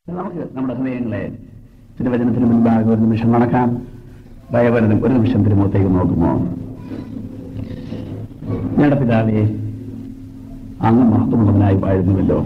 നമുക്ക് നമ്മുടെ ഹൃദയങ്ങളെ തിരുവചനത്തിന് മുൻപാകെ ഒരു നിമിഷം നടക്കാം ദയവരനും ഒരു നിമിഷം തിരുമുഖത്തേക്ക് നോക്കുമോ ഞങ്ങളുടെ പിതാവേ അങ്ങ് മഹത്വമുള്ളവനായി വാഴുന്നുവല്ലോ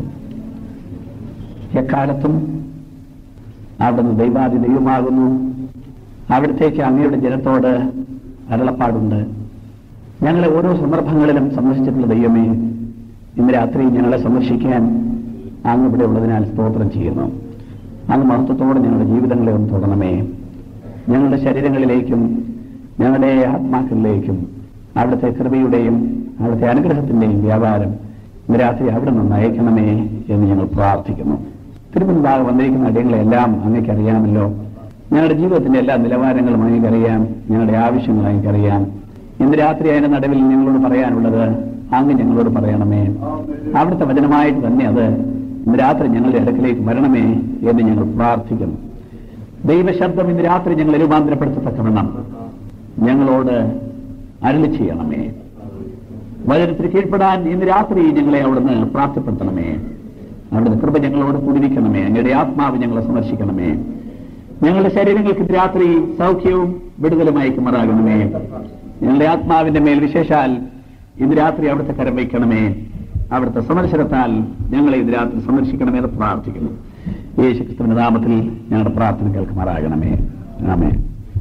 എക്കാലത്തും അവിടുന്ന് ദൈവാദി ദൈവമാകുന്നു അവിടത്തേക്ക് അങ്ങയുടെ ജനത്തോട് അരുളപ്പാടുണ്ട് ഞങ്ങളെ ഓരോ സന്ദർഭങ്ങളിലും സന്ദർശിച്ചിട്ടുള്ള ദൈവമേ ഇന്ന് രാത്രി ഞങ്ങളെ സന്ദർശിക്കാൻ അങ്ങ് ഇവിടെ ഉള്ളതിനാൽ സ്തോത്രം ചെയ്യുന്നു അങ്ങ് മഹത്വത്തോടെ ഞങ്ങളുടെ ജീവിതങ്ങളെ ഒന്ന് തുടരണമേ ഞങ്ങളുടെ ശരീരങ്ങളിലേക്കും ഞങ്ങളുടെ ആത്മാക്കളിലേക്കും അവിടുത്തെ കൃപയുടെയും അവിടുത്തെ അനുഗ്രഹത്തിന്റെയും വ്യാപാരം ഇന്ന് രാത്രി അവിടെ നിന്ന് അയക്കണമേ എന്ന് ഞങ്ങൾ പ്രാർത്ഥിക്കുന്നു തിരുമുൻപാകെ വന്നിരിക്കുന്ന അടിയങ്ങളെല്ലാം അങ്ങേക്ക് അറിയാമല്ലോ ഞങ്ങളുടെ ജീവിതത്തിന്റെ എല്ലാ നിലവാരങ്ങളും അങ്ങേക്കറിയാം ഞങ്ങളുടെ ആവശ്യങ്ങൾ അങ്ങേക്കറിയാം ഇന്ന് രാത്രി അതിന്റെ നടുവിൽ ഞങ്ങളോട് പറയാനുള്ളത് അങ്ങ് ഞങ്ങളോട് പറയണമേ അവിടുത്തെ വചനമായിട്ട് തന്നെ അത് ഇന്ന് രാത്രി ഞങ്ങളുടെ അടുക്കലേക്ക് വരണമേ എന്ന് ഞങ്ങൾ പ്രാർത്ഥിക്കുന്നു ദൈവശബ്ദം ഇന്ന് രാത്രി ഞങ്ങളെ രൂപാന്തരപ്പെടുത്തത്തക്കവണ്ണം ഞങ്ങളോട് അരുളി ചെയ്യണമേ വചനത്തിന് കീഴ്പ്പെടാൻ ഇന്ന് രാത്രി ഞങ്ങളെ അവിടുന്ന് പ്രാപ്തിപ്പെടുത്തണമേ അവിടുന്ന് കൃപ ഞങ്ങളോട് കൂടിയിരിക്കണമേ അങ്ങയുടെ ആത്മാവ് ഞങ്ങളെ സന്ദർശിക്കണമേ ഞങ്ങളുടെ ശരീരങ്ങൾക്ക് ഇന്ന് രാത്രി സൗഖ്യവും വിടുതലുമായി കുമാറാകണമേ ഞങ്ങളുടെ ആത്മാവിന്റെ മേൽ വിശേഷാൽ ഇന്ന് രാത്രി അവിടുത്തെ കരം വയ്ക്കണമേ അവിടുത്തെ സന്ദർശനത്താൽ ഞങ്ങളെ ഇന്ന് രാത്രി സന്ദർശിക്കണമേ എന്ന് പ്രാർത്ഥിക്കുന്നു യേശു ക്രിസ്തുവിന്റെ നാമത്തിൽ ഞങ്ങളുടെ പ്രാർത്ഥന കേൾക്കുമാറാകണമേ ആമേ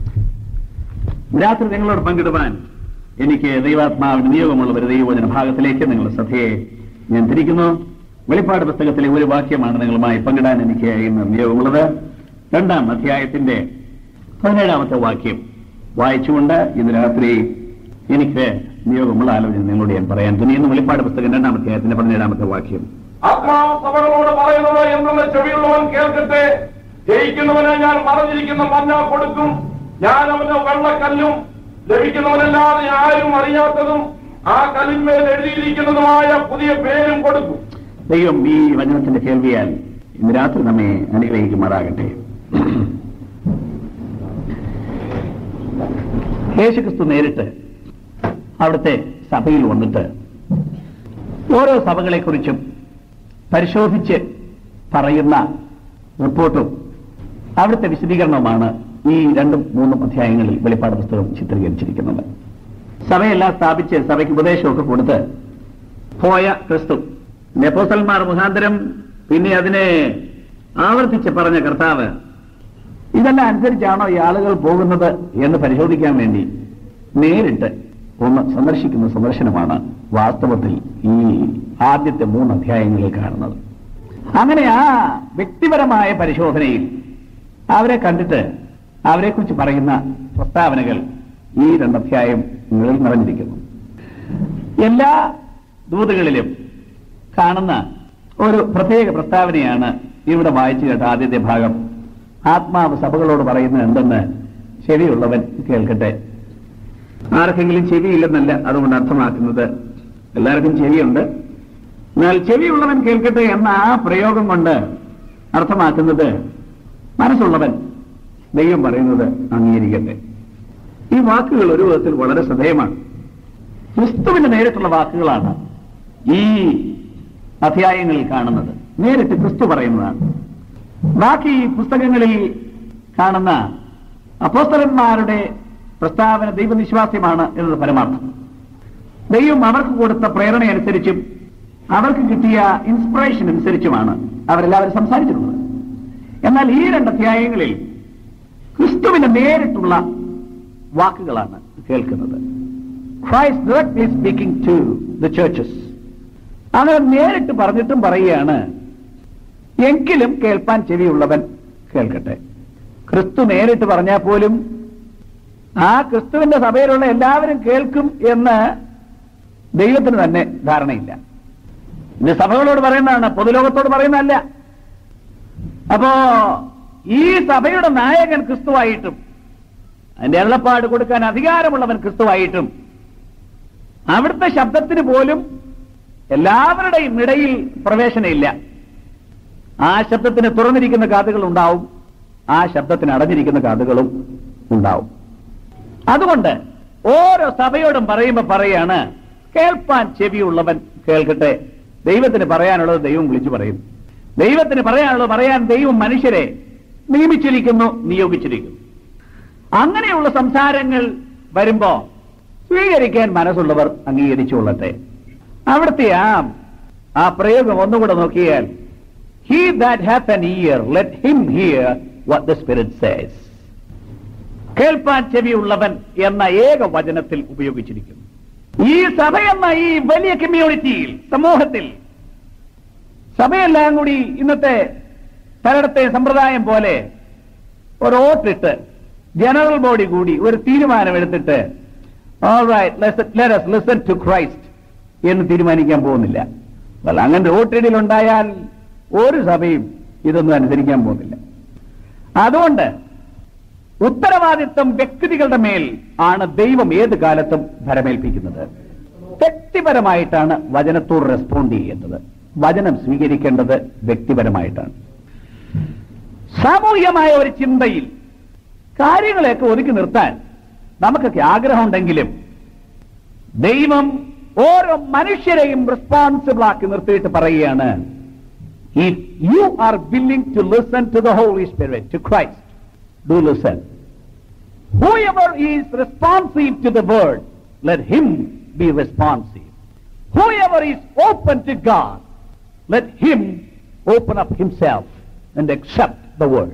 രാത്രി നിങ്ങളോട് പങ്കിടുവാൻ എനിക്ക് ദൈവാത്മാവിന്റെ നിയോഗമുള്ള ഒരു ദൈവവചന ഭാഗത്തിലേക്ക് നിങ്ങളുടെ ശ്രദ്ധയെ ഞാൻ തിരിക്കുന്നു വെളിപ്പാട് പുസ്തകത്തിലെ ഒരു വാക്യമാണ് നിങ്ങളുമായി പങ്കിടാൻ എനിക്ക് ഇന്ന് നിയോഗമുള്ളത് രണ്ടാം അധ്യായത്തിന്റെ പതിനേഴാമത്തെ വാക്യം വായിച്ചുകൊണ്ട് ഇന്ന് രാത്രി എനിക്ക് നിയോഗമുള്ള ആലോചന നിങ്ങളോട് ഞാൻ പറയാൻ തുനിയുന്ന വെളിപ്പാട് പുസ്തകം രണ്ടാം അധ്യായത്തിന്റെ പതിനേഴാമത്തെ വാക്യം ആത്മാവ് സഭകളോട് പറയുന്നത് എന്നുള്ള ചെവിയുള്ളവൻ കേൾക്കട്ടെ ജയിക്കുന്നവന് ഞാൻ മറഞ്ഞിരിക്കുന്ന മഞ്ഞ കൊടുക്കും ഞാൻ അവന് വെള്ളക്കല്ലും ലഭിക്കുന്നവനല്ലാതെ ആരും അറിയാത്തതും ആ കല്ലിന്മേൽ എഴുതിയിരിക്കുന്നതുമായ പുതിയ പേരും കൊടുക്കും ദൈവം ഈ വചനത്തിന്റെ കേൾവിയാൽ ഇന്ന് രാത്രി നമ്മെ അനുഗ്രഹിക്കുമാറാകട്ടെ യേശുക്രിസ്തു നേരിട്ട് അവിടുത്തെ സഭയിൽ വന്നിട്ട് ഓരോ സഭകളെക്കുറിച്ചും പരിശോധിച്ച് പറയുന്ന റിപ്പോർട്ടും അവിടുത്തെ വിശദീകരണവുമാണ് ഈ രണ്ടും മൂന്നും അധ്യായങ്ങളിൽ വെളിപ്പാട് പുസ്തകം ചിത്രീകരിച്ചിരിക്കുന്നത് സഭയെല്ലാം സ്ഥാപിച്ച് സഭയ്ക്ക് ഉപദേശമൊക്കെ കൊടുത്ത് പോയ ക്രിസ്തു നെപ്പോസൽമാർ മുഖാന്തരം പിന്നെ അതിനെ ആവർത്തിച്ച് പറഞ്ഞ കർത്താവ് ഇതെല്ലാം അനുസരിച്ചാണോ ഈ ആളുകൾ പോകുന്നത് എന്ന് പരിശോധിക്കാൻ വേണ്ടി നേരിട്ട് ഒന്ന് സന്ദർശിക്കുന്ന സന്ദർശനമാണ് വാസ്തവത്തിൽ ഈ ആദ്യത്തെ മൂന്ന് അധ്യായങ്ങളിൽ കാണുന്നത് അങ്ങനെ ആ വ്യക്തിപരമായ പരിശോധനയിൽ അവരെ കണ്ടിട്ട് അവരെക്കുറിച്ച് പറയുന്ന പ്രസ്താവനകൾ ഈ രണ്ടധ്യായങ്ങളിൽ നിറഞ്ഞിരിക്കുന്നു എല്ലാ ദൂതുകളിലും കാണുന്ന ഒരു പ്രത്യേക പ്രസ്താവനയാണ് ഇവിടെ വായിച്ചു കേട്ട ആദ്യത്തെ ഭാഗം ആത്മാവ് സഭകളോട് പറയുന്നത് എന്തെന്ന് ചെവിയുള്ളവൻ കേൾക്കട്ടെ ആർക്കെങ്കിലും ചെവിയില്ലെന്നല്ല അതുകൊണ്ട് അർത്ഥമാക്കുന്നത് എല്ലാവർക്കും ചെവിയുണ്ട് എന്നാൽ ചെവിയുള്ളവൻ കേൾക്കട്ടെ എന്ന ആ പ്രയോഗം കൊണ്ട് അർത്ഥമാക്കുന്നത് മനസ്സുള്ളവൻ ദൈവം പറയുന്നത് അംഗീകരിക്കട്ടെ ഈ വാക്കുകൾ ഒരു വിധത്തിൽ വളരെ ശ്രദ്ധേയമാണ് ക്രിസ്തുവിന്റെ നേരിട്ടുള്ള വാക്കുകളാണ് ഈ അധ്യായങ്ങളിൽ കാണുന്നത് നേരിട്ട് ക്രിസ്തു പറയുന്നതാണ് ബാക്കി പുസ്തകങ്ങളിൽ കാണുന്ന അപ്പോസ്തലന്മാരുടെ പ്രസ്താവന ദൈവനിശ്വാസ്യമാണ് എന്നത് പരമാർത്ഥം ദൈവം അവർക്ക് കൊടുത്ത പ്രേരണയനുസരിച്ചും അവർക്ക് കിട്ടിയ ഇൻസ്പിറേഷൻ അനുസരിച്ചുമാണ് അവരെല്ലാവരും സംസാരിച്ചിട്ടുള്ളത് എന്നാൽ ഈ രണ്ട് അധ്യായങ്ങളിൽ ക്രിസ്തുവിന്റെ നേരിട്ടുള്ള വാക്കുകളാണ് കേൾക്കുന്നത് Christ directly speaking to the churches അങ്ങനെ നേരിട്ട് പറഞ്ഞിട്ടും പറയുകയാണ് എങ്കിലും കേൾപ്പാൻ ചെവിയുള്ളവൻ കേൾക്കട്ടെ ക്രിസ്തു നേരിട്ട് പറഞ്ഞാൽ പോലും ആ ക്രിസ്തുവിന്റെ സഭയിലുള്ള എല്ലാവരും കേൾക്കും എന്ന് ദൈവത്തിന് തന്നെ ധാരണയില്ല ഇത് സഭകളോട് പറയുന്നതാണ് പൊതുലോകത്തോട് പറയുന്നതല്ല അപ്പോ ഈ സഭയുടെ നായകൻ ക്രിസ്തുവായിട്ടും അതിന്റെ എള്ളപ്പാട് കൊടുക്കാൻ അധികാരമുള്ളവൻ ക്രിസ്തുവായിട്ടും അവിടുത്തെ ശബ്ദത്തിന് പോലും എല്ലാവരുടെയും ഇടയിൽ പ്രവേശനമില്ല ആ ശബ്ദത്തിന് തുറന്നിരിക്കുന്ന കാതുകൾ ഉണ്ടാവും ആ ശബ്ദത്തിന് അടഞ്ഞിരിക്കുന്ന കാതുകളും ഉണ്ടാവും അതുകൊണ്ട് ഓരോ സഭയോടും പറയുമ്പോ പറയാണ് കേൾപ്പാൻ ചെവിയുള്ളവൻ കേൾക്കട്ടെ ദൈവത്തിന് പറയാനുള്ളത് ദൈവം വിളിച്ചു പറയും ദൈവത്തിന് പറയാനുള്ളത് പറയാൻ ദൈവം മനുഷ്യരെ നിയമിച്ചിരിക്കുന്നു നിയോഗിച്ചിരിക്കുന്നു അങ്ങനെയുള്ള സംസാരങ്ങൾ വരുമ്പോ സ്വീകരിക്കാൻ മനസ്സുള്ളവർ അംഗീകരിച്ചുകൊള്ളട്ടെ അവിടുത്തെ ആ ആ പ്രയോഗം ഒന്നുകൂടെ നോക്കിയാൽ he that have an ear let him hear what the spirit says കേൾപ്പാൻ ചെവിയുള്ളവൻ എന്ന ഏക വചനത്തിൽ ഉപയോഗിച്ചിരിക്കുന്നു ഈ സഭ എന്ന ഈ വലിയ കമ്മ്യൂണിറ്റിയിൽ സമൂഹത്തിൽ സഭയെല്ലാം കൂടി ഇന്നത്തെ പലയിടത്തെ സമ്പ്രദായം പോലെ ഒരു വോട്ടിട്ട് ജനറൽ ബോഡി കൂടി ഒരു തീരുമാനം എടുത്തിട്ട് ലിസൺ ടു ക്രൈസ്റ്റ് എന്ന് തീരുമാനിക്കാൻ പോകുന്നില്ല അല്ല അങ്ങനെ വോട്ടിടിൽ ഉണ്ടായാൽ ഒരു സഭയും ഇതൊന്നും അനുസരിക്കാൻ പോകുന്നില്ല അതുകൊണ്ട് ഉത്തരവാദിത്വം വ്യക്തികളുടെ മേൽ ആണ് ദൈവം ഏത് കാലത്തും ഭരമേൽപ്പിക്കുന്നത് വ്യക്തിപരമായിട്ടാണ് വചനത്തോട് റെസ്പോണ്ട് ചെയ്യേണ്ടത് വചനം സ്വീകരിക്കേണ്ടത് വ്യക്തിപരമായിട്ടാണ് സാമൂഹികമായ ഒരു ചിന്തയിൽ കാര്യങ്ങളെയൊക്കെ ഒതുക്കി നിർത്താൻ നമുക്കൊക്കെ ആഗ്രഹമുണ്ടെങ്കിലും ദൈവം ഓരോ മനുഷ്യരെയും റെസ്പോൺസിബിൾ ആക്കി നിർത്തിയിട്ട് പറയുകയാണ് if you are willing to listen to the holy spirit to Christ do listen Whoever is responsive to the word, let him be responsive. Whoever is open to God, let him open up himself and accept the word.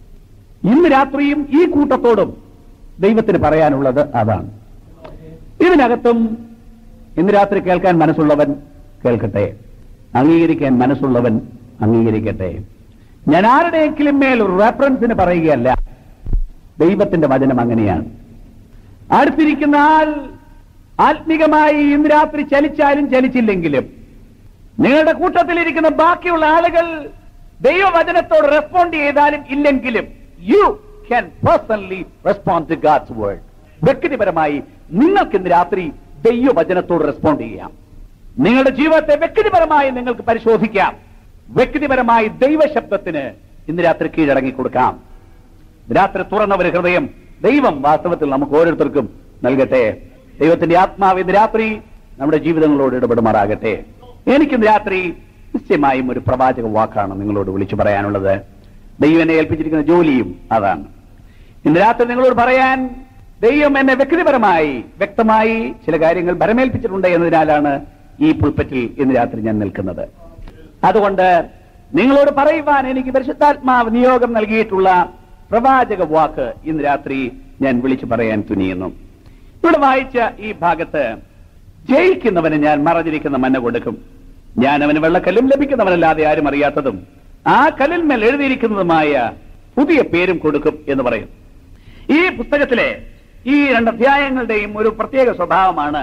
ഇന്ന് രാത്രിയും ഈ കൂട്ടത്തോടും ദൈവത്തിന് പറയാനുള്ളത് അതാണ് ഇതിനകത്തും ഇന്ന് രാത്രി കേൾക്കാൻ മനസ്സുള്ളവൻ കേൾക്കട്ടെ അംഗീകരിക്കാൻ മനസ്സുള്ളവൻ അംഗീകരിക്കട്ടെ ഞാൻ ആരുടെയെങ്കിലും മേൽ ഒരു റെഫറൻസിന് പറയുകയല്ല ദൈവത്തിന്റെ വചനം അങ്ങനെയാണ് അടുത്തിരിക്കുന്ന ആൾ ആത്മികമായി ഇന്ന് രാത്രി ചലിച്ചാലും ചലിച്ചില്ലെങ്കിലും നിങ്ങളുടെ കൂട്ടത്തിലിരിക്കുന്ന ബാക്കിയുള്ള ആളുകൾ ദൈവവചനത്തോട് റെസ്പോണ്ട് ചെയ്താലും ഇല്ലെങ്കിലും you can personally respond to God's word വ്യക്തിപരമായി നിങ്ങൾക്ക് ഇന്ന് രാത്രി ദൈവവചനത്തോട് റെസ്പോണ്ട് ചെയ്യാം നിങ്ങളുടെ ജീവിതത്തെ വ്യക്തിപരമായി നിങ്ങൾക്ക് പരിശോധിക്കാം വ്യക്തിപരമായി ദൈവശബ്ദത്തിന് ഇന്ന് രാത്രി കീഴടങ്ങി കൊടുക്കാം രാത്രി തുറന്ന ഒരു ഹൃദയം ദൈവം വാസ്തവത്തിൽ നമുക്ക് ഓരോരുത്തർക്കും നൽകട്ടെ ദൈവത്തിന്റെ ആത്മാവ് ഇന്ന് രാത്രി നമ്മുടെ ജീവിതങ്ങളോട് ഇടപെടുമാറാകട്ടെ എനിക്കിന്ന് രാത്രി നിശ്ചയമായും ഒരു പ്രവാചക വാക്കാണ് നിങ്ങളോട് വിളിച്ചു പറയാനുള്ളത് ദൈവം എന്നെ ഏൽപ്പിച്ചിരിക്കുന്ന ജോലിയും അതാണ് ഇന്ന് രാത്രി നിങ്ങളോട് പറയാൻ ദൈവം എന്നെ വ്യക്തിപരമായി വ്യക്തമായി ചില കാര്യങ്ങൾ ഭരമേൽപ്പിച്ചിട്ടുണ്ട് എന്നതിനാലാണ് ഈ പുൽപ്പറ്റിൽ ഇന്ന് രാത്രി ഞാൻ നിൽക്കുന്നത് അതുകൊണ്ട് നിങ്ങളോട് പറയുവാൻ എനിക്ക് പരിശുദ്ധാത്മാവ് നിയോഗം നൽകിയിട്ടുള്ള പ്രവാചക വാക്ക് ഇന്ന് രാത്രി ഞാൻ വിളിച്ചു പറയാൻ തുനിയുന്നു ഇവിടെ വായിച്ച ഈ ഭാഗത്ത് ജയിക്കുന്നവന് ഞാൻ മറഞ്ഞിരിക്കുന്ന മന്ന കൊടുക്കും ഞാൻ അവന് വെള്ളക്കല്ലും ലഭിക്കുന്നവനല്ലാതെ ആരും അറിയാത്തതും ആ കല്ലിന്മേൽ എഴുതിയിരിക്കുന്നതുമായ പുതിയ പേരും കൊടുക്കും എന്ന് പറയും ഈ പുസ്തകത്തിലെ ഈ രണ്ട് അധ്യായങ്ങളുടെയും ഒരു പ്രത്യേക സ്വഭാവമാണ്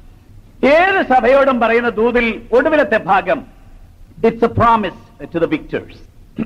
ഏത് സഭയോടും പറയുന്ന ദൂതിൽ ഒടുവിലത്തെ ഭാഗം it's a promise to the victors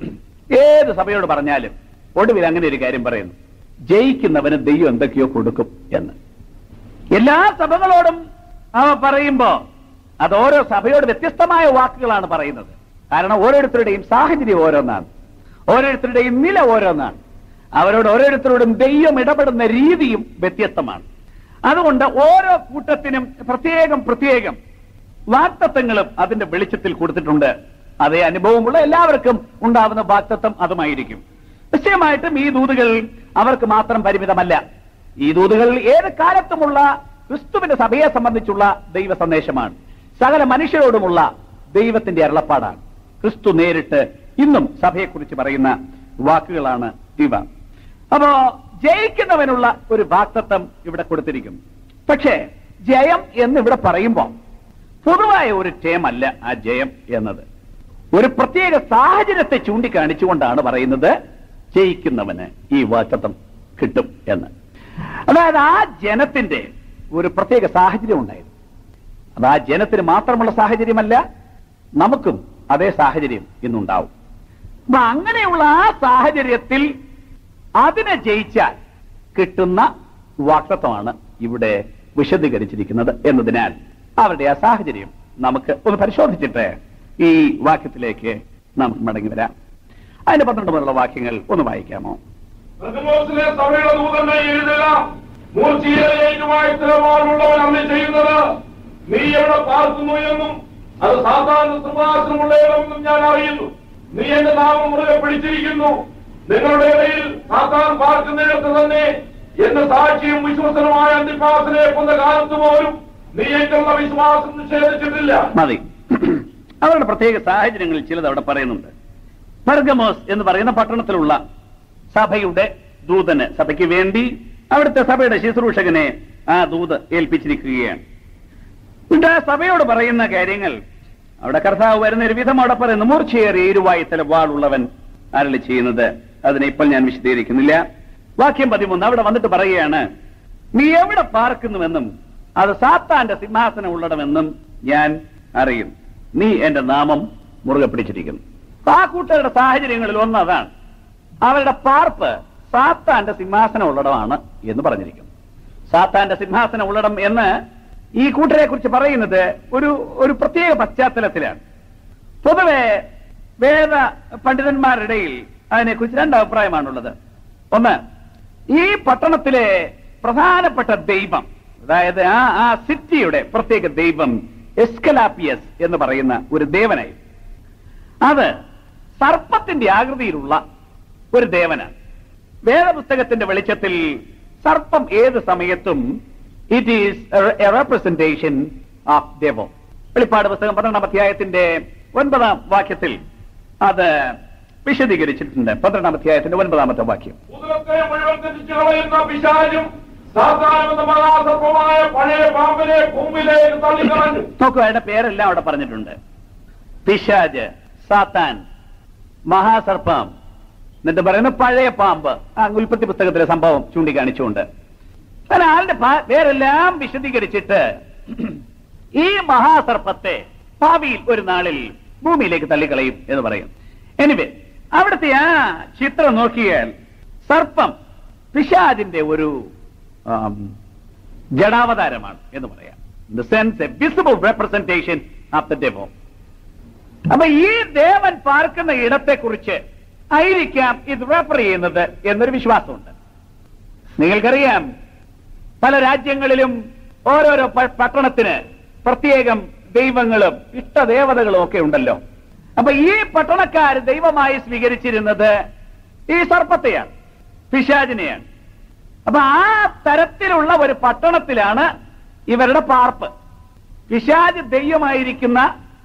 ഏത് സഭയോട് പറഞ്ഞാലും ഒടുവിൽ അങ്ങനെ ഒരു കാര്യം പറയുന്നു ജയിക്കുന്നവന് ദൈവം എന്തൊക്കെയോ കൊടുക്കും എന്ന് എല്ലാ സഭകളോടും അവ പറയുമ്പോ അത് ഓരോ സഭയോട് വ്യത്യസ്തമായ വാക്കുകളാണ് പറയുന്നത് കാരണം ഓരോരുത്തരുടെയും സാഹചര്യം ഓരോന്നാണ് ഓരോരുത്തരുടെയും നില ഓരോന്നാണ് അവരോട് ഓരോരുത്തരോടും ദൈവം ഇടപെടുന്ന രീതിയും വ്യത്യസ്തമാണ് അതുകൊണ്ട് ഓരോ കൂട്ടത്തിനും പ്രത്യേകം പ്രത്യേകം വാക്തത്വങ്ങളും അതിന്റെ വെളിച്ചത്തിൽ കൊടുത്തിട്ടുണ്ട് അതേ അനുഭവമുള്ള എല്ലാവർക്കും ഉണ്ടാവുന്ന വാക്തത്വം അതുമായിരിക്കും നിശ്ചയമായിട്ടും ഈ ദൂതുകൾ അവർക്ക് മാത്രം പരിമിതമല്ല ഈ ദൂതുകൾ ഏത് കാലത്തുമുള്ള ക്രിസ്തുവിന്റെ സഭയെ സംബന്ധിച്ചുള്ള ദൈവ സന്ദേശമാണ് സകല മനുഷ്യരോടുമുള്ള ദൈവത്തിന്റെ അരുളപ്പാടാണ് ക്രിസ്തു നേരിട്ട് ഇന്നും സഭയെക്കുറിച്ച് പറയുന്ന വാക്കുകളാണ് ഇവ അപ്പോ ജയിക്കുന്നവനുള്ള ഒരു വാക്തത്വം ഇവിടെ കൊടുത്തിരിക്കുന്നു പക്ഷേ ജയം എന്ന് ഇവിടെ പറയുമ്പോൾ പൊതുവായ ഒരു ടേം അല്ല ആ ജയം എന്നത് ഒരു പ്രത്യേക സാഹചര്യത്തെ ചൂണ്ടിക്കാണിച്ചുകൊണ്ടാണ് പറയുന്നത് ജയിക്കുന്നവന് ഈ വാക്തത്വം കിട്ടും എന്ന് അതായത് ആ ജനത്തിന്റെ ഒരു പ്രത്യേക സാഹചര്യം ഉണ്ടായിരുന്നു അത് ആ ജനത്തിന് മാത്രമുള്ള സാഹചര്യമല്ല നമുക്കും അതേ സാഹചര്യം ഇന്നുണ്ടാവും അപ്പൊ അങ്ങനെയുള്ള ആ സാഹചര്യത്തിൽ അതിനെ ജയിച്ചാൽ കിട്ടുന്ന വാക്തത്വമാണ് ഇവിടെ വിശദീകരിച്ചിരിക്കുന്നത് എന്നതിനാൽ അവരുടെ ആ സാഹചര്യം നമുക്ക് ഒന്ന് പരിശോധിച്ചിട്ട് ഈ വാക്യത്തിലേക്ക് നമുക്ക് മടങ്ങി വരാം അതിന്റെ പന്ത്രണ്ട് മുതലുള്ള വാക്യങ്ങൾ ഒന്ന് വായിക്കാമോ പെർഗമോസിലെ സഭയുടെ ദൂതനെ എഴുതുക മൂർച്ചയേറ്റുമായി സ്ഥിരമാനുള്ളവൻ അന്ന് ചെയ്യുന്നത് നീ എവിടെ പാർക്കുന്നു എന്നും അത് സാധാരണ സിംഹാസനമുള്ള ഇടമെന്നും ഞാൻ അറിയുന്നു നീ എന്റെ നാമം മുറുകെ പിടിച്ചിരിക്കുന്നു നിങ്ങളുടെ ഇടയിൽ സാത്താൻ പാർക്കുന്നിടത്ത് തന്നെ എന്റെ സാക്ഷിയും വിശ്വസനമായ അന്തിപ്പാസിനെ കൊന്ന കാലത്ത് പോലും നീ എന്നുള്ള വിശ്വാസം നിഷേധിച്ചിട്ടില്ല മതി അവരുടെ പ്രത്യേക സാഹചര്യങ്ങളിൽ ചിലത് അവിടെ പറയുന്നുണ്ട് പെർഗമോസ് എന്ന് പറയുന്ന പട്ടണത്തിലുള്ള സഭയുടെ ദൂതന് സഭയ്ക്ക് വേണ്ടി അവിടുത്തെ സഭയുടെ ശുശ്രൂഷകനെ ആ ദൂത് ഏൽപ്പിച്ചിരിക്കുകയാണ് എന്നിട്ട് ആ സഭയോട് പറയുന്ന കാര്യങ്ങൾ അവിടെ കർത്താവ് വരുന്ന ഒരു വിധം അവിടെ പറയുന്നു മൂർച്ചയേറിയ ഇരുവായുത്തല വാളുള്ളവൻ അരളി ചെയ്യുന്നത് അതിനെ ഇപ്പോൾ ഞാൻ വിശദീകരിക്കുന്നില്ല വാക്യം പതിമൂന്ന് അവിടെ വന്നിട്ട് പറയുകയാണ് നീ എവിടെ പാർക്കുന്നുവെന്നും അത് സാത്താന്റെ സിംഹാസനം ഉള്ളടമെന്നും ഞാൻ അറിയും നീ എന്റെ നാമം മുറുകെ പിടിച്ചിരിക്കുന്നു ആ കൂട്ടരുടെ സാഹചര്യങ്ങളിൽ ഒന്ന് അതാണ് അവരുടെ പാർപ്പ് സാത്താന്റെ സിംഹാസനം ഉള്ളടമാണ് എന്ന് പറഞ്ഞിരിക്കുന്നു സാത്താന്റെ സിംഹാസനം ഉള്ളടം എന്ന് ഈ കൂട്ടരെ കുറിച്ച് പറയുന്നത് ഒരു ഒരു പ്രത്യേക പശ്ചാത്തലത്തിലാണ് പൊതുവെ വേദ പണ്ഡിതന്മാരുടെ ഇടയിൽ അതിനെക്കുറിച്ച് രണ്ട് അഭിപ്രായമാണുള്ളത് ഒന്ന് ഈ പട്ടണത്തിലെ പ്രധാനപ്പെട്ട ദൈവം അതായത് ആ ആ സിറ്റിയുടെ പ്രത്യേക ദൈവം എസ്കലാപ്പിയസ് എന്ന് പറയുന്ന ഒരു ദേവനായി അത് സർപ്പത്തിന്റെ ആകൃതിയിലുള്ള ഒരു ദേവനാണ് വേദപുസ്തകത്തിന്റെ വെളിച്ചത്തിൽ സർപ്പം ഏത് സമയത്തും it is a representation of ദൈവം വെളിപ്പാട് പുസ്തകം പന്ത്രണ്ടാം അധ്യായത്തിന്റെ ഒൻപതാം വാക്യത്തിൽ അത് വിശദീകരിച്ചിട്ടുണ്ട് പന്ത്രണ്ടാം അധ്യായത്തിന്റെ ഒൻപതാമത്തെ വാക്യം ഭൂതലത്തെ മുഴുവൻ തെറ്റിച്ചു കളയുന്ന പിശാചും സാത്താനും എന്ന മഹാസർപ്പമായ പഴയ പാമ്പിനെ ഭൂമിയിലേക്ക് തള്ളിക്കളഞ്ഞു നോക്കൂ അയാളുടെ പേരെല്ലാം അവിടെ പറഞ്ഞിട്ടുണ്ട് പിശാജ് സാത്താൻ മഹാസർപ്പം എന്നിട്ട് പറയുന്ന പഴയ പാമ്പ് ആ ഉൽപ്പത്തി പുസ്തകത്തിലെ സംഭവം ചൂണ്ടിക്കാണിച്ചുകൊണ്ട് അങ്ങനെ ആളുടെ പാ- പേരെല്ലാം വിശദീകരിച്ചിട്ട് ഈ മഹാസർപ്പത്തെ ഭാവിയിൽ ഒരു നാളിൽ ഭൂമിയിലേക്ക് തള്ളിക്കളയും എന്ന് പറയും എനിവേ അവിടുത്തെ ആ ചിത്രം നോക്കിയാൽ സർപ്പം പിശാജിന്റെ ഒരു ആം, ജഡാവതാരമാണ് എന്ന് പറയാം the sense a visible representation of the ഡെവോ അപ്പൊ ഈ ദേവൻ പാർക്കുന്ന ഇടത്തെക്കുറിച്ച് ആയിരിക്കാം ഇത് റെഫർ ചെയ്യുന്നത് എന്നൊരു വിശ്വാസമുണ്ട് നിങ്ങൾക്കറിയാം പല രാജ്യങ്ങളിലും ഓരോരോ പ- പട്ടണത്തിന് പ്രത്യേകം ദൈവങ്ങളും ഇഷ്ടദേവതകളും ഒക്കെ ഉണ്ടല്ലോ അപ്പൊ ഈ പട്ടണക്കാർ ദൈവമായി സ്വീകരിച്ചിരുന്നത് ഈ സർപ്പത്തെയാണ് പിശാചിനെയാണ് അപ്പൊ ആ തരത്തിലുള്ള ഒരു പട്ടണത്തിലാണ് ഇവരുടെ പാർപ്പ് പിശാജ് ദൈവമായിരിക്കുന്ന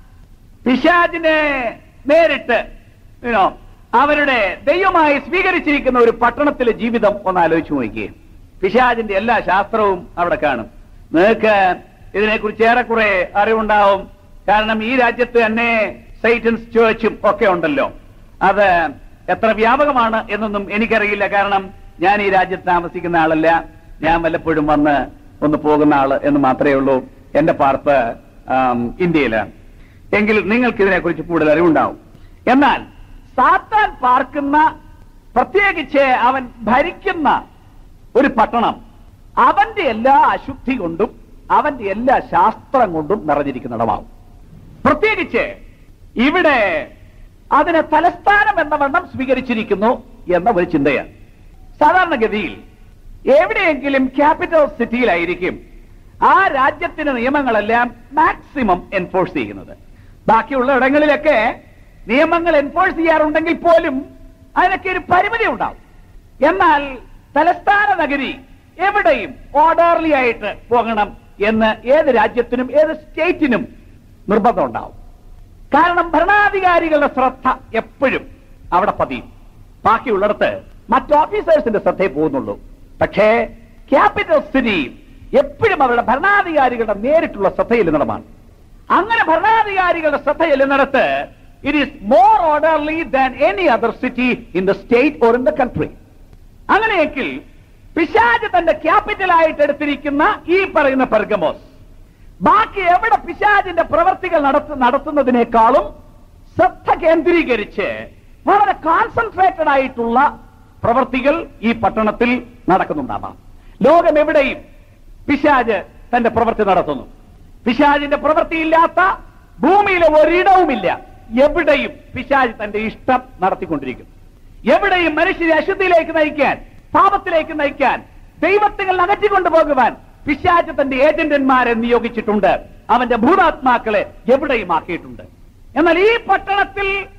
പിശാജിനെ നേരിട്ട് യുനോ അവരുടെ ദൈവമായി സ്വീകരിച്ചിരിക്കുന്ന ഒരു പട്ടണത്തിലെ ജീവിതം ഒന്ന് ആലോചിച്ചു നോക്കിയേ പിശാജിന്റെ എല്ലാ ശാസ്ത്രവും അവിടെ കാണും നിങ്ങൾക്ക് ഇതിനെക്കുറിച്ച് ഏറെക്കുറെ അറിവുണ്ടാവും കാരണം ഈ രാജ്യത്ത് തന്നെ സൈറ്റൻസ് ചേർച്ചും ഒക്കെ ഉണ്ടല്ലോ അത് എത്ര വ്യാപകമാണ് എന്നൊന്നും എനിക്കറിയില്ല കാരണം ഞാൻ ഈ രാജ്യത്ത് താമസിക്കുന്ന ആളല്ല ഞാൻ വല്ലപ്പോഴും വന്ന് ഒന്ന് പോകുന്ന ആള് എന്ന് മാത്രമേ ഉള്ളൂ എന്റെ പാർപ്പ് ആം, ഇന്ത്യയിലാണ് എങ്കിൽ നിങ്ങൾക്ക് ഇതിനെക്കുറിച്ച് കൂടുതൽ അറിവുണ്ടാവും എന്നാൽ സാത്താൻ പാർക്കുന്ന പ്രത്യേകിച്ച് അവൻ ഭരിക്കുന്ന ഒരു പട്ടണം അവന്റെ എല്ലാ അശുദ്ധി കൊണ്ടും അവന്റെ എല്ലാ ശാസ്ത്രം കൊണ്ടും നിറഞ്ഞിരിക്കുന്നിടമാവും പ്രത്യേകിച്ച് ഇവിടെ അതിനെ തലസ്ഥാനം എന്ന വണ്ണം സ്വീകരിച്ചിരിക്കുന്നു എന്ന ഒരു ചിന്തയാണ് സാധാരണഗതിയിൽ എവിടെയെങ്കിലും ക്യാപിറ്റൽ സിറ്റിയിലായിരിക്കും ആ രാജ്യത്തിന്റെ നിയമങ്ങളെല്ലാം മാക്സിമം എൻഫോഴ്സ് ചെയ്യുന്നത് ബാക്കിയുള്ള ഇടങ്ങളിലൊക്കെ നിയമങ്ങൾ എൻഫോഴ്സ് ചെയ്യാറുണ്ടെങ്കിൽ പോലും അതിനൊക്കെ ഒരു പരിമിതി ഉണ്ടാവും എന്നാൽ തലസ്ഥാന നഗരി എവിടെയും ഓർഡർലി ആയിട്ട് പോകണം എന്ന് ഏത് രാജ്യത്തിനും ഏത് സ്റ്റേറ്റിനും നിർബന്ധം ഉണ്ടാവും കാരണം ഭരണാധികാരികളുടെ ശ്രദ്ധ എപ്പോഴും അവിടെ പതിയും ബാക്കിയുള്ളിടത്ത് മറ്റ് ഓഫീസേഴ്സിന്റെ ശ്രദ്ധയെ പോകുന്നുള്ളൂ പക്ഷേ ക്യാപിറ്റൽ സിറ്റി എപ്പോഴും അവരുടെ ഭരണാധികാരികളുടെ നേരിട്ടുള്ള ശ്രദ്ധയിൽ നിന്നതാണ് അങ്ങനെ ഭരണാധികാരികളുടെ ശ്രദ്ധയിൽ നിന്നിടത്ത് it is more orderly than any other city in the state or in the country അങ്ങനെയെങ്കിൽ പിശാജ് തന്റെ ക്യാപിറ്റൽ ആയിട്ട് എടുത്തിരിക്കുന്ന ഈ പറയുന്ന പെർഗമോസ് ബാക്കി എവിടെ പിശാജിന്റെ പ്രവർത്തികൾ നടത്തു നടത്തുന്നതിനേക്കാളും ശ്രദ്ധ കേന്ദ്രീകരിച്ച് വളരെ കോൺസെൻട്രേറ്റഡ് ആയിട്ടുള്ള പ്രവർത്തികൾ ഈ പട്ടണത്തിൽ നടക്കുന്നുണ്ടാവാം ലോകം എവിടെയും പിശാജ് തന്റെ പ്രവൃത്തി നടത്തുന്നു പിശാജിന്റെ പ്രവൃത്തിയില്ലാത്ത ഭൂമിയിലെ ഒരിടവുമില്ല എവിടെയും പിശാജ് തന്റെ ഇഷ്ടം നടത്തിക്കൊണ്ടിരിക്കും എവിടെയും മനുഷ്യരെ അശുദ്ധിയിലേക്ക് നയിക്കാൻ പാപത്തിലേക്ക് നയിക്കാൻ ദൈവത്തിൽ അകറ്റിക്കൊണ്ടുപോകുവാൻ പിശാച് തന്റെ ഏജന്റന്മാരെ നിയോഗിച്ചിട്ടുണ്ട് അവന്റെ ഭൂതാത്മാക്കളെ എവിടെയും ആക്കിയിട്ടുണ്ട് എന്നാൽ ഈ പട്ടണത്തിൽ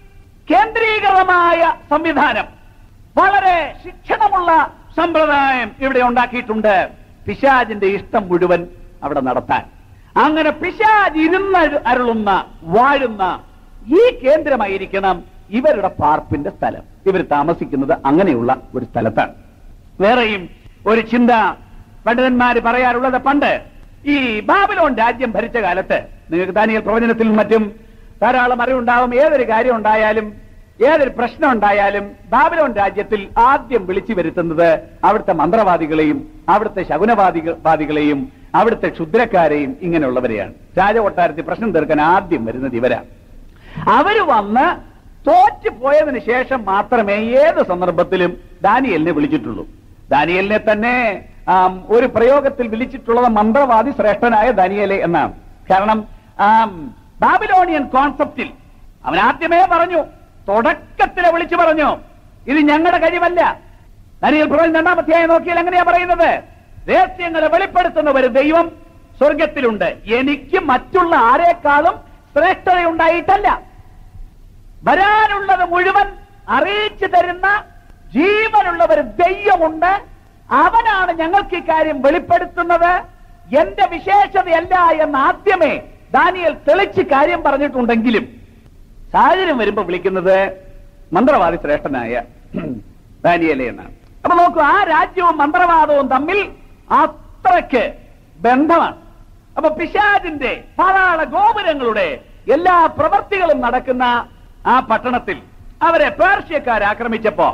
കേന്ദ്രീകൃതമായ സംവിധാനം വളരെ ശിക്ഷണമുള്ള സമ്പ്രദായം ഇവിടെ ഉണ്ടാക്കിയിട്ടുണ്ട് പിശാജിന്റെ ഇഷ്ടം മുഴുവൻ അവിടെ നടത്താൻ അങ്ങനെ പിശാജ് ഇരുന്ന് അരുളുന്ന വാഴുന്ന ഈ കേന്ദ്രമായിരിക്കണം ഇവരുടെ പാർപ്പിന്റെ സ്ഥലം ഇവർ താമസിക്കുന്നത് അങ്ങനെയുള്ള ഒരു സ്ഥലത്താണ് വേറെയും ഒരു ചിന്ത പണ്ഡിതന്മാര് പറയാറുള്ളത് പണ്ട് ഈ ബാബിലോൺ രാജ്യം ഭരിച്ച കാലത്ത് നിങ്ങൾക്ക് ദാനിയൽ പ്രവചനത്തിലും മറ്റും ധാരാളം അറിവുണ്ടാവും ഏതൊരു കാര്യം ഉണ്ടായാലും ഏതൊരു പ്രശ്നം ഉണ്ടായാലും ബാബിലോൺ രാജ്യത്തിൽ ആദ്യം വിളിച്ചു വരുത്തുന്നത് അവിടുത്തെ മന്ത്രവാദികളെയും അവിടുത്തെ ശകുനവാദികളെയും അവിടുത്തെ ക്ഷുദ്രക്കാരെയും ഇങ്ങനെയുള്ളവരെയാണ് രാജകൊട്ടാരത്തിൽ പ്രശ്നം തീർക്കാൻ ആദ്യം വരുന്നത് ഇവരാണ് അവര് വന്ന് തോറ്റു പോയതിനു ശേഷം മാത്രമേ ഏത് സന്ദർഭത്തിലും ദാനിയലിനെ വിളിച്ചിട്ടുള്ളൂ ദാനിയലിനെ തന്നെ ആം, ഒരു പ്രയോഗത്തിൽ വിളിച്ചിട്ടുള്ളത് മന്ത്രവാദി ശ്രേഷ്ഠനായ ദാനിയലെ എന്നാണ് കാരണം ആം, ബാബിലോണിയൻ കോൺസെപ്റ്റിൽ അവൻ ആദ്യമേ പറഞ്ഞു തുടക്കത്തിലെ വിളിച്ചു പറഞ്ഞു ഇത് ഞങ്ങളുടെ കഴിവല്ല ദാനിയൽ പ്രവചനം രണ്ടാം അധ്യായം നോക്കിയാൽ എങ്ങനെയാ പറയുന്നത് രഹസ്യങ്ങളെ വെളിപ്പെടുത്തുന്ന ഒരു ദൈവം സ്വർഗത്തിലുണ്ട് എനിക്ക് മറ്റുള്ള ആരെക്കാളും ശ്രേഷ്ഠതയുണ്ടായിട്ടല്ല വരാനുള്ളത് മുഴുവൻ അറിയിച്ചു തരുന്ന ജീവനുള്ള ഒരു ദൈവമുണ്ട് അവനാണ് ഞങ്ങൾക്ക് ഈ കാര്യം വെളിപ്പെടുത്തുന്നത് എന്റെ വിശേഷതയല്ല എന്ന് ആദ്യമേ ദാനിയൽ തെളിച്ച് കാര്യം പറഞ്ഞിട്ടുണ്ടെങ്കിലും സാഹചര്യം വരുമ്പോ വിളിക്കുന്നത് മന്ത്രവാദി ശ്രേഷ്ഠനായ ദാനിയലെ എന്നാണ് അപ്പൊ നോക്കൂ ആ രാജ്യവും മന്ത്രവാദവും തമ്മിൽ അത്രയ്ക്ക് ബന്ധമാണ് അപ്പൊ പിശാജിന്റെ പാതാള ഗോപുരങ്ങളുടെ എല്ലാ പ്രവർത്തികളും നടക്കുന്ന ആ പട്ടണത്തിൽ അവരെ പേർഷ്യക്കാർ ആക്രമിച്ചപ്പോ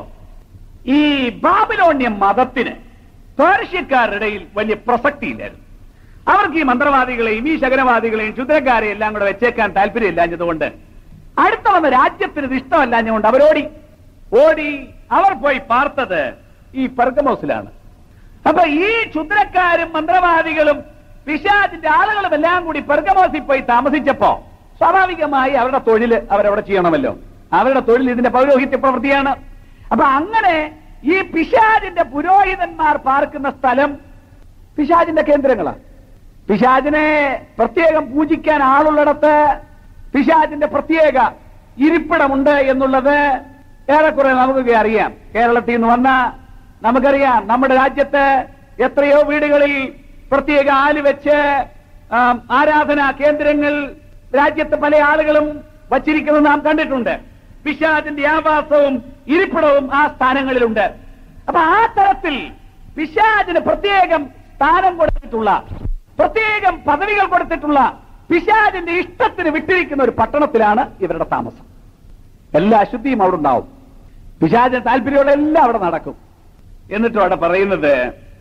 ഈ ബാബിലോണ്യ മതത്തിന് പേർഷ്യക്കാരുടെ ഇടയിൽ വലിയ പ്രസക്തിയില്ലായിരുന്നു അവർക്ക് ഈ മന്ത്രവാദികളെയും ഈ ശകനവാദികളെയും ക്ഷുദ്രക്കാരെയും എല്ലാം കൂടെ വെച്ചേക്കാൻ താല്പര്യമില്ലാഞ്ഞതുകൊണ്ട് അടുത്ത വന്ന രാജ്യത്തിന് ഇത് ഇഷ്ടമല്ലാഞ്ഞുകൊണ്ട് അവരോടി ഓടി അവർ പോയി പാർത്തത് ഈ പെർഗമോസിലാണ് അപ്പൊ ഈ ക്ഷുദ്രക്കാരും മന്ത്രവാദികളും പിശാചിന്റെ ആളുകളും എല്ലാം കൂടി പെർഗമോസിൽ പോയി താമസിച്ചപ്പോ സ്വാഭാവികമായി അവരുടെ തൊഴിൽ അവരവിടെ ചെയ്യണമല്ലോ അവരുടെ തൊഴിൽ ഇതിന്റെ പൗരോഹിത്യ പ്രവൃത്തിയാണ് അപ്പൊ അങ്ങനെ ഈ പിശാചിന്റെ പുരോഹിതന്മാർ പാർക്കുന്ന സ്ഥലം പിശാചിന്റെ കേന്ദ്രങ്ങളാണ് പിശാചിനെ പ്രത്യേകം പൂജിക്കാൻ ആളുള്ളിടത്ത് പിശാചിന്റെ പ്രത്യേക ഇരിപ്പിടമുണ്ട് എന്നുള്ളത് ഏറെക്കുറെ നമുക്കൊക്കെ അറിയാം കേരളത്തിൽ നിന്ന് വന്ന നമുക്കറിയാം നമ്മുടെ രാജ്യത്ത് എത്രയോ വീടുകളിൽ പ്രത്യേക ആല് വെച്ച് ആം, ആരാധനാ കേന്ദ്രങ്ങൾ രാജ്യത്ത് പല ആളുകളും വച്ചിരിക്കുന്നത് നാം കണ്ടിട്ടുണ്ട് പിശാചിന്റെ ആവാസവും ഇരിപ്പിടവും ആ സ്ഥാനങ്ങളിലുണ്ട് അപ്പൊ ആ തരത്തിൽ പിശാചിന് പ്രത്യേകം സ്ഥാനം കൊടുത്തിട്ടുള്ള പ്രത്യേകം പദവികൾ കൊടുത്തിട്ടുള്ള പിശാചിന്റെ ഇഷ്ടത്തിന് വിട്ടിരിക്കുന്ന ഒരു പട്ടണത്തിലാണ് ഇവരുടെ താമസം എല്ലാ അശുദ്ധിയും അവിടെ ഉണ്ടാവും പിശാചിന് താല്പര്യമുള്ള എല്ലാം അവിടെ നടക്കും എന്നിട്ടും അവിടെ പറയുന്നത്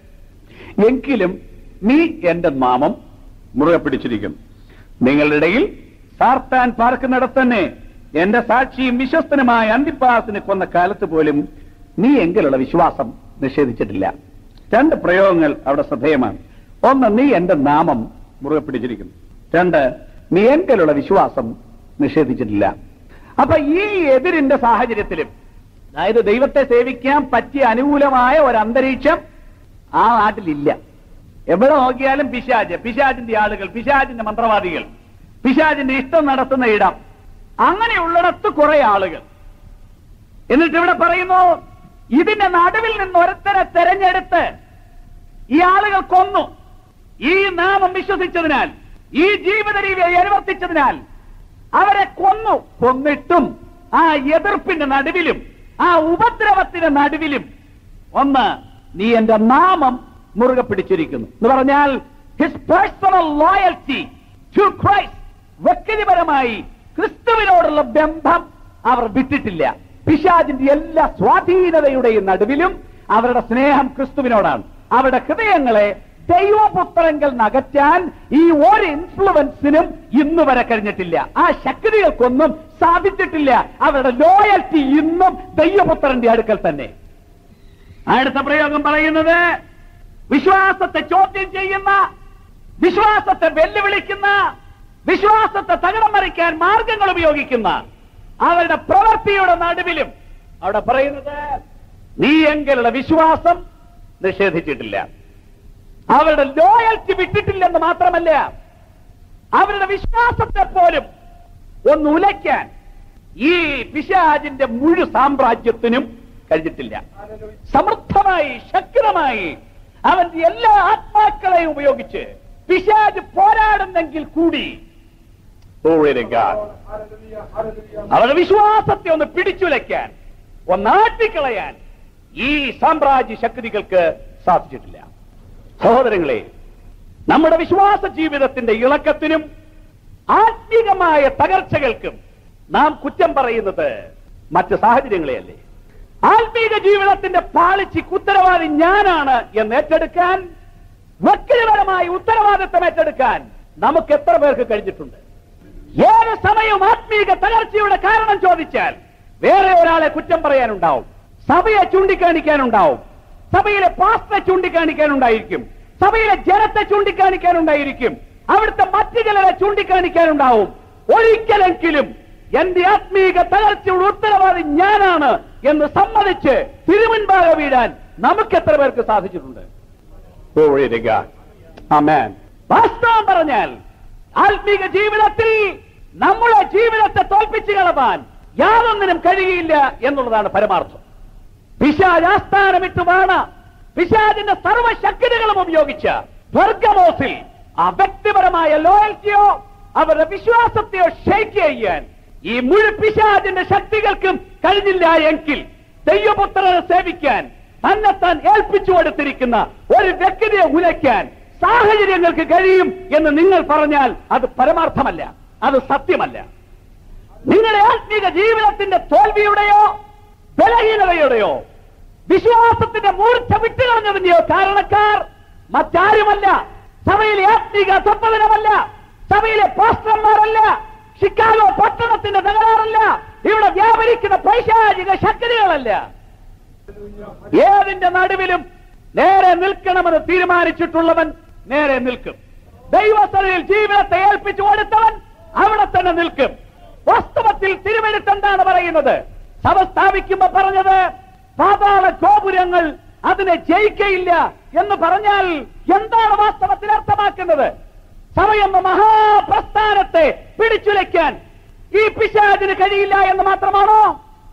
എങ്കിലും നീ എന്റെ നാമം മുറുകെ പിടിച്ചിരിക്കും നിങ്ങളുടെ ഇടയിൽ സാർത്താൻ പാർക്കുന്നിടത്ത് തന്നെ എന്റെ സാക്ഷിയും വിശ്വസ്തനുമായ അന്തിപ്പാസിനെ കൊന്ന കാലത്ത് പോലും നീ എങ്കിലുള്ള വിശ്വാസം നിഷേധിച്ചിട്ടില്ല രണ്ട് പ്രയോഗങ്ങൾ അവിടെ ശ്രദ്ധേയമാണ് ഒന്ന് നീ എന്റെ നാമം മുറുകെ പിടിച്ചിരിക്കുന്നു രണ്ട് നീ എങ്കിലുള്ള വിശ്വാസം നിഷേധിച്ചിട്ടില്ല അപ്പൊ ഈ എതിരിന്റെ സാഹചര്യത്തിലും അതായത് ദൈവത്തെ സേവിക്കാൻ പറ്റിയ അനുകൂലമായ ഒരു അന്തരീക്ഷം ആ നാട്ടിലില്ല എവിടെ നോക്കിയാലും പിശാജ് പിശാജിന്റെ ആളുകൾ പിശാജിന്റെ മന്ത്രവാദികൾ പിശാജിന്റെ ഇഷ്ടം നടത്തുന്ന ഇടം അങ്ങനെയുള്ളിടത്ത് കുറെ ആളുകൾ എന്നിട്ട് ഇവിടെ പറയുന്നു ഇതിന്റെ നടുവിൽ നിന്ന് ഒരുത്തനെ തെരഞ്ഞെടുത്ത് ഈ ആളുകൾ കൊന്നു ഈ നാമം വിശ്വസിച്ചതിനാൽ ഈ ജീവിത രീതി അനുവർത്തിച്ചതിനാൽ അവരെ കൊന്നു കൊന്നിട്ടും ആ എതിർപ്പിന്റെ നടുവിലും ആ ഉപദ്രവത്തിന്റെ നടുവിലും ഒന്ന് നീ എന്റെ നാമം മുറുകെ പിടിച്ചിരിക്കുന്നു എന്ന് പറഞ്ഞാൽ his personal loyalty to Christ വ്യക്തിപരമായി ക്രിസ്തുവിനോടുള്ള ബന്ധം അവർ വിട്ടിട്ടില്ല പിശാജിന്റെ എല്ലാ സ്വാധീനതയുടെയും നടുവിലും അവരുടെ സ്നേഹം ക്രിസ്തുവിനോടാണ് അവരുടെ ഹൃദയങ്ങളെ ദൈവപുത്രങ്കൽ നകറ്റാൻ ഈ ഒരു ഇൻഫ്ലുവൻസിനും ഇന്ന് വരെ കഴിഞ്ഞിട്ടില്ല ആ ശക്തികൾക്കൊന്നും സാധിച്ചിട്ടില്ല അവരുടെ ലോയൽറ്റി ഇന്നും ദൈവപുത്രന്റെ അടുക്കൽ തന്നെ അടുത്ത പ്രയോഗം പറയുന്നത് വിശ്വാസത്തെ ചോദ്യം ചെയ്യുന്ന വിശ്വാസത്തെ വെല്ലുവിളിക്കുന്ന വിശ്വാസത്തെ തകിടം മറിക്കാൻ മാർഗങ്ങൾ ഉപയോഗിക്കുന്ന അവരുടെ പ്രവൃത്തിയുടെ നടുവിലും അവിടെ പറയുന്നത് നീ എങ്കിലുള്ള വിശ്വാസം നിഷേധിച്ചിട്ടില്ല അവരുടെ ലോയൽറ്റി വിട്ടിട്ടില്ലെന്ന് മാത്രമല്ല അവരുടെ വിശ്വാസത്തെ പോലും ഒന്ന് ഉലയ്ക്കാൻ ഈ പിശാജിന്റെ മുഴു സാമ്രാജ്യത്തിനും കഴിഞ്ഞിട്ടില്ല സമൃദ്ധമായി ശക്തമായി അവന്റെ എല്ലാ ആത്മാക്കളെയും ഉപയോഗിച്ച് പിശാജ് പോരാടുന്നെങ്കിൽ കൂടി Glory to God. അവരുടെ വിശ്വാസത്തെ ഒന്ന് പിടിച്ചുലയ്ക്കാൻ ഒന്നാട്ടിക്കളയാൻ ഈ സാമ്രാജ്യ ശക്തികൾക്ക് സാധിച്ചിട്ടില്ല സഹോദരങ്ങളെ നമ്മുടെ വിശ്വാസ ജീവിതത്തിന്റെ ഇളക്കത്തിനും ആത്മീകമായ തകർച്ചകൾക്കും നാം കുറ്റം പറയുന്നത് മറ്റ് സാഹചര്യങ്ങളെയല്ലേ ആത്മീക ജീവിതത്തിന്റെ പാളിച്ചിക്ക് ഉത്തരവാദി ഞാനാണ് എന്ന് ഏറ്റെടുക്കാൻ വ്യക്തിപരമായ ഉത്തരവാദിത്തം ഏറ്റെടുക്കാൻ നമുക്ക് എത്ര പേർക്ക് കഴിഞ്ഞിട്ടുണ്ട് ഏത് സമയവും ആത്മീക തകർച്ചയുടെ കാരണം ചോദിച്ചാൽ വേറെ ഒരാളെ കുറ്റം പറയാനുണ്ടാവും സഭയെ ചൂണ്ടിക്കാണിക്കാനുണ്ടാവും സഭയിലെ പാസ്റ്ററെ ചൂണ്ടിക്കാണിക്കാനുണ്ടായിരിക്കും സഭയിലെ ജനത്തെ ചൂണ്ടിക്കാണിക്കാനുണ്ടായിരിക്കും അവിടുത്തെ മറ്റു ചിലരെ ചൂണ്ടിക്കാണിക്കാനുണ്ടാവും ഒരിക്കലെങ്കിലും എന്റെ ആത്മീക തകർച്ചയുടെ ഉത്തരവാദി ഞാനാണ് എന്ന് സമ്മതിച്ച് തിരുമുൻപാകെ വീഴാൻ നമുക്ക് എത്ര പേർക്ക് സാധിച്ചിട്ടുണ്ട് Glory to God. Amen. വാസ്തവം പറഞ്ഞാൽ ആത്മീക ജീവിതത്തിൽ നമ്മുടെ ജീവിതത്തെ തോൽപ്പിച്ചു കളവാൻ യാതൊന്നിനും കഴിയില്ല എന്നുള്ളതാണ് പരമാർത്ഥം പിശാജ് ആസ്ഥാനമിട്ട് വാണ പിശാജിന്റെ സർവശക്തികളും ഉപയോഗിച്ച സ്വർഗമോസിൽ ആ വ്യക്തിപരമായ ലോയൽറ്റിയോ അവരുടെ വിശ്വാസത്തെയോ ഷേക്ക് ചെയ്യാൻ ഈ മുഴു പിശാജിന്റെ ശക്തികൾക്കും കഴിഞ്ഞില്ല എങ്കിൽ ദൈവപുത്രനെ സേവിക്കാൻ തന്നെത്താൻ ഏൽപ്പിച്ചു കൊടുത്തിരിക്കുന്ന ഒരു വ്യക്തിയെ ഉലയ്ക്കാൻ സാഹചര്യങ്ങൾക്ക് കഴിയും എന്ന് നിങ്ങൾ പറഞ്ഞാൽ അത് പരമാർത്ഥമല്ല അത് സത്യമല്ല നിങ്ങളുടെ ആത്മീക ജീവിതത്തിന്റെ തോൽവിയുടെയോ ബലഹീനതയുടെയോ വിശ്വാസത്തിന്റെ മൂർച്ച വിട്ടുകളഞ്ഞതിന്റെയോ കാരണക്കാർ മറ്റാരുമല്ല സഭയിലെ ആത്മീക അധപ്പതനമല്ല സഭയിലെ പാസ്റ്റർമാരല്ല ഷിക്കാഗോ പട്ടണത്തിന്റെ തകരാറല്ല ഇവിടെ വ്യാപരിക്കുന്ന പൈശാചിക ശക്തികളല്ല ഏതിന്റെ നടുവിലും നേരെ നിൽക്കണമെന്ന് തീരുമാനിച്ചിട്ടുള്ളവൻ നേരെ നിൽക്കും ദൈവസ്ഥതയിൽ ജീവിതത്തെ ഏൽപ്പിച്ചു കൊടുത്തവൻ അവിടെ തന്നെ നിൽക്കും വാസ്തവത്തിൽ തിരുവെടുത്ത് എന്താണ് പറയുന്നത് സഭ സ്ഥാപിക്കുമ്പോ പറഞ്ഞത് പാതാള ഗോപുരങ്ങൾ അതിനെ ജയിക്കയില്ല എന്ന് പറഞ്ഞാൽ എന്താണ് വാസ്തവത്തിൽ അർത്ഥമാക്കുന്നത് സഭയെന്ന മഹാപ്രസ്ഥാനത്തെ പിടിച്ചുലയ്ക്കാൻ ഈ പിശാചിന് കഴിയില്ല എന്ന് മാത്രമാണോ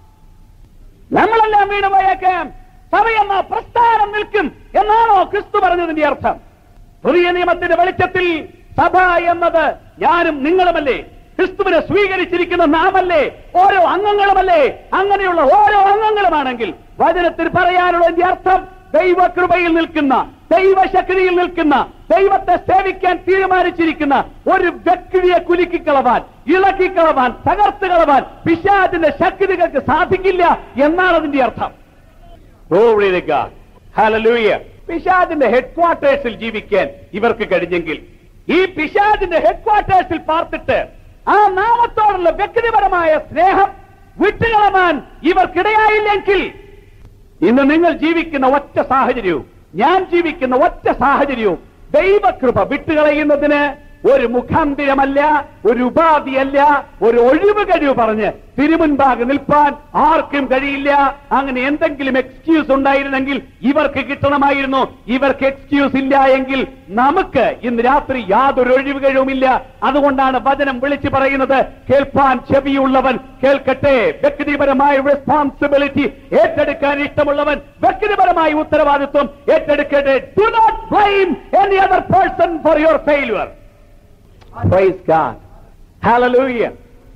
നമ്മളെല്ലാം വീണ് പോയേക്കാം സഭയെന്ന പ്രസ്ഥാനം നിൽക്കും എന്നാണോ ക്രിസ്തു പറഞ്ഞതിന്റെ അർത്ഥം പുതിയ നിയമത്തിന്റെ വെളിച്ചത്തിൽ സഭ എന്നത് ഞാനും നിങ്ങളുമല്ലേ ക്രിസ്തുവിനെ സ്വീകരിച്ചിരിക്കുന്ന നാമല്ലേ ഓരോ അംഗങ്ങളുമല്ലേ അങ്ങനെയുള്ള ഓരോ അംഗങ്ങളുമാണെങ്കിൽ വചനത്തിൽ പറയാനുള്ളതിന്റെ അർത്ഥം ദൈവകൃപയിൽ നിൽക്കുന്ന ദൈവശക്തിയിൽ നിൽക്കുന്ന ദൈവത്തെ സേവിക്കാൻ തീരുമാനിച്ചിരിക്കുന്ന ഒരു വ്യക്തിയെ കുലുക്കിക്കളവാൻ ഇളക്കിക്കളവാൻ തകർത്ത് കളവാൻ പിശാചിന്റെ ശക്തികൾക്ക് സാധിക്കില്ല എന്നാണ് അതിന്റെ അർത്ഥം Glory to God. Hallelujah. പിശാചിന്റെ ഹെഡ് ക്വാർട്ടേഴ്സിൽ ജീവിക്കാൻ ഇവർക്ക് കഴിഞ്ഞെങ്കിൽ ഈ പിശാചിന്റെ ഹെഡ് ക്വാർട്ടേഴ്സിൽ പാർത്തിട്ട് ആ നാമത്തോടുള്ള വ്യക്തിപരമായ സ്നേഹം വിട്ടുകളമാൻ ഇവർക്കിടയായില്ലെങ്കിൽ ഇന്ന് നിങ്ങൾ ജീവിക്കുന്ന ഒറ്റ സാഹചര്യവും ഞാൻ ജീവിക്കുന്ന ഒറ്റ സാഹചര്യവും ദൈവകൃപ വിട്ടുകളയുന്നതിന് ഒരു മുഖാന്തിരമല്ല ഒരു ഉപാധിയല്ല ഒരു ഒഴിവ് കഴിവ് പറഞ്ഞ് തിരുമുൻപാകെ നിൽപ്പാൻ ആർക്കും കഴിയില്ല അങ്ങനെ എന്തെങ്കിലും എക്സ്ക്യൂസ് ഉണ്ടായിരുന്നെങ്കിൽ ഇവർക്ക് കിട്ടണമായിരുന്നു ഇവർക്ക് എക്സ്ക്യൂസ് ഇല്ല എങ്കിൽ നമുക്ക് ഇന്ന് രാത്രി യാതൊരു ഒഴിവ് കഴിവുമില്ല അതുകൊണ്ടാണ് വചനം വിളിച്ചു പറയുന്നത് കേൾപ്പാൻ ചെവിയുള്ളവൻ കേൾക്കട്ടെ വ്യക്തിപരമായ റെസ്പോൺസിബിലിറ്റി ഏറ്റെടുക്കാൻ ഇഷ്ടമുള്ളവൻ വ്യക്തിപരമായ ഉത്തരവാദിത്വം ഏറ്റെടുക്കട്ടെ do not blame any other person for your failure Praise God. Hallelujah.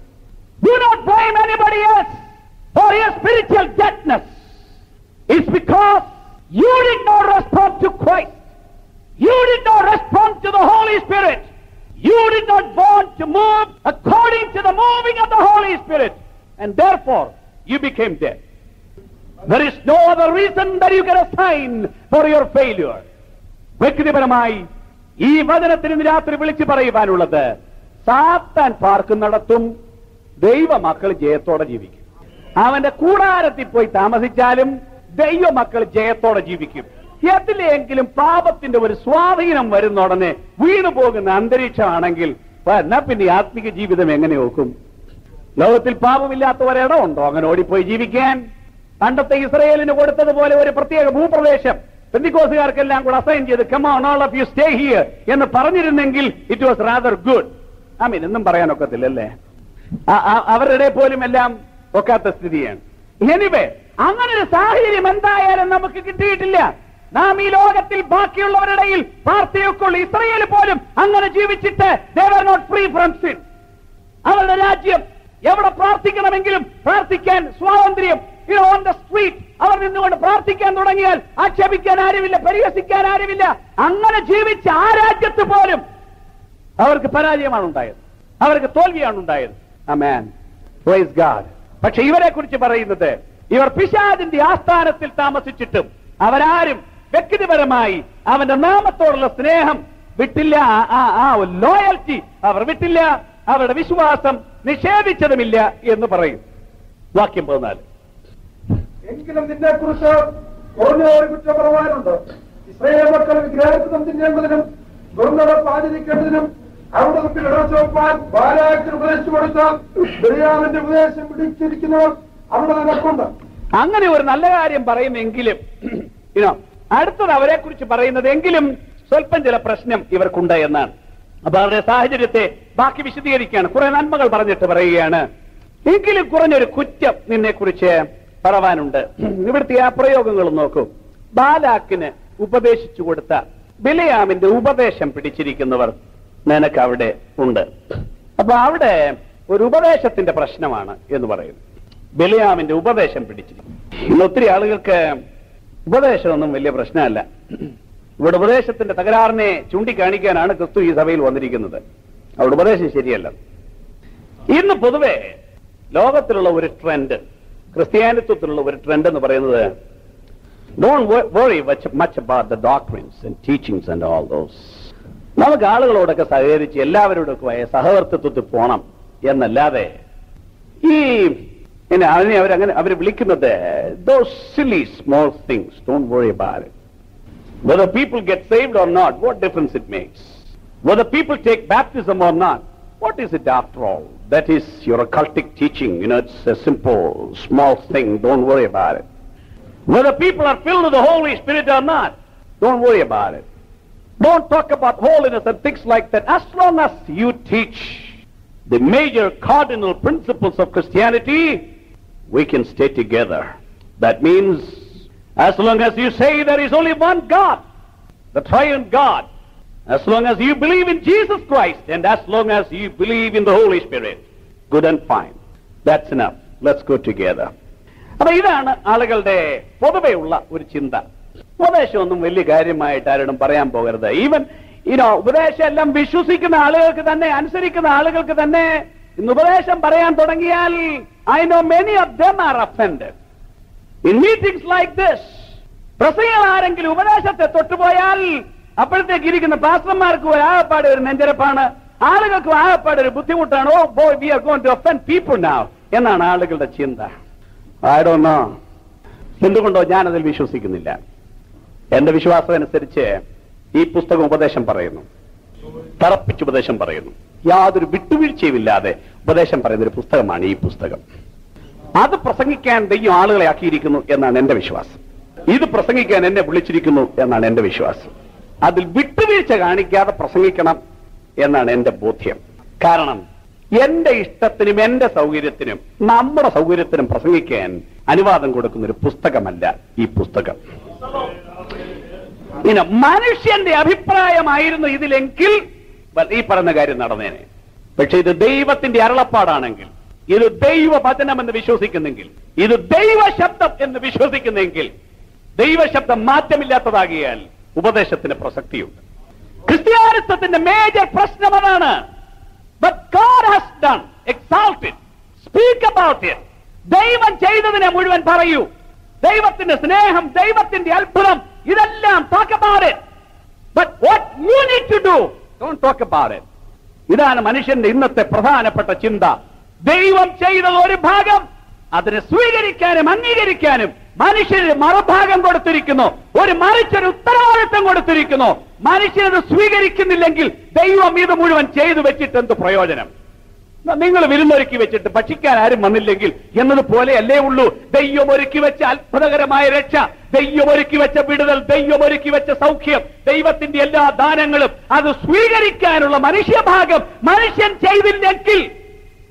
Do not blame anybody else for your spiritual deadness. It's because you did not respond to Christ. You did not respond to the Holy Spirit. You did not want to move according to the moving of the Holy Spirit. And therefore, you became dead. There is no other reason that you can assign for your failure. വ്യക്തിപരമായി ഈ വചനത്തിന് ഇന്ന് രാത്രി വിളിച്ചു പറയുവാനുള്ളത് സാത്താൻ പാർക്കുന്നിടത്തും ദൈവമക്കൾ ജയത്തോടെ ജീവിക്കും അവന്റെ കൂടാരത്തിൽ പോയി താമസിച്ചാലും ദൈവമക്കൾ ജയത്തോടെ ജീവിക്കും എതിലെങ്കിലും പാപത്തിന്റെ ഒരു സ്വാധീനം വരുന്ന ഉടനെ വീണു പോകുന്ന അന്തരീക്ഷമാണെങ്കിൽ എന്നാ പിന്നെ ഈ ആത്മിക ജീവിതം എങ്ങനെ നോക്കും ലോകത്തിൽ പാപമില്ലാത്ത ഒരിടം ഉണ്ടോ അങ്ങനെ ഓടിപ്പോയി ജീവിക്കാൻ പണ്ടത്തെ ഇസ്രയേലിന് കൊടുത്തതുപോലെ ഒരു പ്രത്യേക ഭൂപ്രദേശം പെന്തിക്കോസുകാർക്കെല്ലാം കൂടെ അസൈൻ ചെയ്ത് come on all of you stay here എന്ന് പറഞ്ഞിരുന്നെങ്കിൽ it was rather good I mean എന്നും പറയാനൊക്കത്തില്ലല്ലേ അ- അ- അവരുടെ പോലും എല്ലാം ഒക്കാത്ത സ്ഥിതിയാണ് എനിവേ അങ്ങനെ ഒരു സാഹചര്യം എന്തായാലും നമുക്ക് കിട്ടിയിട്ടില്ല നാം ഈ ലോകത്തിൽ ബാക്കിയുള്ളവരുടെ ഇടയിൽ പാർട്ടിയൊക്കെ ഉള്ളു ഇസ്രയേൽ പോലും അങ്ങനെ ജീവിച്ചിട്ട് they're not free from sin അവരുടെ രാജ്യം എവിടെ പ്രാർത്ഥിക്കണമെങ്കിലും പ്രാർത്ഥിക്കാൻ സ്വാതന്ത്ര്യം ഓൺ ദ സ്ട്രീറ്റ് അവർ നിന്നുകൊണ്ട് പ്രാർത്ഥിക്കാൻ തുടങ്ങിയാൽ ആക്ഷേപിക്കാൻ ആരുമില്ല പരിഹസിക്കാൻ ആരുമില്ല അങ്ങനെ ജീവിച്ച ആ രാജ്യത്ത് പോലും അവർക്ക് പരാജയമാണ് ഉണ്ടായത് അവർക്ക് തോൽവിയാണ് ഉണ്ടായത് അമേൻ പ്രൈസ് ഗാഡ് പക്ഷെ ഇവരെ കുറിച്ച് പറയുന്നത് ഇവർ പിശാദിന്റെ ആസ്ഥാനത്തിൽ താമസിച്ചിട്ടും അവരാരും വ്യക്തിപരമായി അവന്റെ നാമത്തോടുള്ള സ്നേഹം വിട്ടില്ല ആ- ആ- ആ ലോയൽറ്റി അവർ വിട്ടില്ല അവരുടെ വിശ്വാസം നിഷേധിച്ചതുമില്ല എന്ന് പറയും വാക്യം പതിനാല് എങ്കിലും നിന്നെ കുറിച്ച് കുറഞ്ഞ ഒരു കുറ്റം പറയാനുണ്ട് ഇസ്രയേൽ മക്കൾ വിഗ്രഹത്തിനും തിന്നേണ്ടതിനും ദുർനടപ്പ് ആചരിക്കേണ്ടതിനും അവിടെ മുമ്പിൽ ഇടച്ചു വെപ്പാൻ ബാലാക്കിന് ഉപദേശിച്ചു കൊടുത്ത ബിരിയാമിന്റെ ഉപദേശം പിടിച്ചിരിക്കുന്നവർ അവിടെ നിനക്കുണ്ട് അങ്ങനെ ഒരു നല്ല കാര്യം പറയുമെങ്കിലും ഇനോ അടുത്തത് അവരെ കുറിച്ച് പറയുന്നത് എങ്കിലും സ്വല്പം ചില പ്രശ്നം ഇവർക്കുണ്ട് എന്നാണ് അപ്പൊ അവരുടെ സാഹചര്യത്തെ ബാക്കി വിശദീകരിക്കുകയാണ് കുറെ നന്മകൾ പറഞ്ഞിട്ട് പറയുകയാണ് എങ്കിലും കുറഞ്ഞൊരു കുറ്റം നിന്നെ കുറിച്ച് പറവാനുണ്ട് ഇവിടുത്തെ ആ പ്രയോഗങ്ങൾ നോക്കൂ ബാലാക്കിന് ഉപദേശിച്ചു കൊടുത്ത ബിലയാമിന്റെ ഉപദേശം പിടിച്ചിരിക്കുന്നവർ നിനക്ക് അവിടെ ഉണ്ട് അപ്പൊ അവിടെ ഒരു ഉപദേശത്തിന്റെ പ്രശ്നമാണ് എന്ന് പറയുന്നു ബലിയാമിന്റെ ഉപദേശം പിടിച്ചിരിക്കും ഇന്ന് ഒത്തിരി ആളുകൾക്ക് ഉപദേശമൊന്നും വലിയ പ്രശ്നമല്ല ഇവിടെ ഉപദേശത്തിന്റെ തകരാറിനെ ചൂണ്ടിക്കാണിക്കാനാണ് ക്രിസ്തു ഈ സഭയിൽ വന്നിരിക്കുന്നത് അവിടെ ഉപദേശം ശരിയല്ല ഇന്ന് പൊതുവെ ലോകത്തിലുള്ള ഒരു ട്രെൻഡ് ക്രിസ്ത്യാനിത്വത്തിലുള്ള ഒരു ട്രെൻഡ് എന്ന് പറയുന്നത് don't worry much about the doctrines and teachings and all those നമുക്ക് ആളുകളോടൊക്കെ സഹകരിച്ച് എല്ലാവരോടൊക്കെ സഹവർത്തിത്വത്തിൽ പോണം എന്നല്ലാതെ ഈ പിന്നെ അതിനെ അവരങ്ങനെ അവർ വിളിക്കുന്നത് those silly small things don't worry about it Whether people get saved or not, what difference it makes? Whether people take baptism or not, what is it after all? That is your occultic teaching. You know, it's a simple, small thing. Don't worry about it. Whether people are filled with the Holy Spirit or not, don't worry about it. Don't talk about holiness and things like that. As long as you teach the major cardinal principles of Christianity, we can stay together. That means as long as you say there is only one God, the triune God, as long as you believe in Jesus Christ, and as long as you believe in the Holy Spirit, good and fine. That's enough. Let's go together. അപ്പൊ ഇതാണ് ആളുകളുടെ പൊതുവെയുള്ള ഒരു ചിന്ത ഉപദേശമൊന്നും വലിയ കാര്യമായിട്ട് ആരോടും പറയാൻ പോകരുത് ഈവൻ ഇനോ ഉപദേശം എല്ലാം വിശ്വസിക്കുന്ന ആളുകൾക്ക് തന്നെ അനുസരിക്കുന്ന ആളുകൾക്ക് തന്നെ ഇന്ന് ഉപദേശം പറയാൻ തുടങ്ങിയാൽ I know many of them are offended in meetings like this പ്രസംഗങ്ങൾ ആരെങ്കിലും ഉപദേശത്തെ തൊട്ടുപോയാൽ അപ്പോഴത്തേക്ക് ഇരിക്കുന്ന പാസ്റ്റർമാർക്ക് ഒരു ആകപ്പാട് ഒരു നെഞ്ചരപ്പാണ് ആളുകൾക്ക് ആകപ്പാട് ഒരു ബുദ്ധിമുട്ടാണ് oh boy we are going to offend people now എന്നാണ് ആളുകളുടെ ചിന്ത ആയിടോന്നോ എന്തുകൊണ്ടോ ഞാനതിൽ വിശ്വസിക്കുന്നില്ല എന്റെ വിശ്വാസം അനുസരിച്ച് ഈ പുസ്തകം ഉപദേശം പറയുന്നു തറപ്പിച്ച് ഉപദേശം പറയുന്നു യാതൊരു വിട്ടുവീഴ്ചയുമില്ലാതെ ഉപദേശം പറയുന്ന ഒരു പുസ്തകമാണ് ഈ പുസ്തകം അത് പ്രസംഗിക്കാൻ ദൈവം ആളുകളെ ആക്കിയിരിക്കുന്നു എന്നാണ് എന്റെ വിശ്വാസം ഇത് പ്രസംഗിക്കാൻ എന്നെ വിളിച്ചിരിക്കുന്നു എന്നാണ് എന്റെ വിശ്വാസം അതിൽ വിട്ടുവീഴ്ച കാണിക്കാതെ പ്രസംഗിക്കണം എന്നാണ് എന്റെ ബോധ്യം കാരണം എന്റെ ഇഷ്ടത്തിനും എന്റെ സൗകര്യത്തിനും നമ്മുടെ സൗകര്യത്തിനും പ്രസംഗിക്കാൻ അനുവാദം കൊടുക്കുന്ന ഒരു പുസ്തകമല്ല ഈ പുസ്തകം പിന്നെ മനുഷ്യന്റെ അഭിപ്രായമായിരുന്നു ഇതിലെങ്കിൽ ഈ പറയുന്ന കാര്യം നടന്നേനെ പക്ഷെ ഇത് ദൈവത്തിന്റെ അരുളപ്പാടാണെങ്കിൽ ഇത് ദൈവവചനം എന്ന് വിശ്വസിക്കുന്നെങ്കിൽ ഇത് ദൈവശബ്ദം എന്ന് വിശ്വസിക്കുന്നെങ്കിൽ ദൈവശബ്ദം മാറ്റമില്ലാത്തതാകിയാൽ ഉപദേശത്തിന് പ്രസക്തിയുണ്ട് ക്രിസ്ത്യാനിത്വത്തിന്റെ മേജർ പ്രശ്നം അതാണ് but God has done exalted speak about it ദൈവം ചെയ്തതിനെ മുഴുവൻ പറയൂ ദൈവത്തിന്റെ സ്നേഹം ദൈവത്തിന്റെ അത്ഭുതം ഇതെല്ലാം talk about it but what you need to do don't talk about it ഇതാണ് മനുഷ്യന്റെ ഇന്നത്തെ പ്രധാനപ്പെട്ട ചിന്ത ദൈവം ചെയ്ത ഒരു ഭാഗം അതിനെ സ്വീകരിക്കാനും അംഗീകരിക്കാനും മനുഷ്യന് മറുഭാഗം കൊടുത്തിരിക്കുന്നു ഒരു മറിച്ചൊരു ഉത്തരവാദിത്വം കൊടുത്തിരിക്കുന്നു മനുഷ്യനത് സ്വീകരിക്കുന്നില്ലെങ്കിൽ ദൈവം ഇത് മുഴുവൻ ചെയ്തു വെച്ചിട്ട് എന്ത് പ്രയോജനം നിങ്ങൾ വിരുന്നൊരുക്കി വെച്ചിട്ട് ഭക്ഷിക്കാൻ ആരും വന്നില്ലെങ്കിൽ എന്നതുപോലെ അല്ലേ ഉള്ളൂ ദൈവം ഒരുക്കി വെച്ച അത്ഭുതകരമായ രക്ഷ ദൈവം ഒരുക്കി വെച്ച വിടുതൽ ദൈവം ഒരുക്കി വെച്ച സൗഖ്യം ദൈവത്തിന്റെ എല്ലാ ദാനങ്ങളും അത് സ്വീകരിക്കാനുള്ള മനുഷ്യഭാഗം മനുഷ്യൻ ചെയ്തില്ലെങ്കിൽ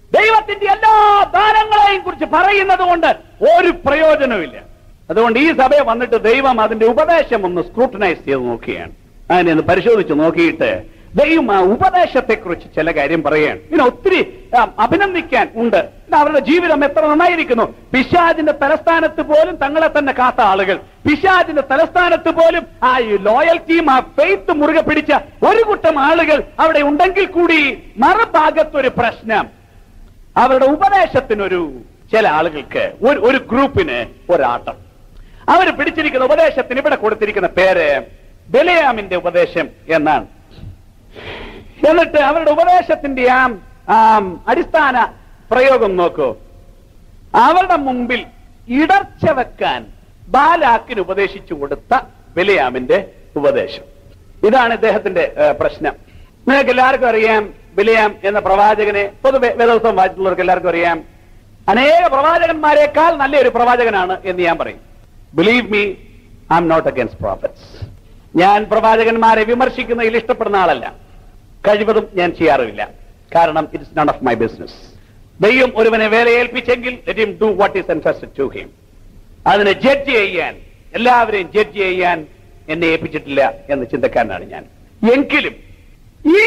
ദൈവത്തിന്റെ എല്ലാ ദാനങ്ങളെയും കുറിച്ച് പറയുന്നത് കൊണ്ട് ഒരു പ്രയോജനവുമില്ല അതുകൊണ്ട് ഈ സഭയെ വന്നിട്ട് ദൈവം അതിന്റെ ഉപദേശം ഒന്ന് സ്ക്രൂട്ടനൈസ് ചെയ്ത് നോക്കുകയാണ് അതിനെ ഒന്ന് പരിശോധിച്ച് നോക്കിയിട്ട് ദൈവം ആ ഉപദേശത്തെക്കുറിച്ച് ചില കാര്യം പറയുകയാണ് ഇതിനെ ഒത്തിരി ആ, അഭിനന്ദിക്കാൻ ഉണ്ട് ഇത് അവരുടെ ജീവിതം എത്ര നന്നായിരിക്കുന്നു പിശാജിന്റെ തലസ്ഥാനത്ത് പോലും തങ്ങളെ തന്നെ കാത്ത ആളുകൾ പിശാജിന്റെ തലസ്ഥാനത്ത് പോലും ആ ലോയൽറ്റിയും ആ ഫെയ്ത്ത് മുറുകെ പിടിച്ച ഒരു കൂട്ടം ആളുകൾ അവിടെ ഉണ്ടെങ്കിൽ കൂടി മറുഭാഗത്തൊരു പ്രശ്നം അവരുടെ ഉപദേശത്തിനൊരു ചില ആളുകൾക്ക് ഒരു ഒരു ഗ്രൂപ്പിന് ഒരാട്ടം അവർ പിടിച്ചിരിക്കുന്ന ഉപദേശത്തിന് ഇവിടെ കൊടുത്തിരിക്കുന്ന പേര് ബലിയാമിന്റെ ഉപദേശം എന്നാണ് എന്നിട്ട് അവരുടെ ഉപദേശത്തിന്റെ ആ ആ, അടിസ്ഥാന പ്രയോഗം നോക്കൂ അവരുടെ മുമ്പിൽ ഇടർച്ച വെക്കാൻ ബാലാക്കിന് ഉപദേശിച്ചു കൊടുത്ത ബലിയാമിന്റെ ഉപദേശം ഇതാണ് ഇദ്ദേഹത്തിന്റെ ഏ, പ്രശ്നം നിങ്ങൾക്ക് എല്ലാവർക്കും അറിയാം ബിലിയാം എന്ന പ്രവാചകനെ പൊതുവെ വേദോത്സവം വായിച്ചിട്ടുള്ളവർക്ക് എല്ലാവർക്കും അറിയാം അനേക പ്രവാചകന്മാരെക്കാൾ നല്ലൊരു പ്രവാചകനാണ് എന്ന് ഞാൻ പറയും believe me I'm not against prophets ഞാൻ പ്രവാചകന്മാരെ വിമർശിക്കുന്നതിൽ ഇഷ്ടപ്പെടുന്ന ആളല്ല കഴിവതും ഞാൻ ചെയ്യാറില്ല കാരണം it's none of my business ദൈവം ഒരുവനെ വേല ഏൽപ്പിച്ചെങ്കിൽ let him do what is entrusted to him അതിനെ ജഡ്ജ് ചെയ്യാൻ എല്ലാവരെയും ജഡ്ജ് ചെയ്യാൻ എന്നെ ഏൽപ്പിച്ചിട്ടില്ല എന്ന ചിന്തക്കാരനാണ് ഞാൻ എങ്കിലും ഈ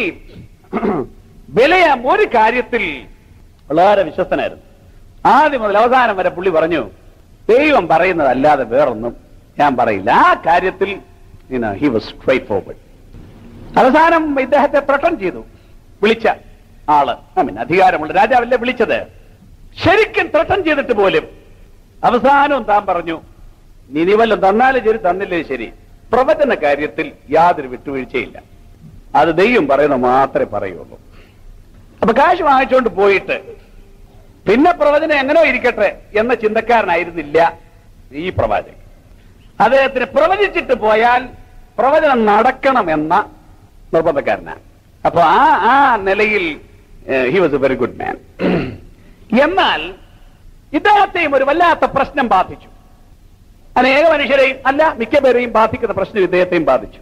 വിലയാം ഒരു കാര്യത്തിൽ വളരെ വിശ്വസ്തനായിരുന്നു ആദ്യം മുതൽ അവസാനം വരെ പുള്ളി പറഞ്ഞു ദൈവം പറയുന്നതല്ലാതെ വേറൊന്നും ഞാൻ പറയില്ല ആ കാര്യത്തിൽ ഹി വാസ് സ്ട്രൈറ്റ് ഫോർവേഡ് അവസാനം ഇദ്ദേഹത്തെ പ്രട്ടൺ ചെയ്തു വിളിച്ച ആള് ഐ മീൻ അധികാരമുള്ള രാജാവല്ലേ വിളിച്ചത് ശരിക്കും ത്രട്ടൺ ചെയ്തിട്ട് പോലും അവസാനവും താൻ പറഞ്ഞു നീ നീ വല്ലതും തന്നാലും ശരി തന്നില്ലേ ശരി പ്രവചന കാര്യത്തിൽ യാതൊരു വിട്ടുവീഴ്ചയില്ല അത് ദൈവം പറയുന്നത് മാത്രമേ പറയുള്ളൂ അപ്പൊ കാശ് വാങ്ങിച്ചുകൊണ്ട് പോയിട്ട് പിന്നെ പ്രവചനം എങ്ങനോ ഇരിക്കട്ടെ എന്ന ചിന്തക്കാരനായിരുന്നില്ല ഈ പ്രവാചകൻ അദ്ദേഹത്തിന് പ്രവചിച്ചിട്ട് പോയാൽ പ്രവചനം നടക്കണം എന്ന നിർബന്ധക്കാരനാണ് അപ്പൊ ആ ആ നിലയിൽ he was a very good man എന്നാൽ ഇദ്ദേഹത്തെയും ഒരു വല്ലാത്ത പ്രശ്നം ബാധിച്ചു അനേക മനുഷ്യരെയും അല്ല മിക്ക പേരെയും ബാധിക്കുന്ന പ്രശ്നം ഇദ്ദേഹത്തെയും ബാധിച്ചു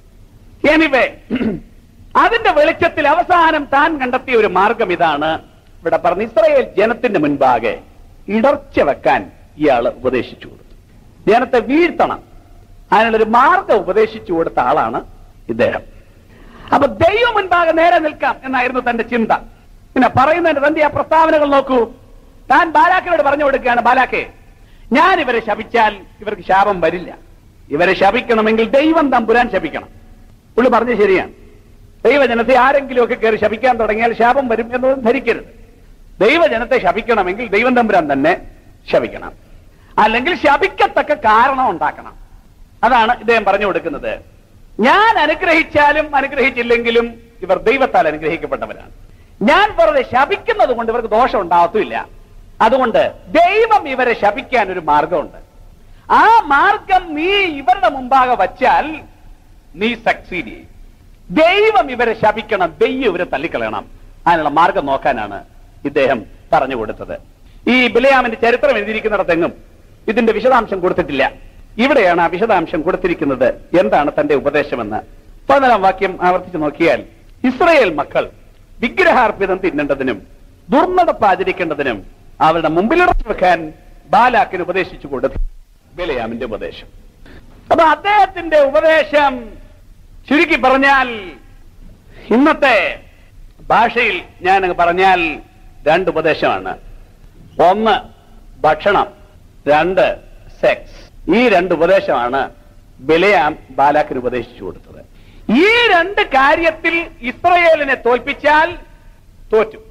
എനിവേ അതിന്റെ വെളിച്ചത്തിൽ അവസാനം താൻ കണ്ടെത്തിയ ഒരു മാർഗം ഇതാണ് ഇവിടെ പറഞ്ഞ ഇസ്രയേൽ ജനത്തിന്റെ മുൻപാകെ ഇടർച്ച വെക്കാൻ ഇയാൾ ഉപദേശിച്ചു കൊടുത്തു ജനത്തെ വീഴ്ത്തണം അതിനുള്ളൊരു മാർഗം ഉപദേശിച്ചു കൊടുത്ത ആളാണ് ഇദ്ദേഹം അപ്പൊ ദൈവം മുൻപാകെ നേരെ നിൽക്കാം എന്നായിരുന്നു തന്റെ ചിന്ത പിന്നെ പറയുന്നതിന്റെ തന്റെ ആ പ്രസ്താവനകൾ നോക്കൂ താൻ ബാലാക്കിനോട് പറഞ്ഞു കൊടുക്കുകയാണ് ബാലാക്കെ ഞാൻ ഇവരെ ശപിച്ചാൽ ഇവർക്ക് ശാപം വരില്ല ഇവരെ ശപിക്കണമെങ്കിൽ ദൈവം തമ്പുരാൻ ശപിക്കണം പുള്ളി പറഞ്ഞത് ശരിയാണ് ദൈവജനത്തെ ആരെങ്കിലും ഒക്കെ കയറി ശപിക്കാൻ തുടങ്ങിയാൽ ശാപം വരും എന്നൊന്നും ധരിക്കരുത് ദൈവജനത്തെ ശപിക്കണമെങ്കിൽ ദൈവം തമ്പുരാൻ തന്നെ ശപിക്കണം അല്ലെങ്കിൽ ശപിക്കത്തക്ക കാരണം ഉണ്ടാക്കണം അതാണ് ഇദ്ദേഹം പറഞ്ഞു കൊടുക്കുന്നത് ഞാൻ അനുഗ്രഹിച്ചാലും അനുഗ്രഹിച്ചില്ലെങ്കിലും ഇവർ ദൈവത്താൽ അനുഗ്രഹിക്കപ്പെട്ടവരാണ് ഞാൻ വെറുതെ ശപിക്കുന്നത് കൊണ്ട് ഇവർക്ക് ദോഷം ഉണ്ടാകത്തുമില്ല അതുകൊണ്ട് ദൈവം ഇവരെ ശപിക്കാൻ ഒരു മാർഗമുണ്ട് ആ മാർഗം നീ ഇവരുടെ മുമ്പാകെ വച്ചാൽ നീ സക്സീഡ് ചെയ്യും ദൈവം ഇവരെ ശപിക്കണം ദൈവം ഇവരെ തള്ളിക്കളയണം അതിനുള്ള മാർഗം നോക്കാനാണ് ഇദ്ദേഹം പറഞ്ഞു കൊടുത്തത് ഈ ബിലയാമിന്റെ ചരിത്രം എഴുതിയിരിക്കുന്നിടത്തെങ്ങും ഇതിന്റെ വിശദാംശം കൊടുത്തിട്ടില്ല ഇവിടെയാണ് ആ വിശദാംശം കൊടുത്തിരിക്കുന്നത് എന്താണ് തന്റെ ഉപദേശമെന്ന് പതിനാലാം വാക്യം ആവർത്തിച്ച് നോക്കിയാൽ ഇസ്രയേൽ മക്കൾ വിഗ്രഹാർപ്പിതം തിന്നേണ്ടതിനും ദുർനടപ്പ് ആചരിക്കേണ്ടതിനും അവരുടെ മുമ്പിലിറച്ചു വെക്കാൻ ബാലാക്കിന് ഉപദേശിച്ചു കൊടുത്തു ബിലയാമിന്റെ ഉപദേശം അപ്പൊ അദ്ദേഹത്തിന്റെ ഉപദേശം ചുരുക്കി പറഞ്ഞാൽ ഇന്നത്തെ ഭാഷയിൽ ഞാൻ പറഞ്ഞാൽ രണ്ട് ഉപദേശമാണ് ഒന്ന് ഭക്ഷണം രണ്ട് സെക്സ് ഈ രണ്ട് ഉപദേശമാണ് ബിലയാം ബാലാക്കിന് ഉപദേശിച്ചു കൊടുത്തത് ഈ രണ്ട് കാര്യത്തിൽ ഇസ്രയേലിനെ തോൽപ്പിച്ചാൽ തോറ്റു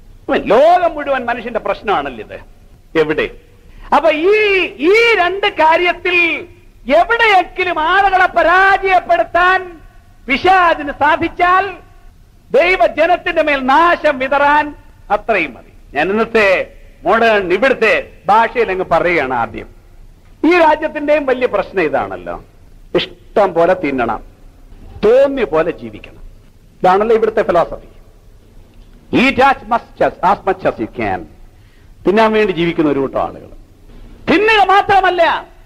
ലോകം മുഴുവൻ മനുഷ്യന്റെ പ്രശ്നമാണല്ലോ ഇത് എവിടെ അപ്പൊ ഈ ഈ രണ്ട് കാര്യത്തിൽ എവിടെയെങ്കിലും ആളുകളെ പരാജയപ്പെടുത്താൻ പിശാദിന് സാധിച്ചാൽ ദൈവജനത്തിന്റെ മേൽ നാശം വിതറാൻ അത്രയും മതി ഞാൻ ഇന്നത്തെ മോഡേൺ ഇവിടുത്തെ ഭാഷയിൽ അങ്ങ് പറയുകയാണ് ആദ്യം ഈ രാജ്യത്തിന്റെയും വലിയ പ്രശ്നം ഇതാണല്ലോ ഇഷ്ടം പോലെ തിന്നണം തോന്നിയ പോലെ ജീവിക്കണം ഇതാണല്ലോ ഇവിടുത്തെ philosophy eat as much as much as you can തിന്നാൻ വേണ്ടി ജീവിക്കുന്ന ഒരു കൂട്ടം ആളുകൾ തിന്നുക മാത്രമല്ല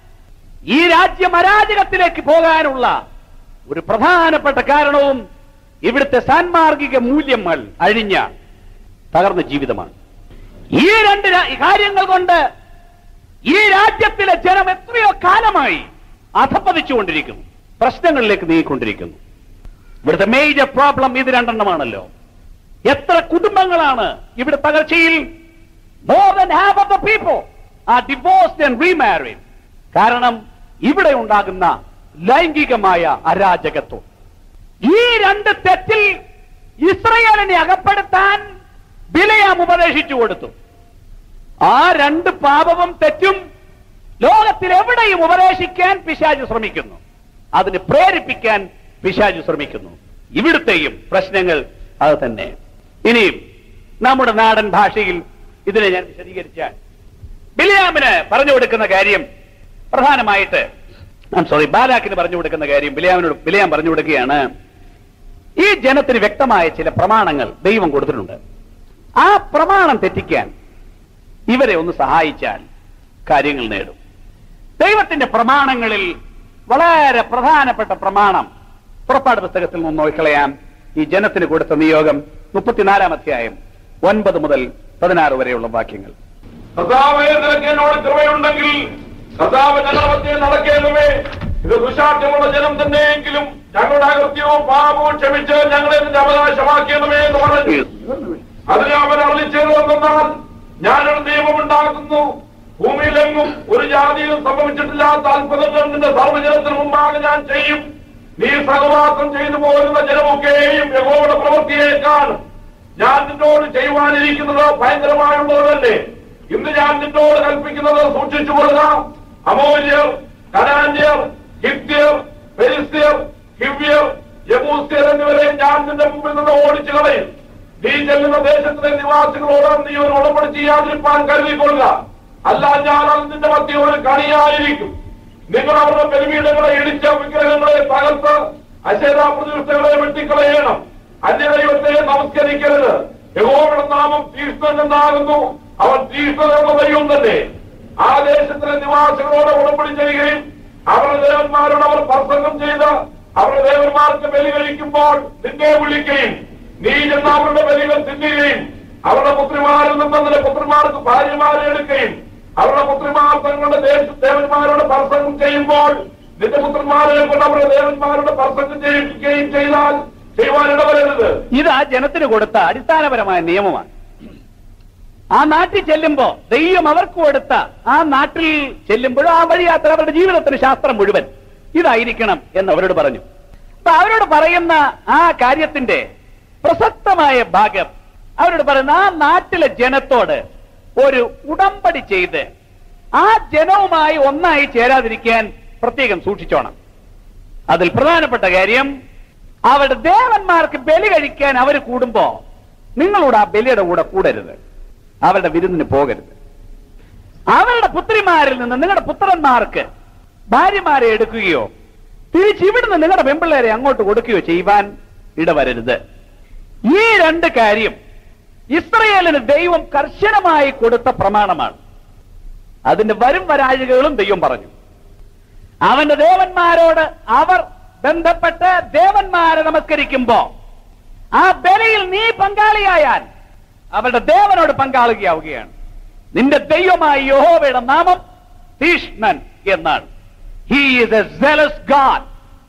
ഈ രാജ്യം അരാജകത്തിലേക്ക് പോകാനുള്ള ഒരു പ്രധാനപ്പെട്ട കാരണവും ഇവിടുത്തെ സാൻമാർഗിക മൂല്യങ്ങൾ അഴിഞ്ഞ തകർന്ന ജീവിതമാണ് ഈ രണ്ട് രാ- കാര്യങ്ങൾ കൊണ്ട് ഈ രാജ്യത്തിലെ ജനം എത്രയോ കാലമായി അധപ്പതിച്ചുകൊണ്ടിരിക്കുന്നു പ്രശ്നങ്ങളിലേക്ക് നീങ്ങിക്കൊണ്ടിരിക്കുന്നു ഇവിടുത്തെ മേജർ പ്രോബ്ലം ഇത് രണ്ടെണ്ണമാണല്ലോ എത്ര കുടുംബങ്ങളാണ് ഇവിടെ തകർച്ചയിൽ more than half of the people are divorced and remarried കാരണം ഇവിടെ ഉണ്ടാകുന്ന ലൈംഗികമായ അരാജകത്വം ഈ രണ്ട് തെറ്റിൽ ഇസ്രയേലിനെ അകപ്പെടുത്താൻ ബിലയാം ഉപദേശിച്ചു കൊടുത്തു ആ രണ്ട് പാപവും തെറ്റും ലോകത്തിൽ എവിടെയും ഉപദേശിക്കാൻ പിശാജ് ശ്രമിക്കുന്നു അതിന് പ്രേരിപ്പിക്കാൻ പിശാജ് ശ്രമിക്കുന്നു ഇവിടുത്തെയും പ്രശ്നങ്ങൾ അത് തന്നെ ഇനിയും നമ്മുടെ നാടൻ ഭാഷയിൽ ഇതിനെ ഞാൻ വിശദീകരിച്ചാൽ ബിലിയാമിന് പറഞ്ഞു കൊടുക്കുന്ന കാര്യം പ്രധാനമായിട്ട് സോറി ബാലാക്കിന് പറഞ്ഞു കൊടുക്കുന്ന കാര്യം ബിലിയാമിനോട് ബിലിയാം പറഞ്ഞു കൊടുക്കുകയാണ് ഈ ജനത്തിന് വ്യക്തമായ ചില പ്രമാണങ്ങൾ ദൈവം കൊടുത്തിട്ടുണ്ട് ആ പ്രമാണം തെറ്റിക്കാൻ ഇവരെ ഒന്ന് സഹായിച്ചാൽ കാര്യങ്ങൾ നേടും ദൈവത്തിന്റെ പ്രമാണങ്ങളിൽ വളരെ പ്രധാനപ്പെട്ട പ്രമാണം പുറപ്പാട് പുസ്തകത്തിൽ നിന്ന് നോക്കിക്കളയാം ഈ ജനത്തിന് കൊടുത്ത നിയോഗം മുപ്പത്തിനാലാം അധ്യായം ഒൻപത് മുതൽ പതിനാറ് വരെയുള്ള വാക്യങ്ങൾ കർത്താവേ നിനക്ക് എന്നോട് കൃപയുണ്ടെങ്കിൽ കർത്താവ് ഞങ്ങളുടെ മധ്യേ നടക്കേണ്ടവേ ഇത് ദുശാഠ്യമുള്ള ജനം തന്നെയെങ്കിലും ഞങ്ങളുടെ അകൃത്യവും പാപവും ക്ഷമിച്ച് ഞങ്ങളെ നിന്റെ അവകാശമാക്കിയണമേ എന്ന് പറഞ്ഞു അതിന് അവൻ അറിയിച്ചതെന്നാൽ ഞാനൊരു നിയമമുണ്ടാക്കുന്നു ഭൂമിയിലെങ്ങും ഒരു ജാതിയിലും സംഭവിച്ചിട്ടില്ലാത്ത അത്ഭുതങ്ങൾ നിന്റെ സർവ്വജനത്തിന് മുമ്പാകെ ഞാൻ ചെയ്യും നീ സഹവാസം ചെയ്തു പോരുന്ന ജനമൊക്കെയും യഹോവയുടെ പ്രവൃത്തിയെ കാണും ഞാൻ നിന്നോട് ചെയ്യുവാനിരിക്കുന്നത് ഭയങ്കരമായുള്ളതല്ലേ ഇന്ന് ഞാൻ നിന്നോട് കൽപ്പിക്കുന്നത് സൂക്ഷിച്ചു കൊള്ളുക അമോര്യർ കനാന്യർ ഹിത്യർ പെരിസ്ത്യർ ഹിവ്യർ യബൂസ്യർ എന്നിവരെ ഞാൻ നിന്റെ മുമ്പിൽ നിന്ന് ഓടിച്ചു കളയും നീ ചെല്ലുന്ന ദേശത്തിലെ നിവാസികളോട് നീ ഒരു ഉടമ്പടി ചെയ്യാതിരിപ്പാൻ കരുതിക്കൊള്ളുക അല്ല ഞാൻ അത് നിന്റെ മധ്യ ഒരു കണിയായിരിക്കും നിങ്ങൾ അവരുടെ ബലിപീഠങ്ങളെ ഇടിച്ച വിഗ്രഹങ്ങളെ തകർത്ത് അശേരാ പ്രതിഷ്ഠകളെ വെട്ടിക്കളയണം അന്യദൈവത്തെ നമസ്കരിക്കരുത് യഹോവയുടെ നാമം തീഷ്ണെന്നാകുന്നു അവൻ തീഷ്ണതയുള്ള ദൈവം തന്നെ ആ ദേശത്തിലെ നിവാസികളോട് ഉടമ്പടി ചെയ്യുകയും അവരുടെ ദേവന്മാരോട് അവർ പ്രസംഗം ചെയ്ത് അവരുടെ ദേവന്മാർക്ക് ബലി കഴിക്കുമ്പോൾ നിന്നെ വിളിക്കുകയും നീ ചെന്ന് അവരുടെ ബലികൾ തിന്നുകയും അവരുടെ പുത്രിമാരിൽ നിന്ന് നിന്റെ പുത്രിമാർക്ക് ഭാര്യമാരെ എടുക്കുകയും അവരുടെ പുത്രിമാർ തങ്ങളുടെ ദേശ- ദേവന്മാരോട് പ്രസംഗം ചെയ്യുമ്പോൾ നിന്റെ പുത്രന്മാരെ കൊണ്ട് അവരുടെ ദേവന്മാരോട് പ്രസംഗം ചെയ്യിപ്പിക്കുകയും ചെയ്താൽ ചെയ്യുവാൻ ഇടവരരുത് ഇത് ആ ജനത്തിന് കൊടുത്ത അടിസ്ഥാനപരമായ നിയമമാണ് ആ നാട്ടിൽ ചെല്ലുമ്പോ ദൈവം അവർക്ക് കൊടുത്ത ആ നാട്ടിൽ ചെല്ലുമ്പോഴും ആ വഴിയാത്ര അവരുടെ ജീവിതത്തിന് ശാസ്ത്രം മുഴുവൻ ഇതായിരിക്കണം എന്ന് അവരോട് പറഞ്ഞു അപ്പൊ അവരോട് പറയുന്ന ആ കാര്യത്തിന്റെ പ്രസക്തമായ ഭാഗം അവരോട് പറയുന്ന ആ നാട്ടിലെ ജനത്തോട് ഒരു ഉടമ്പടി ചെയ്ത് ആ ജനവുമായി ഒന്നായി ചേരാതിരിക്കാൻ പ്രത്യേകം സൂക്ഷിച്ചോണം അതിൽ പ്രധാനപ്പെട്ട കാര്യം അവരുടെ ദേവന്മാർക്ക് ബലി കഴിക്കാൻ അവർ കൂടുമ്പോ നിങ്ങളോട് ആ ബലിയുടെ കൂടെ കൂടരുത് അവരുടെ വിരുന്നിന് പോകരുത് അവരുടെ പുത്രിമാരിൽ നിന്ന് നിങ്ങളുടെ പുത്രന്മാർക്ക് ഭാര്യമാരെ എടുക്കുകയോ തിരിച്ച് ഇവിടുന്ന് നിങ്ങളുടെ പെമ്പിള്ളേരെ അങ്ങോട്ട് കൊടുക്കുകയോ ചെയ്യുവാൻ ഇടവരരുത് ഈ രണ്ട് കാര്യം ഇസ്രയേലിന് ദൈവം കർശനമായി കൊടുത്ത പ്രമാണമാണ് അതിന്റെ വരും വരാഴികകളും ദൈവം പറഞ്ഞു അവന്റെ ദേവന്മാരോട് അവർ ബന്ധപ്പെട്ട് ദേവന്മാരെ നമസ്കരിക്കുമ്പോ ആ ബലിയിൽ നീ പങ്കാളിയായാൽ അവരുടെ ദേവനോട് പങ്കാളിയാവുകയാണ് നിന്റെ ദൈവമായ യഹോവയുടെ നാമം തീഷ്ണൻ എന്നാണ് he is a zealous God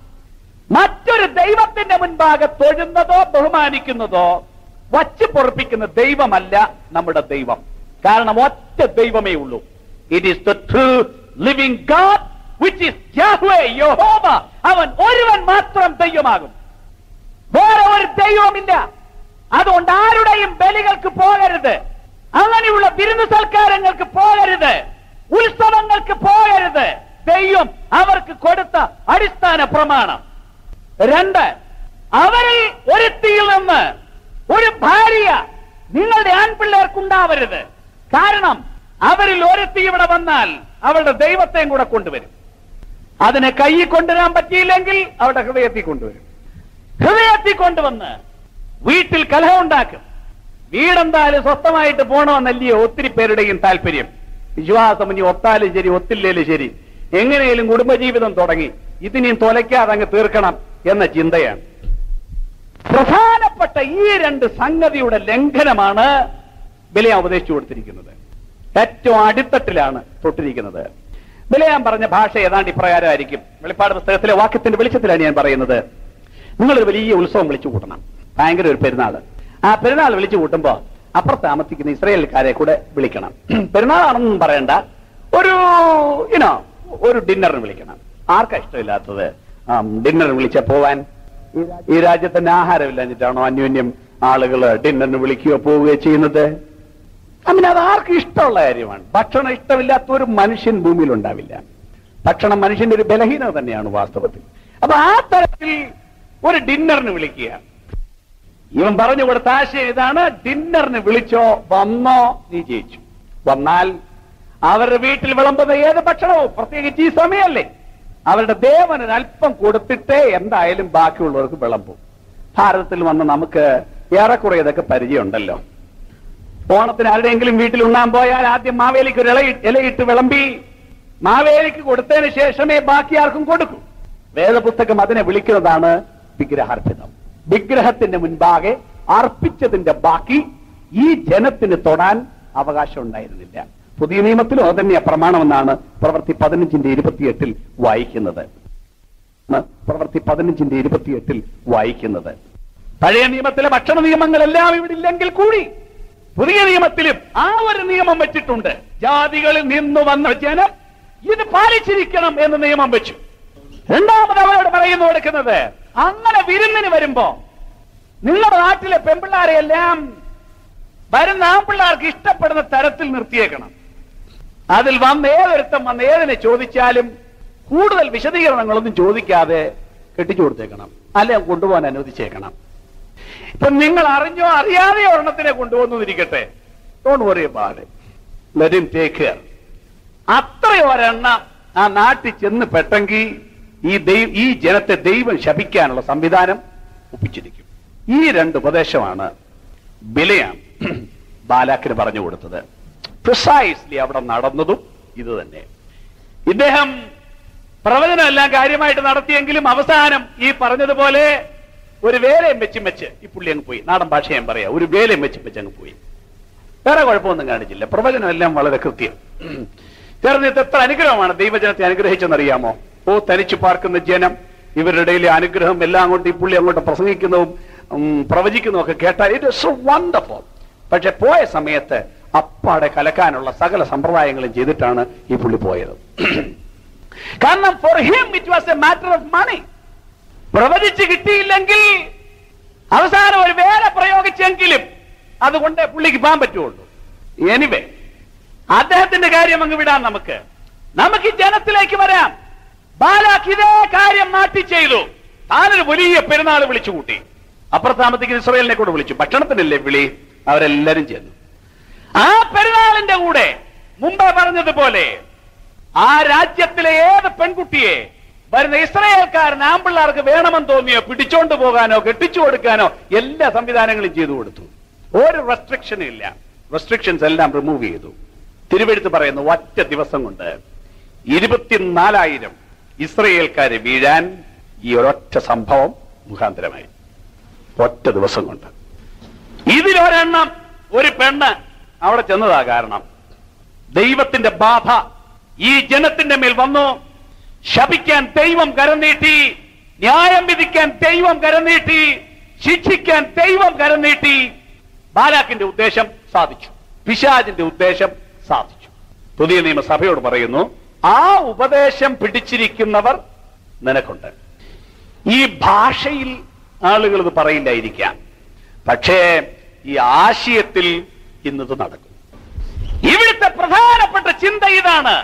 മറ്റൊരു ദൈവത്തിന്റെ മുൻപാകെ തൊഴുന്നതോ ബഹുമാനിക്കുന്നതോ വച്ച് പൊറപ്പിക്കുന്ന ദൈവമല്ല നമ്മുടെ ദൈവം കാരണം ഒറ്റ ദൈവമേ ഉള്ളൂ it is the true living God which is Yahweh യഹോവ അവൻ ഒരുവൻ മാത്രം ദൈവമാകും വേറെ ഒരു ദൈവമില്ല അതുകൊണ്ട് ആരുടെയും ബലികൾക്ക് പോകരുത് അങ്ങനെയുള്ള വിരുന്ന് സൽക്കാരങ്ങൾക്ക് പോകരുത് ഉത്സവങ്ങൾക്ക് പോകരുത് ദൈവം അവർക്ക് കൊടുത്ത അടിസ്ഥാന പ്രമാണം രണ്ട് അവരിൽ ഒരുത്തിയിൽ നിന്ന് ഒരു ഭാര്യ നിങ്ങളുടെ ആൺപിള്ളേർക്കുണ്ടാവരുത് കാരണം അവരിൽ ഒരുത്തി ഇവിടെ വന്നാൽ അവളുടെ ദൈവത്തെയും കൂടെ കൊണ്ടുവരും അതിനെ കൈയിൽ കൊണ്ടുവരാൻ പറ്റിയില്ലെങ്കിൽ അവരുടെ ഹൃദയത്തിൽ കൊണ്ടുവരും ഹൃദയത്തിൽ കൊണ്ടുവന്ന് വീട്ടിൽ കലഹമുണ്ടാക്കും വീടെന്തായാലും സ്വസ്ഥമായിട്ട് പോകണമെന്നല്ലയോ ഒത്തിരി പേരുടെയും താല്പര്യം വിശ്വാസം ഇനി ഒത്താലും ശരി ഒത്തില്ലേലും ശരി എങ്ങനെയും കുടുംബജീവിതം തുടങ്ങി ഇതിനെയും തൊലയ്ക്കാതെ അങ്ങ് തീർക്കണം എന്ന ചിന്തയാണ് പ്രധാനപ്പെട്ട ഈ രണ്ട് സംഗതിയുടെ ലംഘനമാണ് ബലിയാൻ ഉപദേശിച്ചു കൊടുത്തിരിക്കുന്നത് ഏറ്റവും അടിത്തട്ടിലാണ് തൊട്ടിരിക്കുന്നത് ബലിയാൻ പറഞ്ഞ ഭാഷ ഏതാണ്ട് ഇപ്രകാരമായിരിക്കും വെളിപ്പാട് പുസ്തകത്തിലെ വാക്യത്തിന്റെ വെളിച്ചത്തിലാണ് ഞാൻ പറയുന്നത് നിങ്ങളൊരു വലിയ ഉത്സവം വിളിച്ചു കൂട്ടണം ഭയങ്കര ഒരു പെരുന്നാൾ ആ പെരുന്നാൾ വിളിച്ചു കൂട്ടുമ്പോ അപ്പുറത്ത് താമസിക്കുന്ന ഇസ്രയേൽക്കാരെ കൂടെ വിളിക്കണം പെരുന്നാളാണെന്നും പറയണ്ട ഒരു ഇനോ ഒരു ഡിന്നറിന് വിളിക്കണം ആർക്കാ ഇഷ്ടമില്ലാത്തത് ഡിന്നറിന് വിളിച്ച പോവാൻ ഈ രാജ്യത്തിന് ആഹാരമില്ലാഞ്ഞിട്ടാണോ അന്യോന്യം ആളുകൾ ഡിന്നറിന് വിളിക്കുകയോ പോവുകയോ ചെയ്യുന്നത് അങ്ങനെ അത് ആർക്കും ഇഷ്ടമുള്ള കാര്യമാണ് ഭക്ഷണം ഇഷ്ടമില്ലാത്ത ഒരു മനുഷ്യൻ ഭൂമിയിൽ ഉണ്ടാവില്ല ഭക്ഷണം മനുഷ്യന്റെ ഒരു ബലഹീനത തന്നെയാണ് വാസ്തവത്തിൽ അപ്പൊ ആ തരത്തിൽ ഒരു ഡിന്നറിന് വിളിക്കുക ഇവൻ പറഞ്ഞു കൊടുത്ത ആശയം ഇതാണ് ഡിന്നറിന് വിളിച്ചോ വന്നോ നീ ജയിച്ചു വന്നാൽ അവരുടെ വീട്ടിൽ വിളമ്പുന്ന ഏത് ഭക്ഷണവും പ്രത്യേകിച്ച് ഈ സമയമല്ലേ അവരുടെ ദേവന് അല്പം കൊടുത്തിട്ടേ എന്തായാലും ബാക്കിയുള്ളവർക്ക് വിളമ്പും ഭാരതത്തിൽ വന്ന് നമുക്ക് ഏറെക്കുറെ ഇതൊക്കെ പരിചയമുണ്ടല്ലോ ഓണത്തിന് ആരുടെയെങ്കിലും വീട്ടിൽ ഉണ്ണാൻ പോയാൽ ആദ്യം മാവേലിക്ക് ഒരു ഇല ഇലയിട്ട് വിളമ്പി മാവേലിക്ക് കൊടുത്തതിന് ശേഷമേ ബാക്കി ആർക്കും കൊടുക്കൂ വേദപുസ്തകം അതിനെ വിളിക്കുന്നതാണ് വിഗ്രഹാർപ്പിതം വിഗ്രഹത്തിന്റെ മുൻപാകെ അർപ്പിച്ചതിന്റെ ബാക്കി ഈ ജനത്തിന് തൊടാൻ അവകാശം ഉണ്ടായിരുന്നില്ല പുതിയ നിയമത്തിലും അത് തന്നെയാ പ്രമാണമെന്നാണ് പ്രവൃത്തി പതിനഞ്ചിന്റെ ഇരുപത്തിയെട്ടിൽ വായിക്കുന്നത് പ്രവൃത്തി പതിനഞ്ചിന്റെ ഇരുപത്തിയെട്ടിൽ വായിക്കുന്നത് പഴയ നിയമത്തിലെ ഭക്ഷണ നിയമങ്ങളെല്ലാം ഇവിടെ ഇല്ലെങ്കിൽ കൂടി പുതിയ നിയമത്തിലും ആ ഒരു നിയമം വെച്ചിട്ടുണ്ട് ജാതികളിൽ നിന്ന് വന്ന ജനം ഇത് പാലിച്ചിരിക്കണം എന്ന് നിയമം വെച്ചു രണ്ടാമത് അവരോട് പറയുന്നു കൊടുക്കുന്നത് അങ്ങനെ വിരുന്നിന് വരുമ്പോ നിങ്ങളുടെ നാട്ടിലെ പെൺപിള്ളാരെ എല്ലാം വരുന്ന ആൺപിള്ളാർക്ക് ഇഷ്ടപ്പെടുന്ന തരത്തിൽ നിർത്തിയേക്കണം അതിൽ വന്ന് ഏതൊരുത്തം വന്ന് ഏതിനെ ചോദിച്ചാലും കൂടുതൽ വിശദീകരണങ്ങളൊന്നും ചോദിക്കാതെ കെട്ടിച്ചു കൊടുത്തേക്കണം അല്ലെ കൊണ്ടുപോകാൻ അനുവദിച്ചേക്കണം ഇപ്പൊ നിങ്ങൾ അറിഞ്ഞോ അറിയാതെ ഒരെണ്ണത്തിനെ കൊണ്ടുവന്നിരിക്കട്ടെ don't worry about let him take care അത്രയൊരെണ്ണം ആ നാട്ടിൽ ചെന്ന് പെട്ടെങ്കിൽ ഈ ദൈവ ഈ ജനത്തെ ദൈവം ശപിക്കാനുള്ള സംവിധാനം ഒപ്പിച്ചിരിക്കും ഈ രണ്ട് ഉപദേശമാണ് ബിലയാം ബാലാക്കിന് പറഞ്ഞു കൊടുത്തത് പ്രിസൈസ്ലി അവിടെ നടന്നതും ഇത് തന്നെ ഇദ്ദേഹം പ്രവചനം എല്ലാം കാര്യമായിട്ട് നടത്തിയെങ്കിലും അവസാനം ഈ പറഞ്ഞതുപോലെ ഒരു വേലയും വെച്ചും വെച്ച് ഈ പുള്ളി അങ്ങ് പോയി നാടൻ ഭാഷ ഞാൻ പറയാം ഒരു വേലയും വെച്ചും വെച്ച് അങ്ങ് പോയി വേറെ കുഴപ്പമൊന്നും കാണിച്ചില്ല പ്രവചനം എല്ലാം വളരെ കൃത്യം ചേർന്നിട്ട് എത്ര അനുഗ്രഹമാണ് ദൈവജനത്തെ അനുഗ്രഹിച്ചെന്നറിയാമോ ഓ തനിച്ചു പാർക്കുന്ന ജനം ഇവരുടെ ഇടയിലെ അനുഗ്രഹം എല്ലാം അങ്ങോട്ട് ഈ പുള്ളി അങ്ങോട്ട് പ്രസംഗിക്കുന്നതും ഉം, പ്രവചിക്കുന്നതും ഒക്കെ കേട്ടാൽ ഇറ്റ് സോ വണ്ടർഫുൾ പക്ഷെ പോയ സമയത്ത് അപ്പാടെ കലക്കാനുള്ള സകല സമ്പ്രദായങ്ങളും ചെയ്തിട്ടാണ് ഈ പുള്ളി പോയത് കാരണം for him it was a matter of money പ്രവചിച്ച് കിട്ടിയില്ലെങ്കിൽ അവസാനം ഒരു വേല പ്രയോഗിച്ചെങ്കിലും അതുകൊണ്ട് പുള്ളിക്ക് പോകാൻ പറ്റുള്ളൂ എനിവേ അദ്ദേഹത്തിന്റെ കാര്യം അങ്ങ് വിടാം നമുക്ക് നമുക്ക് ഈ ജനത്തിലേക്ക് വരാം ബാലാക്ക് ഇതേ കാര്യം നാട്ടി ചെയ്തു താനൊരു വലിയ പെരുന്നാൾ വിളിച്ചു കൂട്ടി അപ്പുറത്ത് താമസിക്കുന്ന ഇസ്രയേലിനെ കൂടെ വിളിച്ചു ഭക്ഷണത്തിനല്ലേ വിളി അവരെല്ലാരും ചെന്നു ആ പെരുന്നാളിന്റെ കൂടെ മുമ്പേ പറഞ്ഞതുപോലെ ആ രാജ്യത്തിലെ ഏത് പെൺകുട്ടിയെ വരുന്ന ഇസ്രയേൽക്കാരൻ ആമ്പിള്ളാർക്ക് വേണമെന്ന് തോന്നിയോ പിടിച്ചോണ്ട് പോകാനോ കെട്ടിച്ചു കൊടുക്കാനോ എല്ലാ സംവിധാനങ്ങളും ചെയ്തു കൊടുത്തു ഒരു റെസ്ട്രിക്ഷനും ഇല്ല റെസ്ട്രിക്ഷൻസ് എല്ലാം റിമൂവ് ചെയ്തു തിരുവെടുത്ത് പറയുന്നു ഒറ്റ ദിവസം കൊണ്ട് ഇരുപത്തിനാലായിരം ഇസ്രയേൽക്കാരെ വീഴാൻ ഈ ഒരൊറ്റ സംഭവം മുഖാന്തരമായി ഒറ്റ ദിവസം കൊണ്ട് ഇതിലൊരെണ്ണം ഒരു പെണ്ണ് അവിടെ ചെന്നതാ കാരണം ദൈവത്തിന്റെ ബാധ ഈ ജനത്തിന്റെ മേൽ വന്നു ശപിക്കാൻ ദൈവം കരം നീട്ടി ന്യായം വിധിക്കാൻ ദൈവം കരം നീട്ടി ശിക്ഷിക്കാൻ ദൈവം കരം നീട്ടി ബാലാക്കിന്റെ ഉദ്ദേശം സാധിച്ചു പിശാജിന്റെ ഉദ്ദേശം സാധിച്ചു പുതിയ നിയമസഭയോട് പറയുന്നു ആ ഉപദേശം പിടിച്ചിരിക്കുന്നവർ നിനക്കുണ്ട് ഈ ഭാഷയിൽ ആളുകൾ ഇത് പറയില്ലായിരിക്കാം പക്ഷേ ഈ ആശയത്തിൽ ഇന്നത് നടക്കും ഇവിടുത്തെ പ്രധാനപ്പെട്ട ചിന്ത ഇതാണ്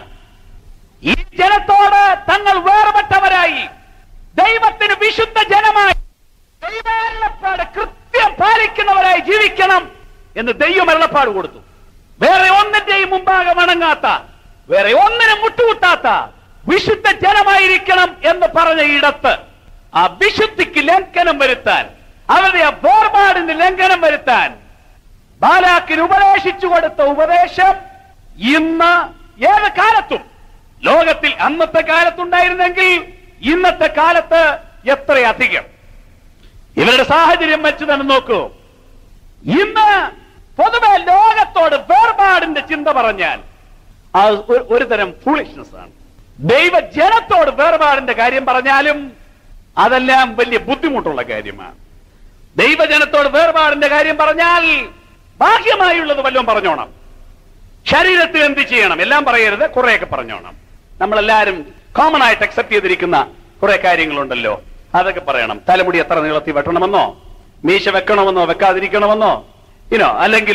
ഈ ജനത്തോട് തങ്ങൾ വേർപെട്ടവരായി ദൈവത്തിന് വിശുദ്ധ ജനമായി ദൈവാരുളപ്പാട് കൃത്യം പാലിക്കുന്നവരായി ജീവിക്കണം എന്ന് ദൈവം അരുളപ്പാട് കൊടുത്തു വേറെ ഒന്നിന്റെയും മുമ്പാകെ വണങ്ങാത്ത വേറെ ഒന്നിനും മുട്ടുകുത്താത്ത വിശുദ്ധ ജനമായിരിക്കണം എന്ന് പറഞ്ഞ ഇടത്ത് ആ വിശുദ്ധിക്ക് ലംഘനം വരുത്താൻ അവരുടെ ആ വേർപാടിന് ലംഘനം വരുത്താൻ ബാലാക്കിന് ഉപദേശിച്ചു കൊടുത്ത ഉപദേശം ഇന്ന് ഏത് കാലത്തും ലോകത്തിൽ അന്നത്തെ കാലത്തുണ്ടായിരുന്നെങ്കിൽ ഇന്നത്തെ കാലത്ത് എത്രയധികം ഇവരുടെ സാഹചര്യം വെച്ച് തന്നെ നോക്കൂ ഇന്ന് പൊതുവെ ലോകത്തോട് വേർപാടിന്റെ ചിന്ത പറഞ്ഞാൽ അത് ഒരു- ഒരു തരം ഫൂളിഷ്നെസ് ആണ് ദൈവജനത്തോട് വേർപാടിന്റെ കാര്യം പറഞ്ഞാലും അതെല്ലാം വലിയ ബുദ്ധിമുട്ടുള്ള കാര്യമാണ് ദൈവജനത്തോട് വേർപാടിന്റെ കാര്യം പറഞ്ഞാൽ ബാഹ്യമായുള്ളത് വല്ലതും പറഞ്ഞോണം ശരീരത്തിൽ എന്ത് ചെയ്യണം എല്ലാം പറയരുത് കുറെയൊക്കെ പറഞ്ഞോണം നമ്മളെല്ലാരും കോമൺ ആയിട്ട് അക്സെപ്റ്റ് ചെയ്തിരിക്കുന്ന കുറെ കാര്യങ്ങളുണ്ടല്ലോ അതൊക്കെ പറയണം തലമുടി എത്ര നീളത്തിൽ വെട്ടണമെന്നോ മീശ വെക്കണമെന്നോ വെക്കാതിരിക്കണമെന്നോ ഇനോ അല്ലെങ്കിൽ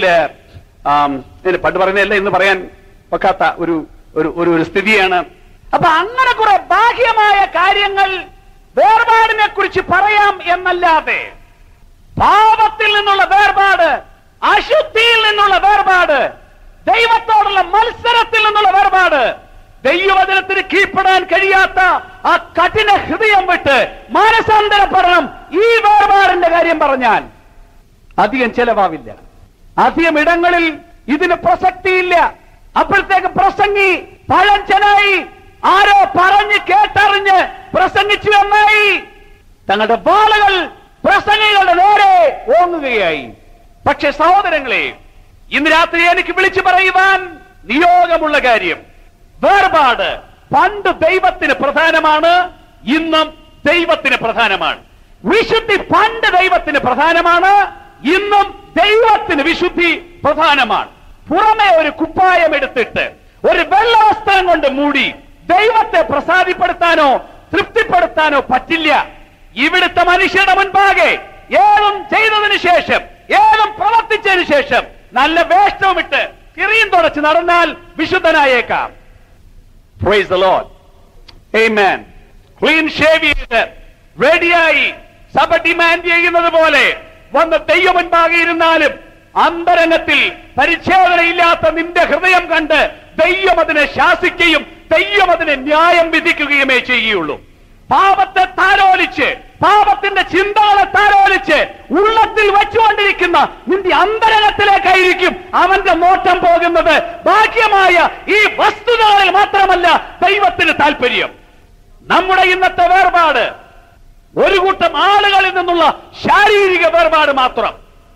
പണ്ട് പറയുന്നതല്ല ഇന്ന് പറയാൻ വെക്കാത്ത ഒരു ഒരു ഒരു ഒരു സ്ഥിതിയാണ് അപ്പൊ അങ്ങനെ കുറെ ബാഹ്യമായ കാര്യങ്ങൾ വേർപാടിനെ കുറിച്ച് പറയാം എന്നല്ലാതെ പാപത്തിൽ നിന്നുള്ള വേർപാട് അശുദ്ധിയിൽ നിന്നുള്ള വേർപാട് ദൈവത്തോടുള്ള മത്സരത്തിൽ നിന്നുള്ള വേർപാട് ദൈവവചനത്തിന് കീഴ്പ്പെടാൻ കഴിയാത്ത ആ കഠിന ഹൃദയം വിട്ട് മാനസാന്തരപ്പെടണം ഈ വേർപാടിന്റെ കാര്യം പറഞ്ഞാൽ അധികം ചെലവാവില്ല അധികം ഇടങ്ങളിൽ ഇതിന് പ്രസക്തിയില്ല അപ്പോഴത്തേക്ക് പ്രസംഗി പഴഞ്ചനായി ആരോ പറഞ്ഞ് കേട്ടറിഞ്ഞ് പ്രസംഗിച്ചു എന്നായി തങ്ങളുടെ വാളുകൾ പ്രസംഗികളുടെ നേരെ ഓങ്ങുകയായി പക്ഷെ സഹോദരങ്ങളെ ഇന്ന് രാത്രി എനിക്ക് വിളിച്ചു പറയുവാൻ നിയോഗമുള്ള കാര്യം വേർപാട് പണ്ട് ദൈവത്തിന് പ്രധാനമാണ് ഇന്നും ദൈവത്തിന് പ്രധാനമാണ് വിശുദ്ധി പണ്ട് ദൈവത്തിന് പ്രധാനമാണ് ഇന്നും ദൈവത്തിന് വിശുദ്ധി പ്രധാനമാണ് പുറമെ ഒരു കുപ്പായം എടുത്തിട്ട് ഒരു വെള്ളവസ്ത്രം കൊണ്ട് മൂടി ദൈവത്തെ പ്രസാദിപ്പെടുത്താനോ തൃപ്തിപ്പെടുത്താനോ പറ്റില്ല ഇവിടുത്തെ മനുഷ്യരുടെ മുൻപാകെ ഏതും ചെയ്തതിനു ശേഷം ഏതും പ്രവർത്തിച്ചതിന് ശേഷം നല്ല വേഷവുമിട്ട് കിറിയും തുടച്ച് നടന്നാൽ വിശുദ്ധനായേക്കാം praise the lord Amen. Clean shave ചെയ്ത് റെഡിയായി സഭ ഡിമാൻഡ് ചെയ്യുന്നത് പോലെ വന്ന് ദൈവം മുൻപാകെ ഇരുന്നാലും അന്തരംഗത്തിൽ പരിച്ഛേദനയില്ലാത്ത നിന്റെ ഹൃദയം കണ്ട് ദൈവം അതിനെ ശാസിക്കുകയും ദൈവം അതിനെ ന്യായം വിധിക്കുകയുമേ ചെയ്യുകയുള്ളൂ പാപത്തെ താരോലിച്ച് പാപത്തിന്റെ ചിന്തകളെ താരോലിച്ച് ഉള്ളത്തിൽ വെച്ചുകൊണ്ടിരിക്കുന്ന നിന്റെ അന്തരംഗത്തിലേക്കായിരിക്കും അവന്റെ നോട്ടം പോകുന്നത് ബാഹ്യമായ ഈ വസ്തുതകളിൽ മാത്രമല്ല ദൈവത്തിന് താല്പര്യം നമ്മുടെ ഇന്നത്തെ വേർപാട് ഒരു കൂട്ടം ആളുകളിൽ നിന്നുള്ള ശാരീരിക വേർപാട് മാത്രം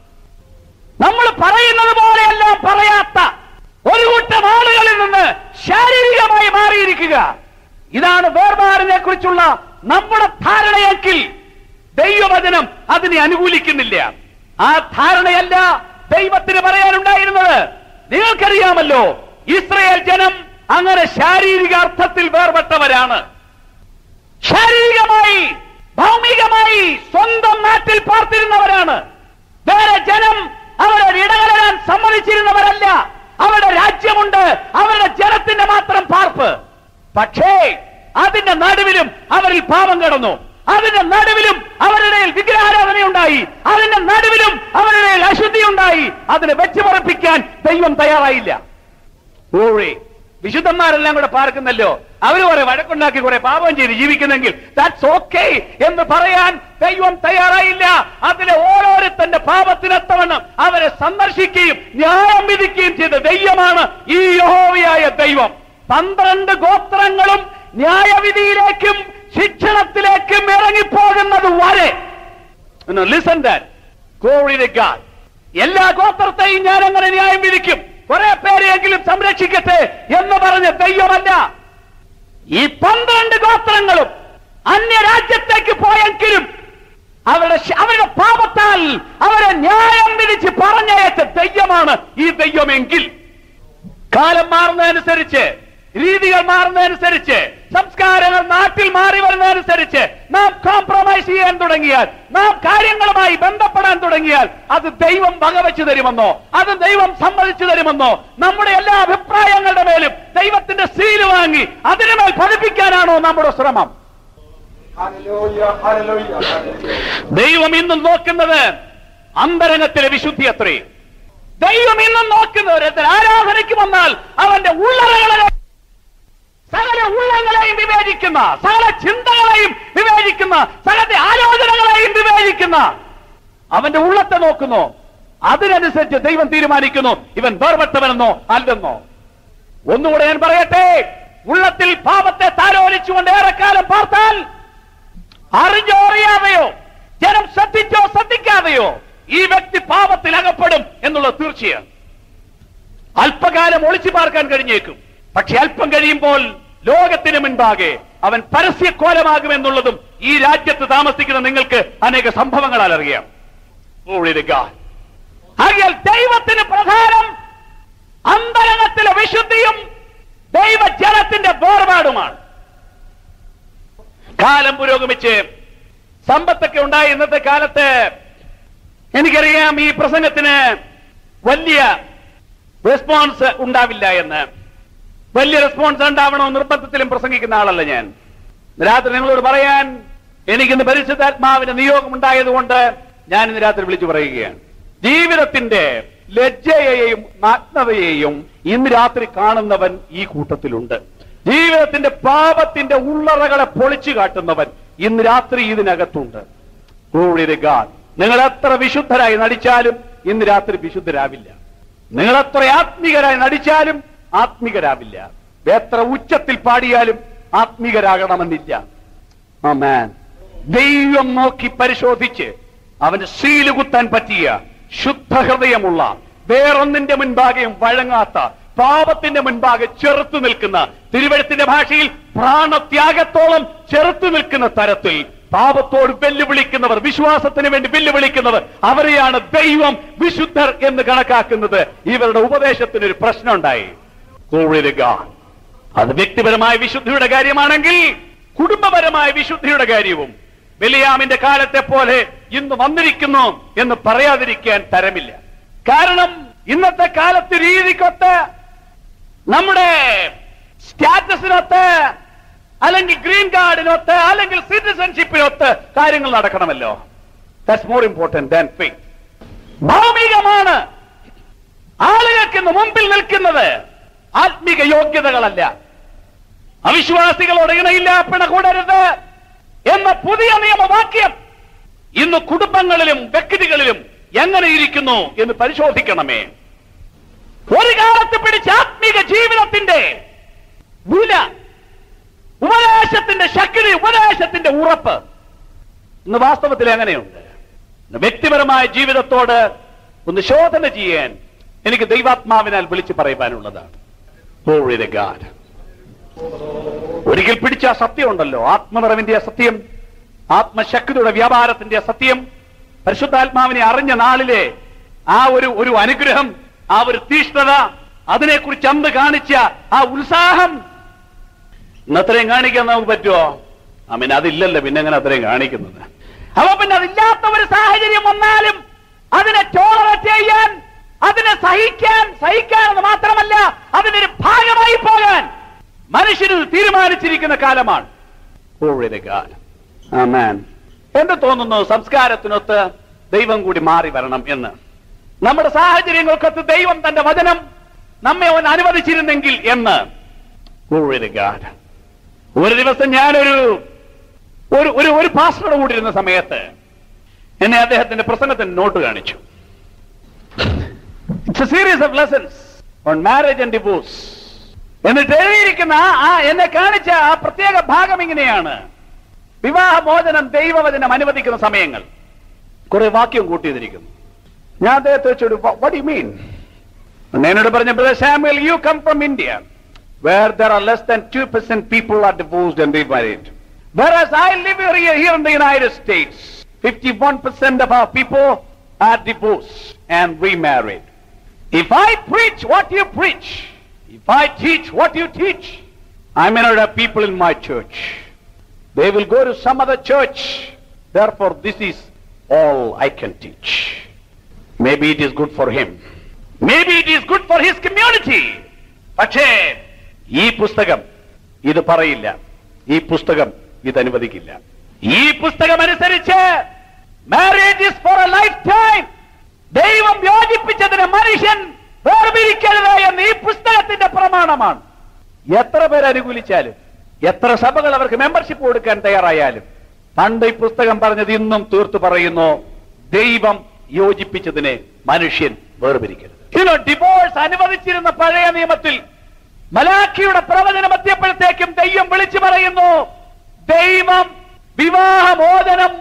നമ്മൾ പറയുന്നത് പോലെയെല്ലാം പറയാത്ത ഒരു കൂട്ടം ആളുകളിൽ നിന്ന് ശാരീരികമായി മാറിയിരിക്കുക ഇതാണ് വേർപാടിനെ കുറിച്ചുള്ള നമ്മുടെ ധാരണയെങ്കിൽ ദൈവവചനം അതിനെ അനുകൂലിക്കുന്നില്ല ആ ധാരണയല്ല ദൈവത്തിന് പറയാനുണ്ടായിരുന്നത് നിങ്ങൾക്കറിയാമല്ലോ ഇസ്രയേൽ ജനം അങ്ങനെ ശാരീരിക അർത്ഥത്തിൽ വേർപെട്ടവരാണ് ശാരീരികമായി ഭൗമികമായി സ്വന്തം നാട്ടിൽ പാർത്തിരുന്നവരാണ് വേറെ ജനം അവരോട് ഇടകലരാൻ സമ്മതിച്ചിരുന്നവരല്ല അവരുടെ രാജ്യമുണ്ട് അവരുടെ ജനത്തിന്റെ മാത്രം പാർപ്പ് പക്ഷേ അതിന്റെ നടുവിലും അവരിൽ പാപം കിടന്നു അതിന്റെ നടുവിലും അവരുടെ വിഗ്രഹാരാധനയുണ്ടായി അതിന്റെ നടുവിലും അവരുടെ അശുദ്ധി ഉണ്ടായി അതിനെ വെച്ചുപറപ്പിക്കാൻ ദൈവം തയ്യാറായില്ല ഓഴേ വിശുദ്ധന്മാരെല്ലാം കൂടെ പാർക്കുന്നല്ലോ അവർ കുറെ വഴക്കുണ്ടാക്കി കുറെ പാപം ചെയ്ത് ജീവിക്കുന്നെങ്കിൽ ദാറ്റ്സ് ഓക്കെ എന്ന് പറയാൻ ദൈവം തയ്യാറായില്ല അതിലെ ഓരോരുത്തന്റെ പാപത്തിനെത്തവണ്ണം അവരെ സന്ദർശിക്കുകയും ന്യായം വിധിക്കുകയും ചെയ്ത ദൈവമാണ് ഈ യഹോവയായ ദൈവം പന്ത്രണ്ട് ഗോത്രങ്ങളും ന്യായവിധിയിലേക്കും ശിക്ഷണത്തിലേക്കും ഇറങ്ങിപ്പോകുന്നത് വരെ listen that Glory to God. എല്ലാ ഗോത്രത്തെയും ഞാൻ അങ്ങനെ ന്യായം വിധിക്കും കുറെ പേരെയെങ്കിലും സംരക്ഷിക്കട്ടെ എന്ന് പറഞ്ഞ ദൈവമല്ല ഈ പന്ത്രണ്ട് ഗോത്രങ്ങളും അന്യരാജ്യത്തേക്ക് പോയെങ്കിലും അവരുടെ ശ- അവരുടെ പാപത്താൽ അവരെ ന്യായം വിധിച്ച് പറഞ്ഞയച്ച ദൈവമാണ് ഈ ദൈവമെങ്കിൽ കാലം മാറുന്നതനുസരിച്ച് രീതികൾ മാറുന്നതനുസരിച്ച് സംസ്കാരങ്ങൾ നാട്ടിൽ മാറി വരുന്നതനുസരിച്ച് നാം കോംപ്രമൈസ് ചെയ്യാൻ തുടങ്ങിയാൽ നാം കാര്യങ്ങളുമായി ബന്ധപ്പെടാൻ തുടങ്ങിയാൽ അത് ദൈവം വകവെച്ചു തരുമെന്നോ അത് ദൈവം സമ്മതിച്ചു തരുമെന്നോ നമ്മുടെ എല്ലാ അഭിപ്രായങ്ങളുടെ മേലും ദൈവത്തിന്റെ സീല് വാങ്ങി അതിനുമേൽ പതിപ്പിക്കാനാണോ നമ്മുടെ ശ്രമം Hallelujah, hallelujah, hallelujah. ദൈവം ഇന്നും നോക്കുന്നത് അന്തരംഗത്തിലെ വിശുദ്ധി അത്രേ ദൈവം ഇന്നും നോക്കുന്നത് ഒരുത്തൻ ആരാധനയ്ക്ക് വന്നാൽ അവന്റെ ഉള്ളറകളെ സകല ഉള്ളങ്ങളെയും വിവേചിക്കുന്ന സകല ചിന്തകളെയും വിവേചിക്കുന്ന സകല ആലോചനകളെയും വിവേചിക്കുന്ന അവന്റെ ഉള്ളത്തെ നോക്കുന്നു അതിനനുസരിച്ച് ദൈവം തീരുമാനിക്കുന്നു ഇവൻ വേർപെട്ടവനെന്നോ അല്ലെന്നോ ഒന്നുകൂടെ ഞാൻ പറയട്ടെ ഉള്ളത്തിൽ പാപത്തെ താരോലിച്ചുകൊണ്ട് ഏറെക്കാലം പാർത്താൽ അറിഞ്ഞോ അറിയാതെയോ ജനം ശ്രദ്ധിച്ചോ ശ്രദ്ധിക്കാതെയോ ഈ വ്യക്തി പാപത്തിൽ അകപ്പെടും എന്നുള്ളത് തീർച്ചയാണ് അല്പകാലം ഒളിച്ചു പാർക്കാൻ കഴിഞ്ഞേക്കും പക്ഷെ അല്പം കഴിയുമ്പോൾ ലോകത്തിന് മുൻപാകെ അവൻ പരസ്യക്കോലമാകുമെന്നുള്ളതും ഈ രാജ്യത്ത് താമസിക്കുന്ന നിങ്ങൾക്ക് അനേക സംഭവങ്ങളാൽ അറിയാം Glory to God. ആകയാൽ ദൈവത്തിന് പ്രധാനം അന്തരംഗത്തിലെ വിശുദ്ധിയും ദൈവജനത്തിന്റെ വേർപാടുമാണ് കാലം പുരോഗമിച്ച് സമ്പത്തൊക്കെ ഉണ്ടായി ഇന്നത്തെ കാലത്ത് എനിക്കറിയാം ഈ പ്രസംഗത്തിന് വലിയ റെസ്പോൺസ് ഉണ്ടാവില്ല എന്ന് വലിയ റെസ്പോൺസ് ഉണ്ടാവണോ നിർബന്ധത്തിലും പ്രസംഗിക്കുന്ന ആളല്ല ഞാൻ രാത്രി നിങ്ങളോട് പറയാൻ എനിക്കിന്ന് പരിശുദ്ധാത്മാവിന്റെ നിയോഗം ഉണ്ടായതുകൊണ്ട് ഞാൻ ഇന്ന് രാത്രി വിളിച്ചു പറയുകയാണ് ജീവിതത്തിന്റെ ലജ്ജയെയും നഗ്നതയെയും ഇന്ന് രാത്രി കാണുന്നവൻ ഈ കൂട്ടത്തിലുണ്ട് ജീവിതത്തിന്റെ പാപത്തിന്റെ ഉള്ളറകളെ പൊളിച്ചു കാട്ടുന്നവൻ ഇന്ന് രാത്രി ഇതിനകത്തുണ്ട് Glory to God. നിങ്ങൾ എത്ര വിശുദ്ധരായി നടിച്ചാലും ഇന്ന് രാത്രി വിശുദ്ധരാവില്ല നിങ്ങൾ എത്ര ആത്മീകരായി നടിച്ചാലും ആത്മീകരാവില്ല എത്ര ഉച്ചത്തിൽ പാടിയാലും ആത്മീകരാകണമെന്നില്ല ആമേൻ ദൈവം നോക്കി പരിശോധിച്ച് അവന് സീല് കുത്താൻ പറ്റിയ ശുദ്ധഹൃദയമുള്ള വേറൊന്നിന്റെ മുൻപാകെയും വഴങ്ങാത്ത പാപത്തിന്റെ മുൻപാകെ ചെറുത്തു നിൽക്കുന്ന തിരുവഴുത്തിന്റെ ഭാഷയിൽ പ്രാണത്യാഗത്തോളം ചെറുത്തു നിൽക്കുന്ന തരത്തിൽ പാപത്തോട് വെല്ലുവിളിക്കുന്നവർ വിശ്വാസത്തിന് വേണ്ടി വെല്ലുവിളിക്കുന്നവർ അവരെയാണ് ദൈവം വിശുദ്ധർ എന്ന് കണക്കാക്കുന്നത് ഇവരുടെ ഉപദേശത്തിന് ഒരു പ്രശ്നം ഉണ്ടായി കോഴിരുക അത് വ്യക്തിപരമായ വിശുദ്ധിയുടെ കാര്യമാണെങ്കിൽ കുടുംബപരമായ വിശുദ്ധിയുടെ കാര്യവും ബലിയാമിന്റെ കാലത്തെ പോലെ ഇന്ന് വന്നിരിക്കുന്നു എന്ന് പറയാതിരിക്കാൻ തരമില്ല കാരണം ഇന്നത്തെ കാലത്ത് രീതിക്കൊത്ത് നമ്മുടെ സ്റ്റാറ്റസിനൊത്ത് അല്ലെങ്കിൽ ഗ്രീൻ കാർഡിനൊത്ത് അല്ലെങ്കിൽ സിറ്റിസൺഷിപ്പിനൊത്ത് കാര്യങ്ങൾ നടക്കണമല്ലോ that's more important than faith ഭൗമികമാണ് ആളുകൾക്ക് ഇന്ന് മുമ്പിൽ നിൽക്കുന്നത് ആത്മിക യോഗ്യതകളല്ല അവിശ്വാസികളോട് ഇണയില്ല പിണ കൂടരുത് എന്ന പുതിയ നിയമവാക്യം ഇന്ന് കുടുംബങ്ങളിലും വ്യക്തികളിലും എങ്ങനെ ഇരിക്കുന്നു എന്ന് പരിശോധിക്കണമേ ഒരു കാലത്ത് പിടിച്ച ആത്മീക ജീവിതത്തിന്റെ വില ഉപദേശത്തിന്റെ ശക്തി ഉപദേശത്തിന്റെ ഉറപ്പ് ഇന്ന് വാസ്തവത്തിൽ എങ്ങനെയുണ്ട് ഇന്ന് വ്യക്തിപരമായ ജീവിതത്തോട് ഒന്ന് ശോധന ചെയ്യാൻ എനിക്ക് ദൈവാത്മാവിനാൽ വിളിച്ചു പറയുവാനുള്ളതാണ് Glory to God. ഒരിക്കൽ പിടിച്ച ആ സത്യമുണ്ടല്ലോ ആത്മനിറവിന്റെ ആ സത്യം ആത്മശക്തിയുടെ വ്യാപാരത്തിന്റെ ആ സത്യം പരിശുദ്ധാത്മാവിനെ അറിഞ്ഞ നാളിലെ ആ ഒരു ഒരു അനുഗ്രഹം ആ ഒരു തീഷ്ണത അതിനെക്കുറിച്ച് അന്ന് കാണിച്ച ആ ഉത്സാഹം ഇന്ന് അത്രയും കാണിക്കാൻ നമുക്ക് പറ്റുമോ അമീൻ അതില്ലല്ലോ പിന്നെ എങ്ങനെ അത്രയും കാണിക്കുന്നത് അപ്പൊ പിന്നെ അതില്ലാത്ത ഒരു സാഹചര്യം വന്നാലും അതിനെ ടോളറേറ്റ് ചെയ്യാൻ അതിനെ സഹിക്കാൻ സഹിക്കാൻ എന്ന് മാത്രമല്ല അതിനൊരു ഭാഗമായി പോകാൻ മനുഷ്യന് തീരുമാനിച്ചിരിക്കുന്ന കാലമാണ് Glory to God. Amen. എന്ത് തോന്നുന്നു സംസ്കാരത്തിനൊത്ത് ദൈവം കൂടി മാറി വരണം എന്ന് നമ്മുടെ സാഹചര്യങ്ങൾക്കൊത്ത് ദൈവം തന്റെ വചനം നമ്മെ ഒന്ന് അനുവദിച്ചിരുന്നെങ്കിൽ എന്ന് Glory to God. ഒരു ദിവസം ഞാനൊരു ഒരു ഒരു ഒരു പാസ്റ്ററുടെ കൂടി ഇരുന്ന സമയത്ത് എന്നെ അദ്ദേഹത്തിന്റെ പ്രസംഗത്തിന് നോട്ട് കാണിച്ചു it's a series of lessons on marriage and divorce എന്നിട്ട് എഴുതിയിരിക്കുന്ന ആ- ആ എന്നെ കാണിച്ച ആ പ്രത്യേക ഭാഗം ഇങ്ങനെയാണ് വിവാഹമോചനം ദൈവവചനം അനുവദിക്കുന്ന സമയങ്ങൾ കുറെ വാക്യം കൂട്ടിയതിരിക്കുന്നു ഞാൻ അദ്ദേഹത്തെ വെച്ചൊരു വട്ട് യു മീൻ എന്നോട് പറഞ്ഞ brother Samuel you come from India where there are less than two percent people are divorced and remarried Whereas I live here, here in the United States, 51% of our people are divorced and remarried. If I preach what you preach, if I teach what you teach, I may not have people in my church. They will go to some other church. Therefore, this is all I can teach. Maybe it is good for him. Maybe it is good for his community. പക്ഷേ ഈ പുസ്തകം ഇത് പറയില്ല ഈ പുസ്തകം ഇത് അനുവദിക്കില്ല ഈ പുസ്തകം അനുസരിച്ച് marriage is for a lifetime ദൈവം യോജിപ്പിച്ചതിന് മനുഷ്യൻ വേർപിരിക്കരുത് എന്ന് ഈ പുസ്തകത്തിന്റെ പ്രമാണമാണ് എത്ര പേര് അനുകൂലിച്ചാലും എത്ര സഭകൾ അവർക്ക് മെമ്പർഷിപ്പ് കൊടുക്കാൻ തയ്യാറായാലും പണ്ട് ഈ പുസ്തകം പറഞ്ഞത് ഇന്നും തീർത്തു പറയുന്നു ദൈവം യോജിപ്പിച്ചതിനെ മനുഷ്യൻ വേർപിരിക്കരുത് ഇനോ ഡിവോഴ്സ് അനുവദിച്ചിരുന്ന പഴയ നിയമത്തിൽ മലാഖിയുടെ പ്രവചനം എത്തിയപ്പോഴത്തേക്കും ദൈവം വിളിച്ചു പറയുന്നു ദൈവം വിവാഹമോചനം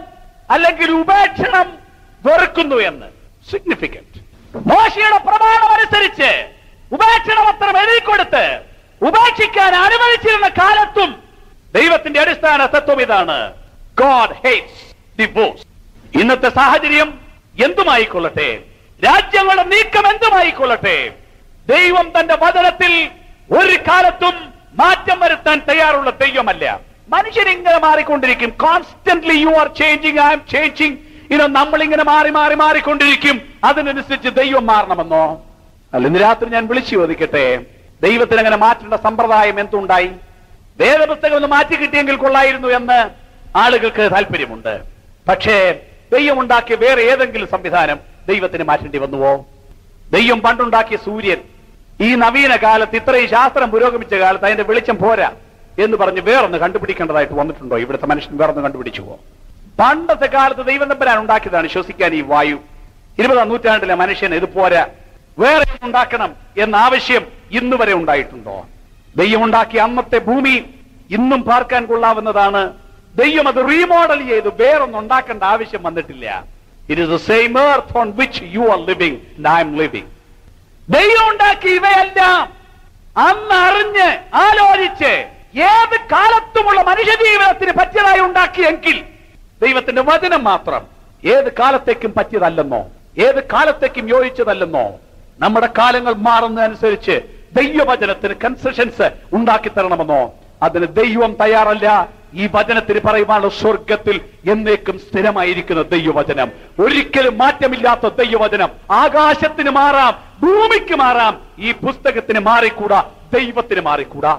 അല്ലെങ്കിൽ ഉപേക്ഷണം വെറുക്കുന്നു എന്ന് സിഗ്നിഫിക്കന്റ് മോശയുടെ പ്രമാണം അനുസരിച്ച് ഉപേക്ഷണപത്രം എഴുതിക്കൊടുത്ത് ഉപേക്ഷിക്കാൻ അനുവദിച്ചിരുന്ന കാലത്തും ദൈവത്തിന്റെ അടിസ്ഥാന തത്വം ഇതാണ് ഗോഡ് ഹേറ്റ്സ് ഡിവോഴ്സ് ഇന്നത്തെ സാഹചര്യം എന്തുമായിക്കൊള്ളട്ടെ രാജ്യങ്ങളുടെ നീക്കം എന്തുമായിക്കൊള്ളട്ടെ ദൈവം തന്റെ വചനത്തിൽ ഒരു കാലത്തും മാറ്റം വരുത്താൻ തയ്യാറുള്ള ദൈവമല്ല മനുഷ്യരിങ്ങനെ മാറിക്കൊണ്ടിരിക്കും constantly you are changing I'm changing ഇനോ നമ്മളിങ്ങനെ മാറി മാറി മാറിക്കൊണ്ടിരിക്കും അതിനനുസരിച്ച് ദൈവം മാറണമെന്നോ അല്ല ഇന്ന് രാത്രി ഞാൻ വിളിച്ചു ചോദിക്കട്ടെ ദൈവത്തിന് അങ്ങനെ മാറ്റേണ്ട സമ്പ്രദായം എന്തുണ്ടായി വേദപുസ്തകം ഒന്ന് മാറ്റി കിട്ടിയെങ്കിൽ കൊള്ളായിരുന്നു എന്ന് ആളുകൾക്ക് താല്പര്യമുണ്ട് പക്ഷേ ദൈവം ഉണ്ടാക്കിയ വേറെ ഏതെങ്കിലും സംവിധാനം ദൈവത്തിന് മാറ്റേണ്ടി വന്നുവോ ദൈവം പണ്ടുണ്ടാക്കിയ സൂര്യൻ ഈ നവീന കാലത്ത് ഇത്രയും ശാസ്ത്രം പുരോഗമിച്ച കാലത്ത് അതിന്റെ വെളിച്ചം പോരാ എന്ന് പറഞ്ഞ് വേറൊന്ന് കണ്ടുപിടിക്കേണ്ടതായിട്ട് വന്നിട്ടുണ്ടോ ഇവിടുത്തെ മനുഷ്യൻ വേറൊന്ന് കണ്ടുപിടിച്ചുവോ പണ്ടത്തെ കാലത്ത് ദൈവം തമ്പരാൻ ഉണ്ടാക്കിയതാണ് ശ്വസിക്കാൻ ഈ വായു ഇരുപതാം നൂറ്റാണ്ടിലെ മനുഷ്യൻ ഇത് പോരാ വേറെ ഉണ്ടാക്കണം എന്ന ആവശ്യം ഇന്ന് വരെ ഉണ്ടായിട്ടുണ്ടോ ദൈവം ഉണ്ടാക്കിയ അന്നത്തെ ഭൂമി ഇന്നും പാർക്കാൻ കൊള്ളാവുന്നതാണ് ദൈവം അത് റീമോഡൽ ചെയ്ത് വേറൊന്നും ഉണ്ടാക്കേണ്ട ആവശ്യം വന്നിട്ടില്ല it is the same earth on which you are living I'm living ദൈവം ഉണ്ടാക്കി ഇവയെല്ലാം അന്ന് അറിഞ്ഞ് ആലോചിച്ച് ഏത് കാലത്തുമുള്ള മനുഷ്യ ജീവിതത്തിന് പറ്റിയതായി ഉണ്ടാക്കിയെങ്കിൽ ദൈവത്തിന്റെ വചനം മാത്രം ഏത് കാലത്തേക്കും പറ്റിയതല്ലെന്നോ ഏത് കാലത്തേക്കും യോജിച്ചതല്ലെന്നോ നമ്മുടെ കാലങ്ങൾ മാറുന്നതനുസരിച്ച് ദൈവവചനത്തിന് കൺസെഷൻസ് ഉണ്ടാക്കി തരണമെന്നോ അതിന് ദൈവം തയ്യാറല്ല ഈ വചനത്തിന് പറയുവാനുള്ള സ്വർഗത്തിൽ എന്നേക്കും സ്ഥിരമായിരിക്കുന്ന ദൈവവചനം ഒരിക്കലും മാറ്റമില്ലാത്ത ദൈവവചനം ആകാശത്തിന് മാറാം ഭൂമിക്ക് മാറാം ഈ പുസ്തകത്തിന് മാറിക്കൂടാ ദൈവത്തിന് മാറിക്കൂടാ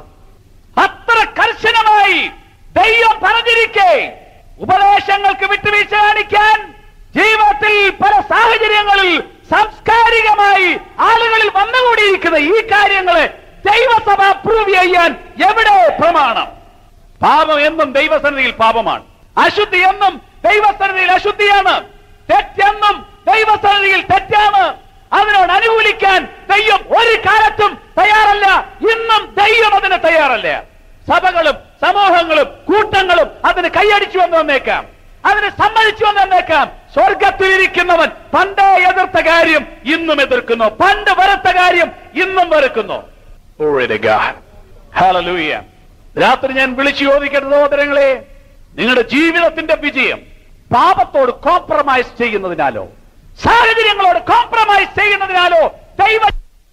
അത്ര കർശനമായി ദൈവം പറഞ്ഞിരിക്കെ ഉപദേശങ്ങൾക്ക് വിട്ടുവീഴ്ച കാണിക്കാൻ ജീവിതത്തിൽ പല സാഹചര്യങ്ങളിൽ സാംസ്കാരികമായി ആളുകളിൽ വന്നുകൂടിയിരിക്കുന്ന ഈ കാര്യങ്ങളെ ദൈവസഭ അപ്രൂവ് ചെയ്യാൻ എവിടെ പ്രമാണം പാപം എന്നും ദൈവസന്നിധിയിൽ പാപമാണ് അശുദ്ധി എന്നും ദൈവസന്നിധിയിൽ അശുദ്ധിയാണ് തെറ്റെന്നും ദൈവസന്നിധിയിൽ തെറ്റാണ് അതിനോട് അനുകൂലിക്കാൻ ദൈവം ഒരു കാലത്തും തയ്യാറല്ല ഇന്നും ദൈവം അതിന് തയ്യാറല്ല സഭകളും സമൂഹങ്ങളും കൂട്ടങ്ങളും അതിന് കൈയടിച്ചു എന്ന് വന്നേക്കാം അതിന് സമ്മതിച്ചു എന്ന് വന്നേക്കാം സ്വർഗത്തിലിരിക്കുന്നവൻ പണ്ടേ എതിർത്ത കാര്യം ഇന്നും എതിർക്കുന്നു പണ്ട് വെറുത്ത കാര്യം ഇന്നും വെറുക്കുന്നു Glory to God. Hallelujah. രാത്രി ഞാൻ വിളിച്ചു ചോദിക്കട്ടെ സഹോദരങ്ങളെ നിങ്ങളുടെ ജീവിതത്തിന്റെ വിജയം പാപത്തോട് കോംപ്രമൈസ് ചെയ്യുന്നതിനാലോ സാഹചര്യങ്ങളോട് കോംപ്രമൈസ് ചെയ്യുന്നതിനാലോ ദൈവ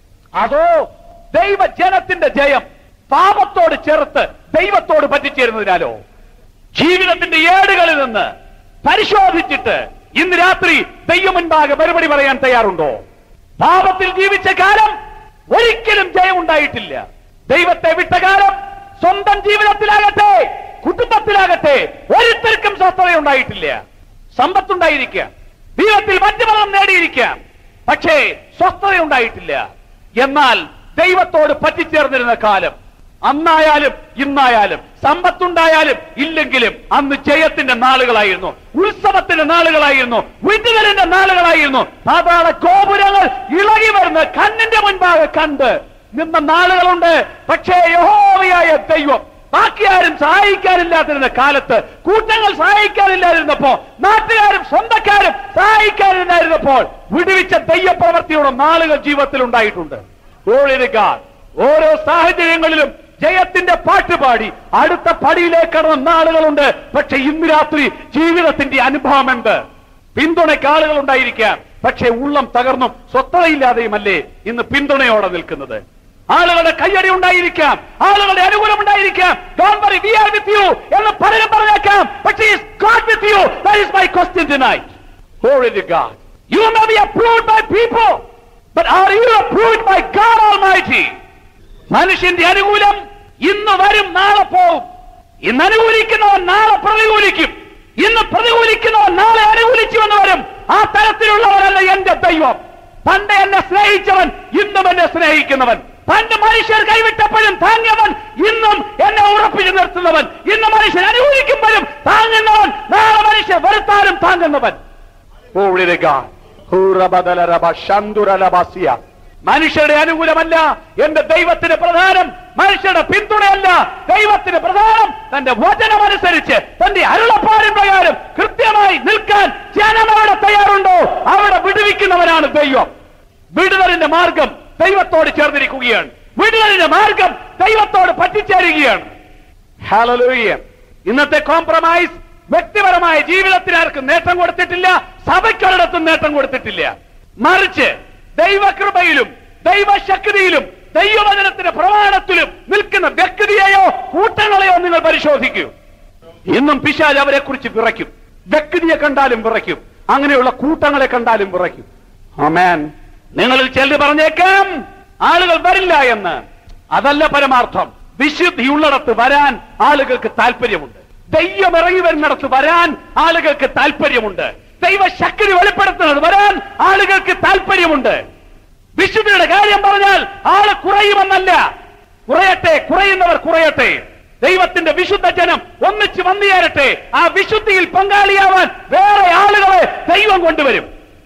അതോ ദൈവജനത്തിന്റെ ജയം പാപത്തോട് ചേർത്ത് ദൈവത്തോട് പറ്റിച്ചേരുന്നതിനാലോ ജീവിതത്തിന്റെ ഏടുകളിൽ നിന്ന് പരിശോധിച്ചിട്ട് ഇന്ന് രാത്രി ദൈവം മുൻപാകെ മറുപടി പറയാൻ തയ്യാറുണ്ടോ പാപത്തിൽ ജീവിച്ച കാലം ഒരിക്കലും ജയമുണ്ടായിട്ടില്ല ദൈവത്തെ വിട്ട കാലം സ്വന്തം ജീവിതത്തിലാകട്ടെ കുടുംബത്തിലാകട്ടെ ഒരിത്തർക്കും സ്വസ്ഥതയുണ്ടായിട്ടില്ല സമ്പത്തുണ്ടായിരിക്കാം ദൈവത്തിൽ മറ്റു പലതും നേടിയിരിക്കാം പക്ഷേ സ്വസ്ഥതയുണ്ടായിട്ടില്ല എന്നാൽ ദൈവത്തോട് പറ്റിച്ചേർന്നിരുന്ന കാലം അന്നായാലും ഇന്നായാലും സമ്പത്തുണ്ടായാലും ഇല്ലെങ്കിലും അന്ന് ജയത്തിന്റെ നാളുകളായിരുന്നു ഉത്സവത്തിന്റെ നാളുകളായിരുന്നു വിടുതലിന്റെ നാളുകളായിരുന്നു പാതാള ഗോപുരങ്ങൾ ഇളകി വരുന്ന കണ്ണിന്റെ മുൻപാകെ കണ്ട് നിന്ന നാളുകളുണ്ട് പക്ഷേ യഹോവയായ ദൈവം ബാക്കി ആരും സഹായിക്കാനില്ലാതിരുന്ന കാലത്ത് കൂട്ടങ്ങൾ സഹായിക്കാനില്ലാതിരുന്നപ്പോ നാട്ടുകാരും സ്വന്തക്കാരും സഹായിക്കാനില്ലാതിരുന്നപ്പോൾ വിടുവിച്ച ദൈവപ്രവർത്തിയുടെ നാളുകൾ ജീവിതത്തിൽ ഉണ്ടായിട്ടുണ്ട് ഓളിരുകാർ ഓരോ സാഹചര്യങ്ങളിലും ജയത്തിന്റെ പാട്ടുപാടി അടുത്ത പടിയിലേക്ക് കടന്ന നാളുകളുണ്ട് പക്ഷെ ഇന്ന് രാത്രി ജീവിതത്തിന്റെ അനുഭവം എന്ത് പിന്തുണയ്ക്ക് ആളുകൾ ഉണ്ടായിരിക്കാം പക്ഷെ ഉള്ളം തകർന്നും സ്വസ്ഥതയില്ലാതെയുമല്ലേ ഇന്ന് പിന്തുണയോടെ നിൽക്കുന്നത് ആളുകളുടെ കയ്യടി ഉണ്ടായിരിക്കാം ആളുകളുടെ അനുകൂലം ഉണ്ടായിരിക്കാം Don't worry, we are with you എന്ന് പലരും പറഞ്ഞേക്കാം പക്ഷേ is God with you that is my question tonight glory to God you may be approved by people but are you approved by God Almighty മനുഷ്യന്റെ അനുകൂലം ഇന്ന് വരും നാളെ പോകും ഇന്ന് അനുകൂലിക്കുന്നവൻ നാളെ പ്രതികൂലിക്കും ഇന്ന് പ്രതികൂലിക്കുന്നവൻ നാളെ അനുകൂലിച്ചു എന്ന് വരും ആ തരത്തിലുള്ളവരല്ല എന്റെ ദൈവം പണ്ട് എന്നെ സ്നേഹിച്ചവൻ ഇന്നും എന്നെ സ്നേഹിക്കുന്നവൻ പണ്ട് മനുഷ്യർ കൈവിട്ടപ്പോഴും താങ്ങിയവൻ ഇന്നും എന്നെ ഉറപ്പിച്ചു നിർത്തുന്നവൻ ഇന്ന് മനുഷ്യൻ അനുകൂലിക്കുമ്പോഴും താങ്ങുന്നവൻ നാളെ മനുഷ്യർ വെറുത്താലും താങ്ങുന്നവൻ Glory to God. ഹൂറബദലരബ ശന്തുരലബാസിയ. മനുഷ്യരുടെ അനുകൂലമല്ല എന്റെ ദൈവത്തിന് പ്രധാനം മനുഷ്യരുടെ പിന്തുണയല്ല ദൈവത്തിന് പ്രധാനം തന്റെ വചനമനുസരിച്ച് തന്റെ അരുളപ്പാടിൻ പ്രകാരം കൃത്യമായി നിൽക്കാൻ ജനം അവിടെ തയ്യാറുണ്ടോ അവിടെ വിടുവിക്കുന്നവനാണ് ദൈവം വിടുതലിന്റെ മാർഗം ദൈവത്തോട് ചേർന്നിരിക്കുകയാണ് വിടുതലിന്റെ മാർഗം ദൈവത്തോട് പറ്റിച്ചേരുകയാണ് ഹല്ലേലൂയ ഇന്നത്തെ കോംപ്രമൈസ് വ്യക്തിപരമായ ജീവിതത്തിന് ആർക്കും നേട്ടം കൊടുത്തിട്ടില്ല സഭയ്ക്കൊരിടത്തും നേട്ടം കൊടുത്തിട്ടില്ല മറിച്ച് ദൈവകൃപയിലും ദൈവശക്തിയിലും ദൈവവചനത്തിന്റെ പ്രമാണത്തിലും നിൽക്കുന്ന വ്യക്തിയെയോ കൂട്ടങ്ങളെയോ നിങ്ങൾ പരിശോധിക്കൂ ഇന്നും പിശാജ് അവരെ കുറിച്ച് വിറയ്ക്കും വ്യക്തിയെ കണ്ടാലും വിറയ്ക്കും അങ്ങനെയുള്ള കൂട്ടങ്ങളെ കണ്ടാലും വിറയ്ക്കും ആമേൻ നിങ്ങളിൽ ചിലർ പറഞ്ഞേക്കാം ആളുകൾ വരില്ല എന്ന് അതല്ല പരമാർത്ഥം വിശുദ്ധിയുള്ളിടത്ത് വരാൻ ആളുകൾക്ക് താല്പര്യമുണ്ട് ദൈവം ഇറങ്ങി വരുന്നിടത്ത് വരാൻ ആളുകൾക്ക് താല്പര്യമുണ്ട് ദൈവശക്തി വെളിപ്പെടുത്തുന്നത് വരാൻ ആളുകൾക്ക് താല്പര്യമുണ്ട് വിശുദ്ധിയുടെ കാര്യം പറഞ്ഞാൽ ആള് കുറയുമെന്നല്ല കുറയട്ടെ കുറയുന്നവർ കുറയട്ടെ ദൈവത്തിന്റെ വിശുദ്ധ ജനം ഒന്നിച്ച് വന്നുചേരട്ടെ ആ വിശുദ്ധിയിൽ പങ്കാളിയാവാൻ വേറെ ആളുകളെ ദൈവം കൊണ്ടുവരും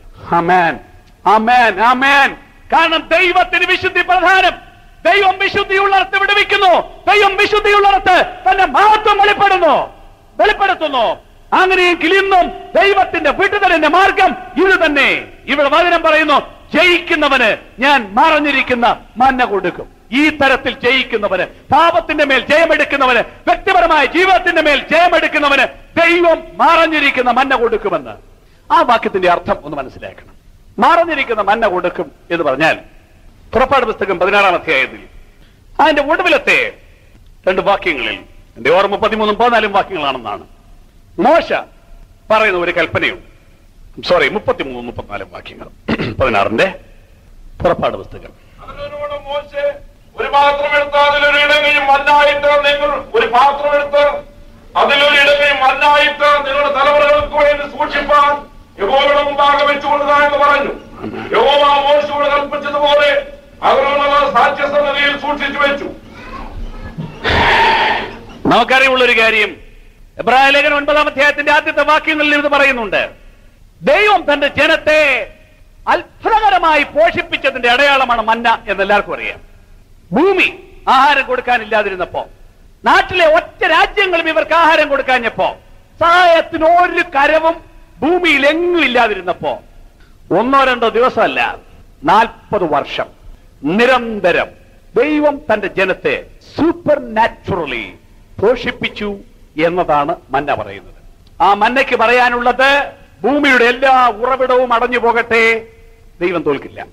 അമേൻ അമേൻ അമേൻ കാരണം ദൈവത്തിന് വിശുദ്ധി പ്രധാനം ദൈവം വിശുദ്ധിയുള്ളിടത്ത് വിടുവിക്കുന്നു ദൈവം വിശുദ്ധിയുള്ളിടത്ത് തന്റെ മഹത്വം വെളിപ്പെടുന്നു വെളിപ്പെടുത്തുന്നു അങ്ങനെയെങ്കിൽ ഇന്നും ദൈവത്തിന്റെ വിടുതലിന്റെ മാർഗം ഇത് തന്നെ ഇവിടെ വചനം പറയുന്നു ജയിക്കുന്നവന് ഞാൻ മറഞ്ഞിരിക്കുന്ന മന്ന കൊടുക്കും ഈ തരത്തിൽ ജയിക്കുന്നവന് പാപത്തിന്റെ മേൽ ജയമെടുക്കുന്നവന് വ്യക്തിപരമായ ജീവിതത്തിന്റെ മേൽ ജയമെടുക്കുന്നവന് ദൈവം മറഞ്ഞിരിക്കുന്ന മന്ന കൊടുക്കുമെന്ന് ആ വാക്യത്തിന്റെ അർത്ഥം ഒന്ന് മനസ്സിലാക്കണം മറഞ്ഞിരിക്കുന്ന മന്ന കൊടുക്കും എന്ന് പറഞ്ഞാൽ പുറപ്പാട് പുസ്തകം പതിനാറാം അധ്യായത്തിൽ അതിന്റെ ഒടുവിലത്തെ രണ്ട് വാക്യങ്ങളിൽ എന്റെ ഓർമ്മ പതിമൂന്നും പതിനാലും വാക്യങ്ങളാണെന്നാണ് മോശ പറയുന്ന ഒരു കൽപ്പനയുണ്ട് സോറി മുപ്പത്തിമൂന്നും മുപ്പത്തിനാലും വാക്യങ്ങൾ പതിനാറിന്റെ പുറപ്പാട് പുസ്തകം അതിനോട് മോശെ ഒരു പാത്രം എടുത്ത് അതിലൊരു ഇടങ്ങയും മണ്ണായിട്ട് നിങ്ങൾ ഒരു പാത്രം എടുത്ത് അതിലൊരു ഇടങ്ങയും മണ്ണായിട്ട് നിങ്ങളുടെ തലമുറകൾക്ക് വേണ്ടി സൂക്ഷിപ്പാൻ യഹോവയുടെ മുമ്പാകെ വെച്ചുകൊള്ളുക എന്ന് പറഞ്ഞു യഹോവ മോശയോട് കൽപ്പിച്ചതുപോലെ അതിനുള്ള സാക്ഷ്യസന്നതിയിൽ സൂക്ഷിച്ചു വെച്ചു നമുക്കറിവുള്ള ഒരു കാര്യം എബ്രായ ലേഖനം ഒൻപതാം അധ്യായത്തിന്റെ ആദ്യത്തെ വാക്യങ്ങളിൽ ഇത് പറയുന്നുണ്ട് ദൈവം തന്റെ ജനത്തെ അത്ഭുതകരമായി പോഷിപ്പിച്ചതിന്റെ അടയാളമാണ് മന്ന എന്ന് എല്ലാവർക്കും അറിയാം ഭൂമി ആഹാരം കൊടുക്കാനില്ലാതിരുന്നപ്പോ നാട്ടിലെ ഒറ്റ രാജ്യങ്ങളും ഇവർക്ക് ആഹാരം കൊടുക്കാഞ്ഞപ്പോ സഹായത്തിന് ഒരു കരവും ഭൂമിയിൽ എങ്ങും ഇല്ലാതിരുന്നപ്പോ ഒന്നോ രണ്ടോ ദിവസമല്ല നാൽപ്പത് വർഷം നിരന്തരം ദൈവം തന്റെ ജനത്തെ സൂപ്പർ നാച്ചുറലി പോഷിപ്പിച്ചു എന്നതാണ് മന്ന പറയുന്നത് ആ മന്നയ്ക്ക് പറയാനുള്ളത് ഭൂമിയുടെ എല്ലാ ഉറവിടവും അടഞ്ഞു പോകട്ടെ ദൈവം തോൽക്കില്ല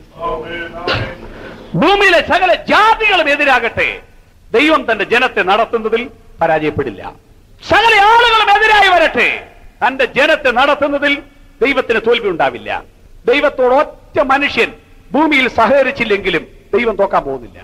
ഭൂമിയിലെ സകല ജാതികളും എതിരാകട്ടെ ദൈവം തന്റെ ജനത്തെ നടത്തുന്നതിൽ പരാജയപ്പെടില്ല സകല ആളുകളും എതിരായി വരട്ടെ തന്റെ ജനത്തെ നടത്തുന്നതിൽ ദൈവത്തിന് തോൽവി ഉണ്ടാവില്ല ദൈവത്തോട് ഒറ്റ മനുഷ്യൻ ഭൂമിയിൽ സഹകരിച്ചില്ലെങ്കിലും ദൈവം തോക്കാൻ പോകുന്നില്ല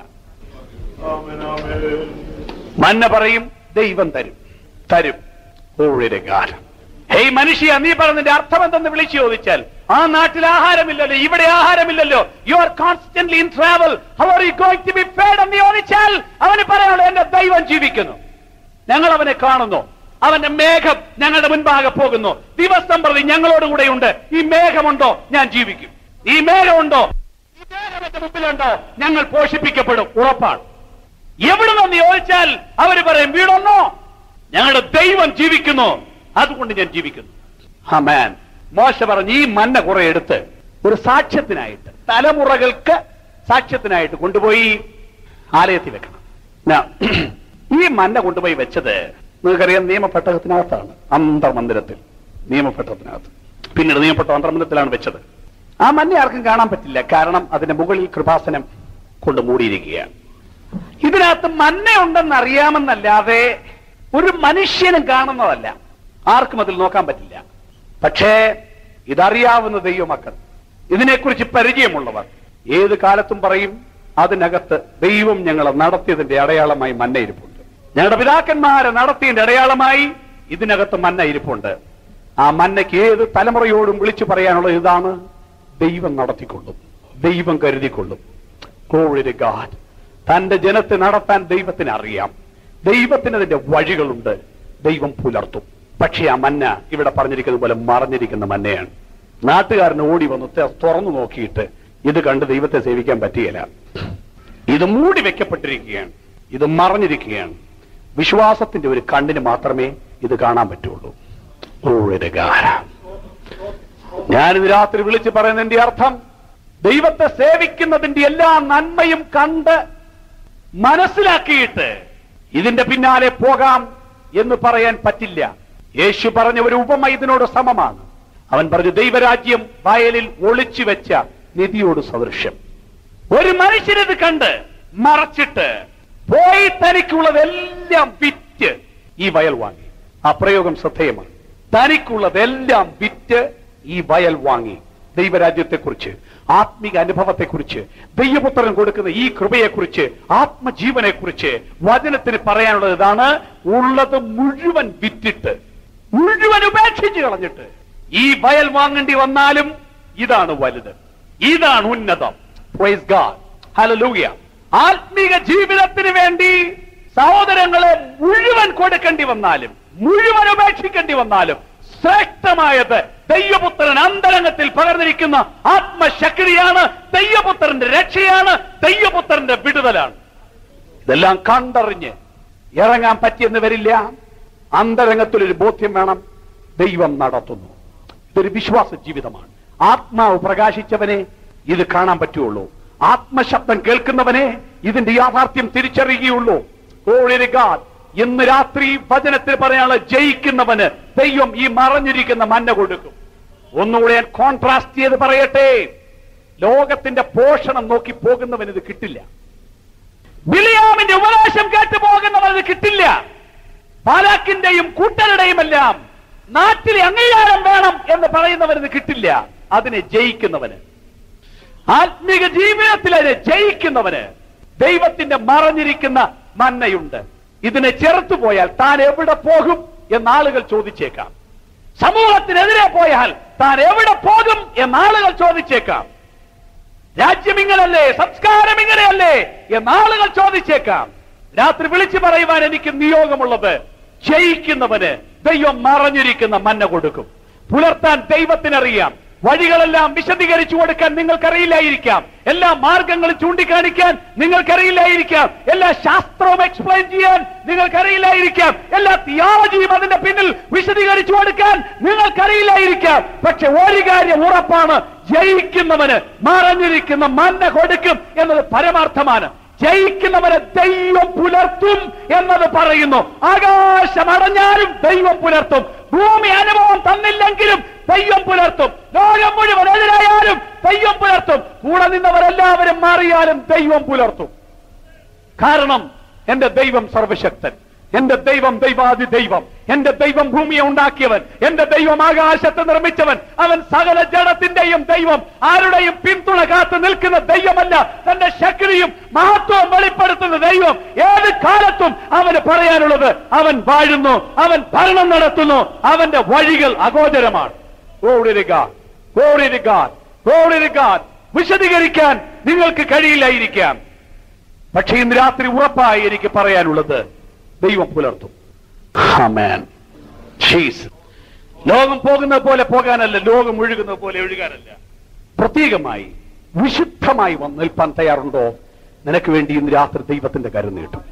മന്ന പറയും ദൈവം തരും തരും ഊഴിയുടെ കാലം ഹേയ് മനുഷ്യ നീ പറഞ്ഞതിന്റെ അർത്ഥം എന്തെന്ന് വിളിച്ചു ചോദിച്ചാൽ ആ നാട്ടിൽ ആഹാരമില്ലല്ലോ ഇവിടെ ആഹാരമില്ലല്ലോ you are constantly in travel how are you going to be fed എന്ന് ചോദിച്ചാൽ അവന് പറയാനുള്ളൂ എന്റെ ദൈവം ജീവിക്കുന്നു ഞങ്ങൾ അവനെ കാണുന്നു അവന്റെ മേഘം ഞങ്ങളുടെ മുൻപാകെ പോകുന്നു ദിവസം പ്രതി ഞങ്ങളോടുകൂടെയുണ്ട് ഈ മേഘമുണ്ടോ ഞാൻ ജീവിക്കും ഈ മേഘമുണ്ടോ ഈ മേഘം എന്റെ മുമ്പിലുണ്ടോ ഞങ്ങൾ പോഷിപ്പിക്കപ്പെടും ഉറപ്പാണ് എവിടെ നിന്ന് ചോദിച്ചാൽ അവര് പറയും വീടൊന്നോ ഞങ്ങളുടെ ദൈവം ജീവിക്കുന്നു അതുകൊണ്ട് ഞാൻ ജീവിക്കുന്നു ഹമാൻ മോശ പറഞ്ഞ് ഈ മന്ന കുറെ എടുത്ത് ഒരു സാക്ഷ്യത്തിനായിട്ട് തലമുറകൾക്ക് സാക്ഷ്യത്തിനായിട്ട് കൊണ്ടുപോയി ആലയത്തിൽ വെക്കണം Now, ഈ മന്ന കൊണ്ടുപോയി വെച്ചത് നിങ്ങൾക്കറിയാം നിയമപ്പെട്ടകത്തിനകത്താണ് അന്തർമന്ദിരത്തിൽ നിയമപ്പെട്ടകത്തിനകത്ത് പിന്നീട് നിയമപ്പെട്ട അന്തർമന്ദിരത്തിലാണ് വെച്ചത് ആ മന്ന ആർക്കും കാണാൻ പറ്റില്ല കാരണം അതിന്റെ മുകളിൽ കൃപാസനം കൊണ്ട് മൂടിയിരിക്കുകയാണ് ഇതിനകത്ത് മന്നയുണ്ടെന്ന് അറിയാമെന്നല്ലാതെ ഒരു മനുഷ്യനും കാണുന്നതല്ല ആർക്കും അതിൽ നോക്കാൻ പറ്റില്ല പക്ഷേ ഇതറിയാവുന്ന ദൈവമക്കൾ ഇതിനെക്കുറിച്ച് പരിചയമുള്ളവർ ഏത് കാലത്തും പറയും അതിനകത്ത് ദൈവം ഞങ്ങളെ നടത്തിയതിന്റെ അടയാളമായി മന്ന ഇരിപ്പുണ്ട് ഞങ്ങളുടെ പിതാക്കന്മാരെ നടത്തിയതിന്റെ അടയാളമായി ഇതിനകത്ത് മന്ന ഇരിപ്പുണ്ട് ആ മന്നയ്ക്ക് ഏത് തലമുറയോടും വിളിച്ചു പറയാനുള്ള ഇതാണ് ദൈവം നടത്തിക്കൊള്ളും ദൈവം കരുതിക്കൊള്ളും Glory ഗാഡ് തന്റെ ജനത്തെ നടത്താൻ ദൈവത്തിന് അറിയാം ദൈവത്തിന് അതിന്റെ വഴികളുണ്ട് ദൈവം പുലർത്തും പക്ഷേ ആ മന്ന ഇവിടെ പറഞ്ഞിരിക്കുന്ന പോലെ മറഞ്ഞിരിക്കുന്ന മന്നയാണ് നാട്ടുകാരന് ഓടി വന്ന് തെ- തുറന്നു നോക്കിയിട്ട് ഇത് കണ്ട് ദൈവത്തെ സേവിക്കാൻ പറ്റിയില്ല ഇത് മൂടി വെക്കപ്പെട്ടിരിക്കുകയാണ് ഇത് മറഞ്ഞിരിക്കുകയാണ് വിശ്വാസത്തിന്റെ ഒരു കണ്ണിന് മാത്രമേ ഇത് കാണാൻ പറ്റുള്ളൂ ഊഴകാര ഞാനിത് രാത്രി വിളിച്ച് പറയുന്നതിന്റെ അർത്ഥം ദൈവത്തെ സേവിക്കുന്നതിന്റെ എല്ലാ നന്മയും കണ്ട് മനസ്സിലാക്കിയിട്ട് ഇതിന്റെ പിന്നാലെ പോകാം എന്ന് പറയാൻ പറ്റില്ല യേശു പറഞ്ഞ ഒരു ഉപമ ഇതിനോട് സമമാണ് അവൻ പറഞ്ഞു ദൈവരാജ്യം വയലിൽ ഒളിച്ചു വെച്ച നിധിയോട് സദൃശ്യം ഒരു മനുഷ്യനത് കണ്ട് മറച്ചിട്ട് പോയി തനിക്കുള്ളതെല്ലാം വിറ്റ് ഈ വയൽ വാങ്ങി ആ പ്രയോഗം ശ്രദ്ധേയമാണ് തനിക്കുള്ളതെല്ലാം വിറ്റ് ഈ വയൽ വാങ്ങി ദൈവരാജ്യത്തെക്കുറിച്ച് ആത്മിക അനുഭവത്തെക്കുറിച്ച് ദൈവപുത്രൻ കൊടുക്കുന്ന ഈ കൃപയെക്കുറിച്ച് ആത്മജീവനെക്കുറിച്ച് വചനത്തിന് പറയാനുള്ളത് ഇതാണ് ഉള്ളത് മുഴുവൻ വിറ്റിട്ട് മുഴുവൻ ഉപേക്ഷിച്ച് കളഞ്ഞിട്ട് ഈ വയൽ വാങ്ങേണ്ടി വന്നാലും ഇതാണ് വലുത് ഇതാണ് ഉന്നതം പ്രൈസ് ഗാഡ് ഹല്ലേലൂയ ആത്മീക ജീവിതത്തിന് വേണ്ടി സഹോദരങ്ങളെ മുഴുവൻ കൊടുക്കേണ്ടി വന്നാലും മുഴുവൻ ഉപേക്ഷിക്കേണ്ടി വന്നാലും ശ്രേഷ്ഠമായത് ദൈവപുത്രൻ അന്തരംഗത്തിൽ പകർന്നിരിക്കുന്ന ആത്മശക്തിയാണ് ദൈവപുത്രന്റെ രക്ഷയാണ് ദൈവപുത്രന്റെ വിടുതലാണ് ഇതെല്ലാം കണ്ടറിഞ്ഞ് ഇറങ്ങാൻ പറ്റിയെന്ന് വരില്ല അന്തരംഗത്തിലൊരു ബോധ്യം വേണം ദൈവം നടത്തുന്നു ഇതൊരു വിശ്വാസ ജീവിതമാണ് ആത്മാവ് പ്രകാശിച്ചവനെ ഇത് കാണാൻ പറ്റുള്ളൂ ആത്മശബ്ദം കേൾക്കുന്നവനെ ഇതിന്റെ യാഥാർത്ഥ്യം തിരിച്ചറിയുകയുള്ളൂ Glory to God. ഇന്ന് രാത്രി വചനത്തിൽ പറയാനുള്ള ജയിക്കുന്നവന് ദൈവം ഈ മറഞ്ഞിരിക്കുന്ന മന്ന കൊടുക്കും ഒന്നുകൂടെ ഞാൻ കോൺട്രാസ്റ്റ് ചെയ്ത് പറയട്ടെ ലോകത്തിന്റെ പോഷണം നോക്കി പോകുന്നവന് ഇത് കിട്ടില്ല ബിലിയാമിന്റെ ഉപദേശം കേട്ട് പോകുന്നവൻ ഇത് കിട്ടില്ല പാലാക്കിന്റെയും കൂട്ടരുടെയും എല്ലാം നാട്ടിലെ അംഗീകാരം വേണം എന്ന് പറയുന്നവന് ഇത് കിട്ടില്ല അതിനെ ജയിക്കുന്നവന് ആത്മീക ജീവിതത്തിൽ അതിനെ ജയിക്കുന്നവന് ദൈവത്തിന്റെ മറഞ്ഞിരിക്കുന്ന മന്നയുണ്ട് ഇതിനെ ചെറുത്തു പോയാൽ താൻ എവിടെ പോകും എന്ന് ആളുകൾ ചോദിച്ചേക്കാം സമൂഹത്തിനെതിരെ പോയാൽ താൻ എവിടെ പോകും എന്ന് ആളുകൾ ചോദിച്ചേക്കാം രാജ്യം ഇങ്ങനല്ലേ സംസ്കാരം ഇങ്ങനെയല്ലേ എന്ന് ആളുകൾ ചോദിച്ചേക്കാം രാത്രി വിളിച്ചു പറയുവാൻ എനിക്ക് നിയോഗമുള്ളത് ജയിക്കുന്നവന് ദൈവം മറഞ്ഞിരിക്കുന്ന മന്ന കൊടുക്കും പുലർത്താൻ ദൈവത്തിനറിയാം വഴികളെല്ലാം വിശദീകരിച്ചു കൊടുക്കാൻ നിങ്ങൾക്കറിയില്ലായിരിക്കാം എല്ലാ മാർഗങ്ങളും ചൂണ്ടിക്കാണിക്കാൻ നിങ്ങൾക്കറിയില്ലായിരിക്കാം എല്ലാ ശാസ്ത്രവും എക്സ്പ്ലെയിൻ ചെയ്യാൻ നിങ്ങൾക്കറിയില്ലായിരിക്കാം എല്ലാ തിയോളജിയും അതിന്റെ പിന്നിൽ വിശദീകരിച്ചു കൊടുക്കാൻ നിങ്ങൾക്കറിയില്ലായിരിക്കാം പക്ഷെ ഒരു കാര്യം ഉറപ്പാണ് ജയിക്കുന്നവന് മറഞ്ഞിരിക്കുന്ന മന്ന കൊടുക്കും എന്നത് പരമാർത്ഥമാണ് ജയിക്കുന്നവനെ ദൈവം പുലർത്തും എന്നത് പറയുന്നു ആകാശം അടഞ്ഞാലും ദൈവം പുലർത്തും ഭൂമി അനുഭവം തന്നില്ലെങ്കിലും ദൈവം പുലർത്തും ലോകം മുഴുവൻ എതിരായാലും ദൈവം പുലർത്തും കൂടെ നിന്നവരെല്ലാവരും മാറിയാലും ദൈവം പുലർത്തും കാരണം എന്റെ ദൈവം സർവശക്തൻ എന്റെ ദൈവം ദൈവാദി ദൈവം എന്റെ ദൈവം ഭൂമിയെ ഉണ്ടാക്കിയവൻ എന്റെ ദൈവം ആകാശത്ത് നിർമ്മിച്ചവൻ അവൻ സകല ജഡത്തിന്റെയും ദൈവം ആരുടെയും പിന്തുണ കാത്തു നിൽക്കുന്ന ദൈവമല്ല തന്റെ ശക്തിയും മഹത്വവും വെളിപ്പെടുത്തുന്ന ദൈവം ഏത് കാലത്തും അവന് പറയാനുള്ളത് അവൻ വാഴുന്നു അവൻ ഭരണം നടത്തുന്നു അവന്റെ വഴികൾ അഗോചരമാണ് Glory to God. Glory to God. Glory to God. വിശദീകരിക്കാൻ നിങ്ങൾക്ക് കഴിയില്ലായിരിക്കാം പക്ഷെ ഇന്ന് രാത്രി ഉറപ്പായി എനിക്ക് പറയാനുള്ളത് ദൈവം പുലർത്തും Amen. Jesus. ലോകം പോകുന്നത് പോലെ പോകാനല്ല ലോകം ഒഴുകുന്നത് പോലെ ഒഴുകാനല്ല പ്രത്യേകമായി വിശുദ്ധമായി വന്ന് നിൽപ്പാൻ തയ്യാറുണ്ടോ നിനക്ക് വേണ്ടി ഇന്ന് രാത്രി ദൈവത്തിന്റെ കരം നീട്ടും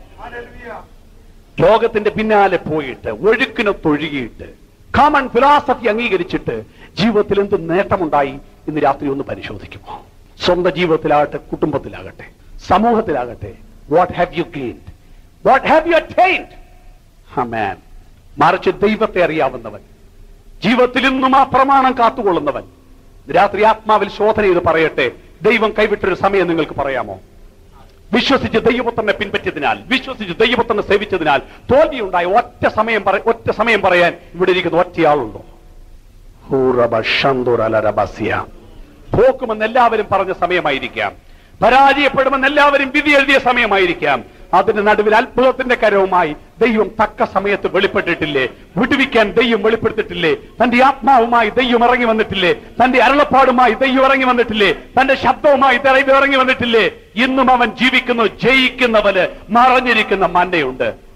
ലോകത്തിന്റെ പിന്നാലെ പോയിട്ട് ഒഴുക്കിനൊത്തൊഴുകിയിട്ട് കോമൺ ഫിലോസഫി അംഗീകരിച്ചിട്ട് ജീവിതത്തിൽ എന്ത് നേട്ടമുണ്ടായി ഇന്ന് രാത്രി ഒന്ന് പരിശോധിക്കുമോ സ്വന്തം ജീവിതത്തിലാകട്ടെ കുടുംബത്തിലാകട്ടെ സമൂഹത്തിലാകട്ടെ what have you gained what have you attained human മറിച്ച് ദൈവത്തെ അറിയാവുന്നവൻ ജീവിതത്തിൽ ഇന്നും ആ പ്രമാണം കാത്തുകൊള്ളുന്നവൻ രാത്രി ആത്മാവിൽ ശോധന ചെയ്ത് പറയട്ടെ ദൈവം കൈവിട്ടൊരു സമയം നിങ്ങൾക്ക് പറയാമോ വിശ്വസിച്ച് ദൈവപുത്രനെ പിൻപറ്റിയതിനാൽ വിശ്വസിച്ച് ദൈവപുത്രനെ സേവിച്ചതിനാൽ തോൽവിയുണ്ടായ ഒറ്റ സമയം പറ- ഒറ്റ സമയം പറയാൻ ഇവിടെ ഇരിക്കുന്ന ഒറ്റയാളുണ്ടോ ഹൂറബ ഷന്തുറലരബസ്യ. പോക്കുമെന്ന് എല്ലാവരും പറഞ്ഞ സമയമായിരിക്കാം പരാജയപ്പെടുമെന്ന് എല്ലാവരും വിധി എഴുതിയ സമയമായിരിക്കാം അതിന്റെ നടുവിൽ അത്ഭുതത്തിന്റെ കരവുമായി ദൈവം തക്ക സമയത്ത് വെളിപ്പെട്ടിട്ടില്ലേ വിടുവിക്കാൻ ദൈവം വെളിപ്പെടുത്തിട്ടില്ലേ തന്റെ ആത്മാവുമായി ദൈവം ഇറങ്ങി വന്നിട്ടില്ലേ തന്റെ അരുളപ്പാടുമായി ദൈവം ഇറങ്ങി വന്നിട്ടില്ലേ തന്റെ ശബ്ദവുമായി ദൈവം ഇറങ്ങി വന്നിട്ടില്ലേ ഇന്നും അവൻ ജീവിക്കുന്നു ജയിക്കുന്നവന് മറഞ്ഞിരിക്കുന്ന മന്നയുണ്ട്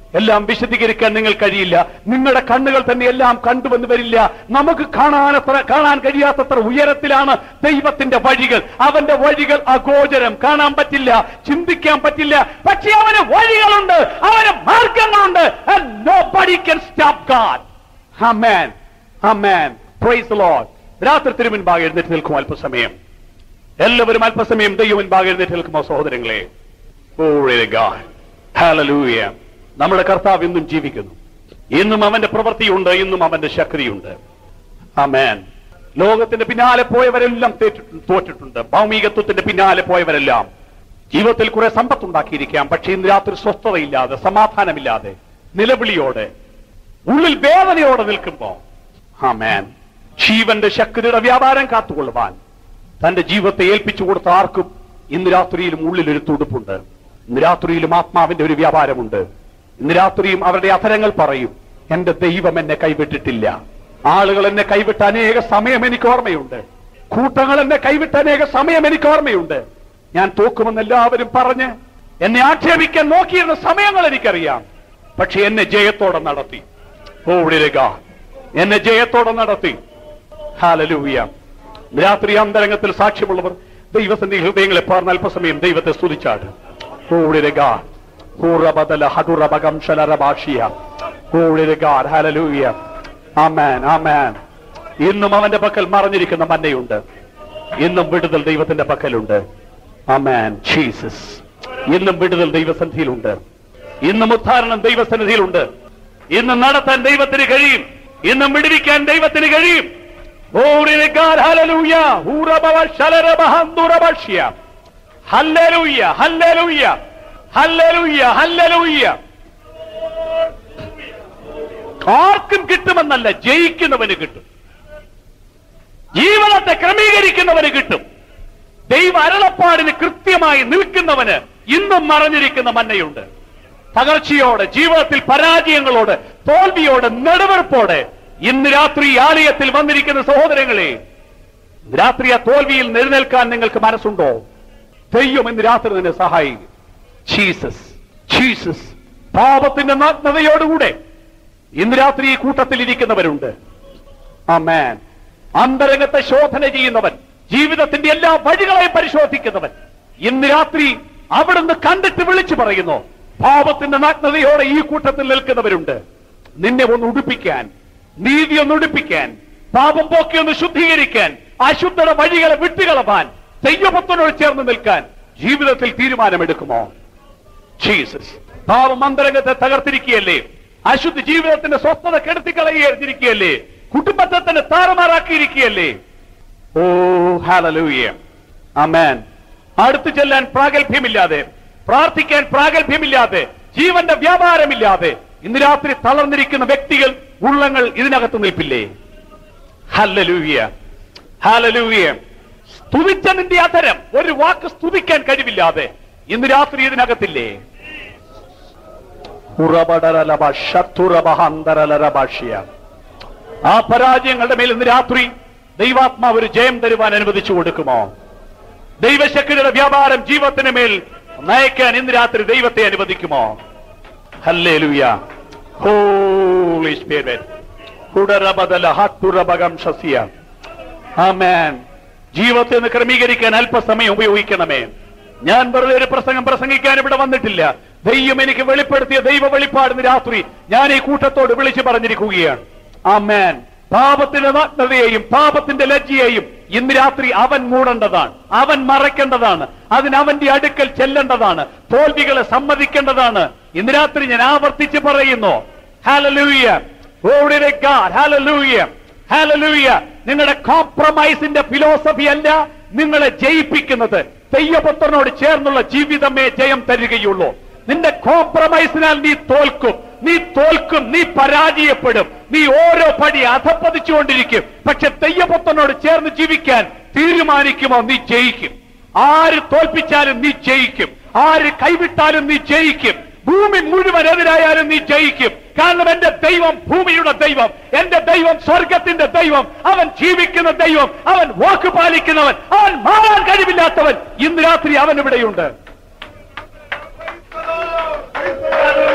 എല്ലാം വിശദീകരിക്കാൻ നിങ്ങൾ കഴിയില്ല നിങ്ങളുടെ കണ്ണുകൾ തന്നെ എല്ലാം കണ്ടുവന്ന് വരില്ല നമുക്ക് കാണാനത്ര കാണാൻ കഴിയാത്തത്ര ഉയരത്തിലാണ് ദൈവത്തിന്റെ വഴികൾ അവന്റെ വഴികൾ അഗോചരം കാണാൻ പറ്റില്ല ചിന്തിക്കാൻ പറ്റില്ല പക്ഷേ അവന് വഴികളുണ്ട് അവന് മാർഗങ്ങളുണ്ട് nobody can stop God. Amen. Amen. Praise the Lord. രാത്രി തിരുമുൻപാകെ എഴുന്നേറ്റ് നിൽക്കും അല്പസമയം എല്ലാവരും അല്പസമയം ദൈവം മുൻപാകെ എഴുന്നേറ്റ് നിൽക്കുമോ സഹോദരങ്ങളെ Glory to God. Hallelujah. നമ്മുടെ കർത്താവ് ഇന്നും ജീവിക്കുന്നു ഇന്നും അവന്റെ പ്രവൃത്തിയുണ്ട് ഇന്നും അവന്റെ ശക്തിയുണ്ട് അമേൻ ലോകത്തിന്റെ പിന്നാലെ പോയവരെല്ലാം തേറ്റിട്ടു- തോറ്റിട്ടുണ്ട് ഭൗമികത്വത്തിന്റെ പിന്നാലെ പോയവരെല്ലാം ജീവിതത്തിൽ കുറെ സമ്പത്തുണ്ടാക്കിയിരിക്കാം പക്ഷെ ഇന്ന് രാത്രി സ്വസ്ഥതയില്ലാതെ സമാധാനമില്ലാതെ നിലവിളിയോടെ ഉള്ളിൽ വേദനയോടെ നിൽക്കുമ്പോ ആമേൻ ജീവന്റെ ശക്തിയുടെ വ്യാപാരം കാത്തുകൊള്ളുവാൻ തന്റെ ജീവിതത്തെ ഏൽപ്പിച്ചു കൊടുത്ത ആർക്കും ഇന്ന് രാത്രിയിലും ഉള്ളിലൊരു തുടുപ്പുണ്ട് ഇന്ന് രാത്രിയിലും ആത്മാവിന്റെ ഒരു വ്യാപാരമുണ്ട് ഇന്ന് രാത്രിയും അവരുടെ അധരങ്ങൾ പറയും എന്റെ ദൈവം എന്നെ കൈവിട്ടിട്ടില്ല ആളുകൾ എന്നെ കൈവിട്ട അനേക സമയം എനിക്ക് ഓർമ്മയുണ്ട് കൂട്ടങ്ങൾ എന്നെ കൈവിട്ട അനേക സമയം എനിക്ക് ഓർമ്മയുണ്ട് ഞാൻ തോക്കുമെന്ന് എല്ലാവരും പറഞ്ഞ് എന്നെ ആക്ഷേപിക്കാൻ നോക്കിയിരുന്ന സമയങ്ങൾ എനിക്കറിയാം പക്ഷെ എന്നെ ജയത്തോടെ നടത്തി ഓടിരുക എന്നെ ജയത്തോടെ നടത്തി ഹാലലൂയ രാത്രി അന്തരംഗത്തിൽ സാക്ഷ്യമുള്ളവർ ദൈവത്തിന്റെ ഹൃദയങ്ങളെ പാർന്ന് അല്പസമയം ദൈവത്തെ സ്തുതിച്ചാട് ഓടിരുക ഹൂറബദല ഹതുറബകം ശലരഭാഷിയ ഓടിരുക ഹാലലൂയ ആമേൻ ആമേൻ ഇന്നും അവന്റെ പക്കൽ മറഞ്ഞിരിക്കുന്ന മന്നയുണ്ട് ഇന്നും വിടുതൽ ദൈവത്തിന്റെ പക്കലുണ്ട് ആമേൻ ജീസസ് ഇന്നും വിടുതൽ ദൈവസന്ധിയിലുണ്ട് ഇന്നും ഉദ്ധാരണം ദൈവസന്നിധിയിലുണ്ട് ഇന്നും നടത്താൻ ദൈവത്തിന് കഴിയും ഇന്നും വിടുവിക്കാൻ ദൈവത്തിന് കഴിയും Glory to God, hallelujah. Hurabava shalarabahandurabashya. Hallelujah, hallelujah, hallelujah, hallelujah. ആർക്കും കിട്ടുമെന്നല്ല ജയിക്കുന്നവന് കിട്ടും ജീവിതത്തെ ക്രമീകരിക്കുന്നവന് കിട്ടും ദൈവ അരുളപ്പാടിന് കൃത്യമായി നിൽക്കുന്നവന് ഇന്നും മറഞ്ഞിരിക്കുന്ന മന്നയുണ്ട് തകർച്ചയോടെ ജീവിതത്തിൽ പരാജയങ്ങളോട് തോൽവിയോട് നെടുവെറുപ്പോടെ ഇന്ന് രാത്രി ഈ ആലയത്തിൽ വന്നിരിക്കുന്ന സഹോദരങ്ങളെ ഇന്ന് രാത്രി ആ തോൽവിയിൽ എഴുന്നേൽക്കാൻ നിങ്ങൾക്ക് മനസ്സുണ്ടോ ദൈവം ഇന്ന് രാത്രി നിന്നെ സഹായിക്കും ജീസസ് ജീസസ് പാപത്തിന്റെ നഗ്നതയോടുകൂടെ ഇന്ന് രാത്രി ഈ കൂട്ടത്തിൽ ഇരിക്കുന്നവരുണ്ട് ആമേൻ അന്തരംഗത്തെ ശോധന ചെയ്യുന്നവൻ ജീവിതത്തിന്റെ എല്ലാ വഴികളെയും പരിശോധിക്കുന്നവൻ ഇന്ന് രാത്രി അവിടുന്ന് കണ്ടിട്ട് വിളിച്ചു പറയുന്നു പാപത്തിന്റെ നഗ്നതയോടെ ഈ കൂട്ടത്തിൽ നിൽക്കുന്നവരുണ്ട് നിന്നെ ഒന്ന് ഉടുപ്പിക്കാൻ നീതി ഒന്ന് ഉടുപ്പിക്കാൻ പാപം പോക്കി ഒന്ന് ശുദ്ധീകരിക്കാൻ അശുദ്ധയുടെ വഴികളെ വിട്ടുകളവാൻ ദൈവഭക്തനോട് ചേർന്ന് നിൽക്കാൻ ജീവിതത്തിൽ തീരുമാനമെടുക്കുമോ ജീസസ് പാവം അന്തരംഗത്തെ തകർത്തിരിക്കുകയല്ലേ അശുദ്ധ ജീവിതത്തിന്റെ സ്വസ്ഥത കെടുത്തിക്കളയിരിക്കുകയല്ലേ കുടുംബത്തെ തന്നെ താറുമാറാക്കിയിരിക്കുകയല്ലേ ഓ ഹാലലൂയ അമേൻ അടുത്തു ചെല്ലാൻ പ്രാഗൽഭ്യമില്ലാതെ പ്രാർത്ഥിക്കാൻ പ്രാഗൽഭ്യമില്ലാതെ ജീവന്റെ വ്യാപാരമില്ലാതെ ഇന്ന് രാത്രി തളർന്നിരിക്കുന്ന വ്യക്തികൾ ഉള്ളങ്ങൾ ഇതിനകത്ത് നിൽപ്പില്ലേ ഹല്ലലൂയ ഹാലലൂയ സ്തുതിച്ച നിന്റെ അധരം ഒരു വാക്ക് സ്തുതിക്കാൻ കഴിവില്ലാതെ ഇന്ന് രാത്രി ഇതിനകത്തില്ലേ ഉറബടരലബ ശത്തുറബഹന്തരലരഭാഷ്യ. ആ പരാജയങ്ങളുടെ മേൽ ഇന്ന് രാത്രി ദൈവാത്മാവ് ഒരു ജയം തരുവാൻ അനുവദിച്ചു കൊടുക്കുമോ ദൈവശക്തിയുടെ വ്യാപാരം ജീവിതത്തിന് മേൽ നയിക്കാൻ ഇന്ന് രാത്രി ദൈവത്തെ അനുവദിക്കുമോ ഹല്ലേലൂയ ഹോളി സ്പിരിറ്റ് ഹുഡറബദല ഹത്തുറബകം ശസ്യ ആമേൻ ജീവിതത്തെ ഒന്ന് ക്രമീകരിക്കാൻ അല്പസമയം ഉപയോഗിക്കണമേ ഞാൻ വെറുതെ ഒരു പ്രസംഗം പ്രസംഗിക്കാൻ ഇവിടെ വന്നിട്ടില്ല ദൈവം എനിക്ക് വെളിപ്പെടുത്തിയ ദൈവ വെളിപ്പാടിന് രാത്രി ഞാൻ ഈ കൂട്ടത്തോട് വിളിച്ചു പറഞ്ഞിരിക്കുകയാണ് ആമേൻ പാപത്തിന്റെ നഗ്നതയെയും പാപത്തിന്റെ ലജ്ജയെയും ഇന്ന് രാത്രി അവൻ മൂടേണ്ടതാണ് അവൻ മറയ്ക്കേണ്ടതാണ് അതിന് അവന്റെ അടുക്കൽ ചെല്ലേണ്ടതാണ് തോൽവികളെ സമ്മതിക്കേണ്ടതാണ് ഇന്ന് രാത്രി ഞാൻ ആവർത്തിച്ച് പറയുന്നു hallelujah Glory to God. Hallelujah. Hallelujah. നിങ്ങളുടെ കോംപ്രമൈസിന്റെ ഫിലോസഫി അല്ല നിങ്ങളെ ജയിപ്പിക്കുന്നത് തെയ്യപുത്രനോട് ചേർന്നുള്ള ജീവിതമേ ജയം തരികയുള്ളൂ നിന്റെ കോംപ്രമൈസിനാൽ നീ തോൽക്കും നീ തോൽക്കും നീ പരാജയപ്പെടും നീ ഓരോ പടി അധപ്പതിച്ചുകൊണ്ടിരിക്കും പക്ഷെ തെയ്യപുത്രനോട് ചേർന്ന് ജീവിക്കാൻ തീരുമാനിക്കുമോ നീ ജയിക്കും ആര് തോൽപ്പിച്ചാലും നീ ജയിക്കും ആര് കൈവിട്ടാലും നീ ജയിക്കും ഭൂമി മുഴുവൻ എതിരായാലും നീ ജയിക്കും കാരണം എന്റെ ദൈവം ഭൂമിയുടെ ദൈവം എന്റെ ദൈവം സ്വർഗത്തിന്റെ ദൈവം അവൻ ജീവിക്കുന്ന ദൈവം അവൻ വാക്ക് പാലിക്കുന്നവൻ അവൻ മാറാൻ കഴിവില്ലാത്തവൻ ഇന്ന് രാത്രി അവൻ ഇവിടെയുണ്ട്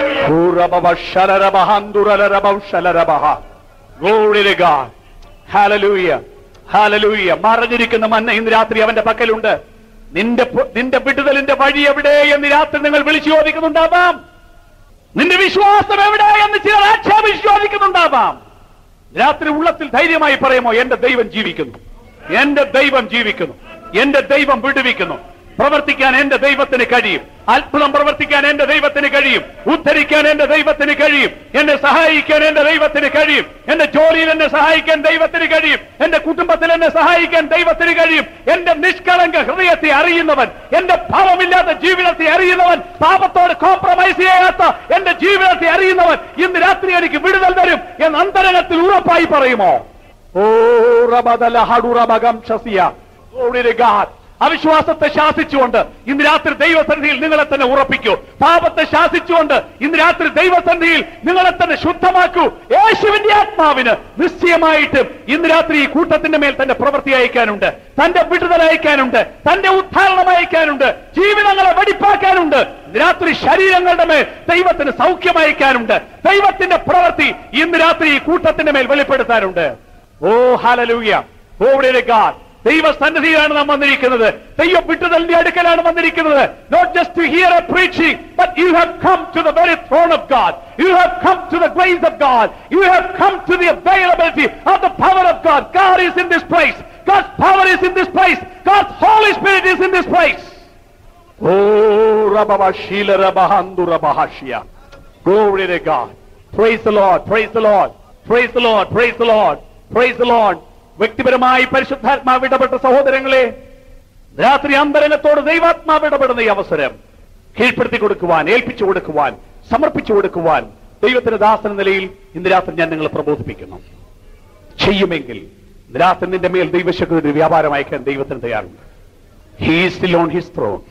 Urababa shararabahandurarabau shalarabaha. Glory to God. Hallelujah. Hallelujah. മറഞ്ഞിരിക്കുന്ന മന്ന ഇന്ന് രാത്രി അവന്റെ പക്കലുണ്ട് നിന്റെ പു- നിന്റെ വിടുതലിന്റെ വഴി എവിടെ എന്ന് രാത്രി നിങ്ങൾ വിളിച്ചു ചോദിക്കുന്നുണ്ടാവാം നിന്റെ വിശ്വാസം എവിടെ എന്ന് ചിലർ ആക്ഷേപിച്ച് ചോദിക്കുന്നുണ്ടാവാം രാത്രി ഉള്ളത്തിൽ ധൈര്യമായി പറയുമോ എന്റെ ദൈവം ജീവിക്കുന്നു എന്റെ ദൈവം ജീവിക്കുന്നു എന്റെ ദൈവം വിടുവിക്കുന്നു പ്രവർത്തിക്കാൻ എന്റെ ദൈവത്തിന് കഴിയും അത്ഭുതം പ്രവർത്തിക്കാൻ എന്റെ ദൈവത്തിന് കഴിയും ഉദ്ധരിക്കാൻ എന്റെ ദൈവത്തിന് കഴിയും എന്നെ സഹായിക്കാൻ എന്റെ ദൈവത്തിന് കഴിയും എന്റെ ജോലിയിൽ എന്നെ സഹായിക്കാൻ ദൈവത്തിന് കഴിയും എന്റെ കുടുംബത്തിൽ എന്നെ സഹായിക്കാൻ ദൈവത്തിന് കഴിയും എന്റെ നിഷ്കളങ്ക ഹൃദയത്തെ അറിയുന്നവൻ എന്റെ ഭാവമില്ലാത്ത ജീവിതത്തെ അറിയുന്നവൻ പാപത്തോട് കോംപ്രമൈസ് ചെയ്യാത്ത എന്റെ ജീവിതത്തെ അറിയുന്നവൻ ഇന്ന് രാത്രി എനിക്ക് വിടുതൽ തരും എന്ന് അന്തരംഗത്തിൽ ഉറപ്പായി പറയുമോ ഓ റബദല ഹഡുറബകം ശസിയ Glory to God. അവിശ്വാസത്തെ ശാസിച്ചുകൊണ്ട് ഇന്ന് രാത്രി ദൈവസന്നിധിയിൽ നിങ്ങളെ തന്നെ ഉറപ്പിക്കൂ പാപത്തെ ശാസിച്ചുകൊണ്ട് ഇന്ന് രാത്രി ദൈവസന്നിധിയിൽ നിങ്ങളെ തന്നെ ശുദ്ധമാക്കൂ യേശുവിന്റെ ആത്മാവിന് നിശ്ചയമായിട്ടും ഇന്ന് രാത്രി ഈ കൂട്ടത്തിന്റെ മേൽ തന്റെ പ്രവൃത്തി അയക്കാനുണ്ട് തന്റെ വിടുതൽ അയക്കാനുണ്ട് തന്റെ ഉദ്ധാരണം അയക്കാനുണ്ട് ജീവിതങ്ങളെ വെടിപ്പാക്കാനുണ്ട് ഇന്ന് രാത്രി ശരീരങ്ങളുടെ മേൽ ദൈവത്തിന് സൗഖ്യം അയക്കാനുണ്ട് ദൈവത്തിന്റെ പ്രവൃത്തി ഇന്ന് രാത്രി ഈ കൂട്ടത്തിന്റെ മേൽ വെളിപ്പെടുത്താനുണ്ട് ഓ ഹാലലൂയ ഓവിടെ ഗാഡ് ദൈവ സന്നിധിയിലാണ് നാം വന്നിരിക്കുന്നത് ദൈവ വിട്ടുതലിന്റെ അടുക്കലാണ് വന്നിരിക്കുന്നത് not just to hear a preaching but you have come to the very throne of God you have come to the grace of God you have come to the availability of the power of God God is in this place God's power is in this place God's holy spirit is in this place oh റബബ ശീല റബഹന്തു റബഹഷ്യ Glory to God. Praise the Lord. Praise the Lord. Praise the Lord. Praise the Lord. Praise the Lord. വ്യക്തിപരമായി പരിശുദ്ധാത്മാവ് ഇടപെട്ട സഹോദരങ്ങളെ രാത്രി അന്തരംഗത്തോട് ദൈവാത്മാവ് ഇടപെടുന്ന ഈ അവസരം കീഴ്പ്പെടുത്തി കൊടുക്കുവാൻ ഏൽപ്പിച്ചു കൊടുക്കുവാൻ സമർപ്പിച്ചു കൊടുക്കുവാൻ ദൈവത്തിന്റെ ദാസന നിലയിൽ ഇന്ന് രാത്രി ഞാൻ നിങ്ങളെ പ്രബോധിപ്പിക്കുന്നു ചെയ്യുമെങ്കിൽ ഇന്ന് രാത്രി നിന്റെ മേൽ ദൈവശക്തി വ്യാപാരം അയക്കാൻ ദൈവത്തിന് തയ്യാറുണ്ട് he still on his throne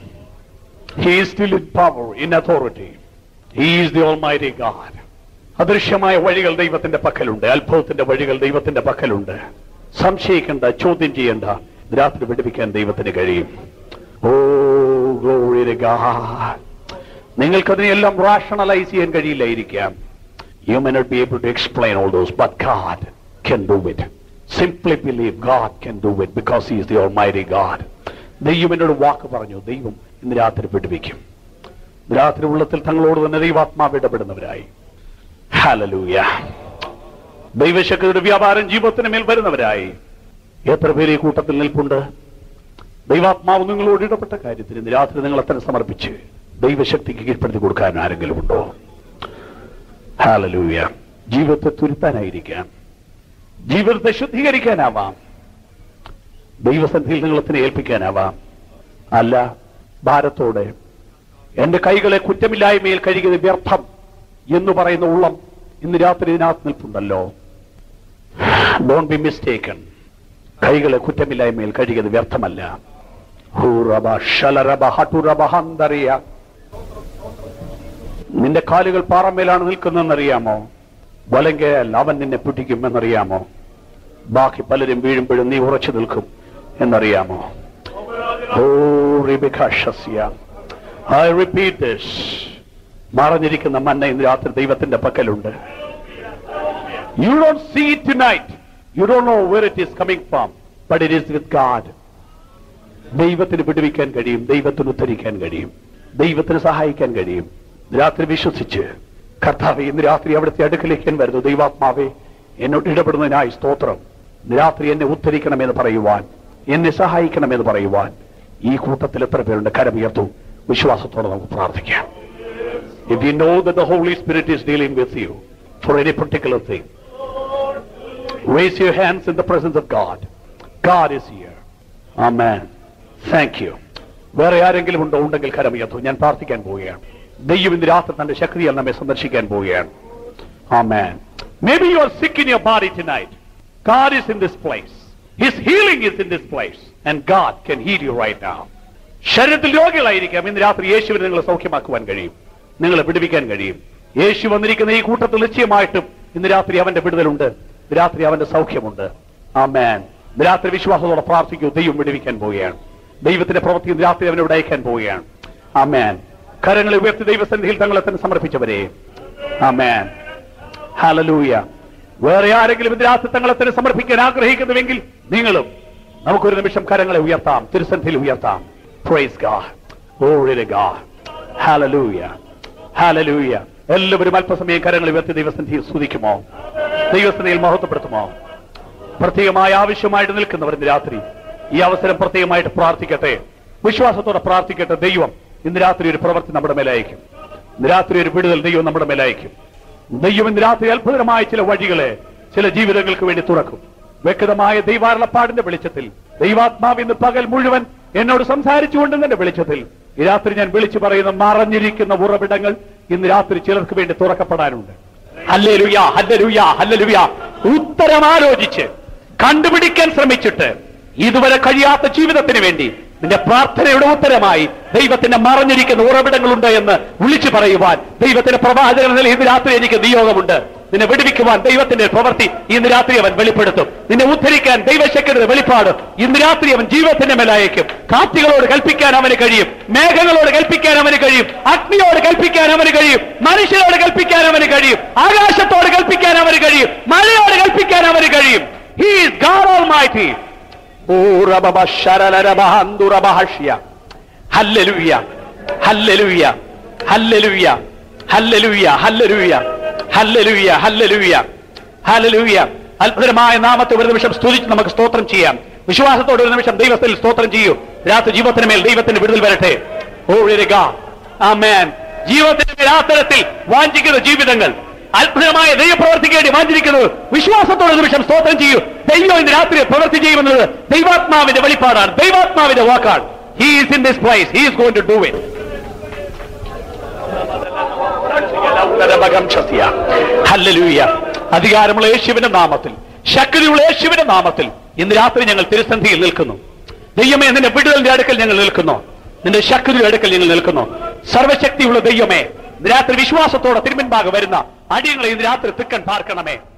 he still in power in authority he is the almighty God അദൃശ്യമായ വഴികൾ ദൈവത്തിന്റെ പക്കലുണ്ട് അത്ഭുതത്തിന്റെ വഴികൾ ദൈവത്തിന്റെ പക്കലുണ്ട് സംശയിക്കേണ്ട ചോദ്യം ചെയ്യേണ്ട രാത്രി വിടുവിക്കാൻ ദൈവത്തിന് കഴിയും ഓ glory to God. നിങ്ങൾക്കതിനെല്ലാം റാഷണലൈസ് ചെയ്യാൻ കഴിയില്ലായിരിക്കാം you may not be able to explain all those but God can do it simply believe God can do it because he is the almighty God ദൈവം എന്നോട് വാക്ക് പറഞ്ഞു ദൈവം ഇന്ന് രാത്രി വിടുവിക്കും രാത്രി ഉള്ളത്തിൽ തങ്ങളോട് തന്നെ ദൈവാത്മാവ് ഇടപെടുന്നവരായി ഹലലൂയ ദൈവശക്തിയുടെ വ്യാപാരം ജീവിതത്തിന് മേൽ വരുന്നവരായി എത്ര പേര് ഈ കൂട്ടത്തിൽ നിൽപ്പുണ്ട് ദൈവാത്മാവ് നിങ്ങളോട് ഇടപെട്ട കാര്യത്തിൽ ഇന്ന് രാത്രി നിങ്ങൾ അത്തരം സമർപ്പിച്ച് ദൈവശക്തിക്ക് കീഴ്പ്പെടുത്തി കൊടുക്കാൻ ആരെങ്കിലും ഉണ്ടോ ഹാലലൂയ ജീവിതത്തെ തുരുത്താനായിരിക്കാം ജീവിതത്തെ ശുദ്ധീകരിക്കാനാവാം ദൈവസന്ധിയിൽ നിങ്ങളത്തിനെ ഏൽപ്പിക്കാനാവാം അല്ല ഭാരത്തോടെ എന്റെ കൈകളെ കുറ്റമില്ലായ്മയിൽ കഴുകിയത് വ്യർത്ഥം എന്ന് പറയുന്ന ഉള്ളം ഇന്ന് രാത്രി ഇതിനകത്ത് നിൽപ്പുണ്ടല്ലോ ഡോൺ ബി മിസ്റ്റേക്കൺ കൈകളെ കുറ്റമില്ലായ്മയിൽ കഴുകിയത് വ്യർത്ഥമല്ല ഹൂറബ ശലരബ ഹട്ടുറബ ഹന്തറിയ നിന്റെ കാലുകൾ പാറമേലാണ് നിൽക്കുന്നതെന്നറിയാമോ വലങ്കയാൽ അവൻ നിന്നെ പിടിക്കുമെന്നറിയാമോ ബാക്കി പലരും വീഴുമ്പോഴും നീ ഉറച്ചു നിൽക്കും എന്നറിയാമോ ഓ റിബികാശസ്യ ഐ റിപ്പീറ്റ് ദിസ് മറഞ്ഞിരിക്കുന്ന മന്ന ഇന്ന് രാത്രി ദൈവത്തിന്റെ പക്കലുണ്ട് you don't see it night you don't know where it is coming from but it is with God ദൈവത്തിന് വിടുവിക്കാൻ കഴിയും ദൈവത്തിന് ഉദ്ധരിക്കാൻ കഴിയും ദൈവത്തിന് സഹായിക്കാൻ കഴിയും രാത്രി വിശ്വസിച്ച് കർത്താവെ ഇന്ന് രാത്രി അവിടുത്തെ അടുക്കലേക്ക് ഞാൻ വരുന്നു ദൈവാത്മാവെ എന്നോട് ഇടപെടുന്നതിനായി സ്തോത്രം ഇന്ന് രാത്രി എന്നെ ഉദ്ധരിക്കണമെന്ന് പറയുവാൻ എന്നെ സഹായിക്കണമെന്ന് പറയുവാൻ ഈ കൂട്ടത്തിൽ എത്ര പേരുണ്ട് കരമുയർത്തു വിശ്വാസത്തോടെ നമുക്ക് പ്രാർത്ഥിക്കാം If you know that the Holy Spirit is dealing with you for any particular thing, raise your hands in the presence of God. God is here. Amen. Thank you. വേറെ ആരെങ്കിലും ഉണ്ടോ ഉണ്ടെങ്കിൽ കരമുയർത്തു ഞാൻ പ്രാർത്ഥിക്കാൻ പോവുകയാണ് ദൈവം ഇന്ന് രാത്രി തന്റെ ശക്തിയാൽ നമ്മെ സന്ദർശിക്കാൻ പോവുകയാണ് Amen. Maybe you are sick in your body tonight. God is in this place. His healing is in this place. And God can heal you right now. ശരീരത്തിൽ രോഗികളായിരിക്കാം ഇന്ന് രാത്രി യേശുവിനെ നിങ്ങളെ സൗഖ്യമാക്കുവാൻ കഴിയും നിങ്ങളെ വിടുവിക്കാൻ കഴിയും യേശു വന്നിരിക്കുന്ന ഈ കൂട്ടത്തിൽ നിശ്ചയമായിട്ടും ഇന്ന് രാത്രി അവന്റെ വിടുതലുണ്ട് ഇന്ന് രാത്രി അവന്റെ സൗഖ്യമുണ്ട് ആമേൻ ഇന്ന് രാത്രി വിശ്വാസത്തോടെ പ്രാർത്ഥിക്കൂ ദൈവം വിടുവിക്കാൻ പോവുകയാണ് ദൈവത്തിന്റെ പ്രവൃത്തി ഇന്ന് രാത്രി അവനോട് അയക്കാൻ പോവുകയാണ് ആമേൻ കരങ്ങളെ ഉയർത്തി ദൈവസന്നിധിയിൽ തങ്ങളെ തന്നെ സമർപ്പിച്ചവരെ ആമേൻ ഹല്ലേലൂയ വേറെ ആരെങ്കിലും ഇത് രാസത്തങ്ങളെ തന്നെ സമർപ്പിക്കാൻ ആഗ്രഹിക്കുന്നുവെങ്കിൽ നിങ്ങളും നമുക്കൊരു നിമിഷം കരങ്ങളെ ഉയർത്താം തിരുസന്ധിയിൽ ഉയർത്താം പ്രൈസ് ഗാഡ് ഓഴിലെ ഗാഡ് ഹല്ലേലൂയ ഹല്ലേലൂയ എല്ലാവരും അല്പസമയം കരങ്ങൾ ഉയർത്തി ദൈവസന്ധിയിൽ സ്തുതിക്കുമോ ദൈവസന്ധിയിൽ മഹത്വപ്പെടുത്തുമോ പ്രത്യേകമായ ആവശ്യമായിട്ട് നിൽക്കുന്നവർ ഇന്ന് രാത്രി ഈ അവസരം പ്രത്യേകമായിട്ട് പ്രാർത്ഥിക്കട്ടെ വിശ്വാസത്തോടെ പ്രാർത്ഥിക്കട്ടെ ദൈവം ഇന്ന് രാത്രി ഒരു പ്രവൃത്തി നമ്മുടെ മേലയക്കും ഇന്ന് രാത്രി ഒരു വിടുതൽ ദൈവം നമ്മുടെ മേലയക്കും ദൈവം ഇന്ന് രാത്രി അത്ഭുതമായ ചില വഴികളെ ചില ജീവിതങ്ങൾക്ക് വേണ്ടി തുറക്കും വ്യക്തമായ ദൈവാർളപ്പാടിന്റെ വെളിച്ചത്തിൽ ദൈവാത്മാവ് ഇന്ന് പകൽ മുഴുവൻ എന്നോട് സംസാരിച്ചുകൊണ്ടെന്നെ വെളിച്ചത്തിൽ ഈ രാത്രി ഞാൻ വിളിച്ചു പറയുന്ന മറഞ്ഞിരിക്കുന്ന ഉറവിടങ്ങൾ ഇന്ന് രാത്രി ചിലർക്ക് വേണ്ടി തുറക്കപ്പെടാനുണ്ട് ഹല്ലേലൂയ ഹല്ലേലൂയ ഹല്ലേലൂയ ഉത്തരം ആലോചിച്ച് കണ്ടുപിടിക്കാൻ ശ്രമിച്ചിട്ട് ഇതുവരെ കഴിയാത്ത ജീവിതത്തിന് വേണ്ടി നിന്റെ പ്രാർത്ഥനയുടെ ഉത്തരമായി ദൈവത്തിന്റെ മറഞ്ഞിരിക്കുന്ന ഉറവിടങ്ങളുണ്ട് എന്ന് വിളിച്ചു പറയുവാൻ ദൈവത്തിന്റെ പ്രവാചകനിൽ ഇന്ന് രാത്രി എനിക്ക് നിയോഗമുണ്ട് നിന്നെ വിടുവിക്കുവാൻ ദൈവത്തിന്റെ പ്രവൃത്തി ഇന്ന് രാത്രി അവൻ വെളിപ്പെടുത്തും നിന്നെ ഉദ്ധരിക്കാൻ ദൈവശക്തിയുടെ വെളിപ്പാട് ഇന്ന് രാത്രി അവൻ ജീവിതത്തിന്റെ മേലയക്കും കാറ്റുകളോട് കൽപ്പിക്കാൻ അവന് കഴിയും മേഘങ്ങളോട് കൽപ്പിക്കാൻ അവന് കഴിയും അഗ്നിയോട് കൽപ്പിക്കാൻ അവന് കഴിയും മനുഷ്യരോട് കൽപ്പിക്കാൻ അവന് കഴിയും ആകാശത്തോട് കൽപ്പിക്കാൻ അവന് കഴിയും മഴയോട് കൽപ്പിക്കാൻ അവന് കഴിയും He is God Almighty. Hallelujah hallelujah hallelujah hallelujah hallelujah hallelujah hallelujah hallelujah അത്ഭുതമായ നാമത്തെ ഒരു നിമിഷം സ്തുതിച്ച് നമുക്ക് സ്തോത്രം ചെയ്യാം വിശ്വാസത്തോടെ ഒരു നിമിഷം ദൈവത്തിൽ സ്തോത്രം ചെയ്യൂ രാത്രി ജീവിതത്തിന് മേൽ ദൈവത്തിന്റെ വിടുതൽ വരട്ടെ ഓഴിരുക ആമേൻ ജീവിതത്തിന്റെ മേൽ ആ തരത്തിൽ വാഞ്ചിക്കുന്ന ജീവിതങ്ങൾ അത്ഭുതമായ ദൈവപ്രവർത്തിക്ക് വേണ്ടി വാഞ്ചിരിക്കുന്നത് വിശ്വാസത്തോടെ ഒരു നിമിഷം സ്തോത്രം ചെയ്യൂ ദൈവം ഇന്ന് രാത്രി പ്രവൃത്തി ചെയ്യുമെന്നത് ദൈവാത്മാവിന്റെ വെളിപ്പാടാണ് ദൈവാത്മാവിന്റെ വാക്കാണ് he is in this place he is going to do it hallelujah അധികാരമുള്ള യേശുവിന്റെ നാമത്തിൽ ശക്തിയുള്ള യേശുവിന്റെ നാമത്തിൽ ഇന്ന് രാത്രി ഞങ്ങൾ തിരുസന്ധിയിൽ നിൽക്കുന്നു ദൈവമേ നിന്റെ വിടുതലിന്റെ അടുക്കൽ ഞങ്ങൾ നിൽക്കുന്നു നിന്റെ ശക്തിയുടെ അടുക്കൽ ഞങ്ങൾ നിൽക്കുന്നു സർവശക്തിയുള്ള ദൈവമേ ഇന്ന് രാത്രി വിശ്വാസത്തോടെ തിരുമുൻപാകെ വരുന്ന അടിയങ്ങളെ ഇന്ന് രാത്രി തിക്കൻ പാർക്കണമേ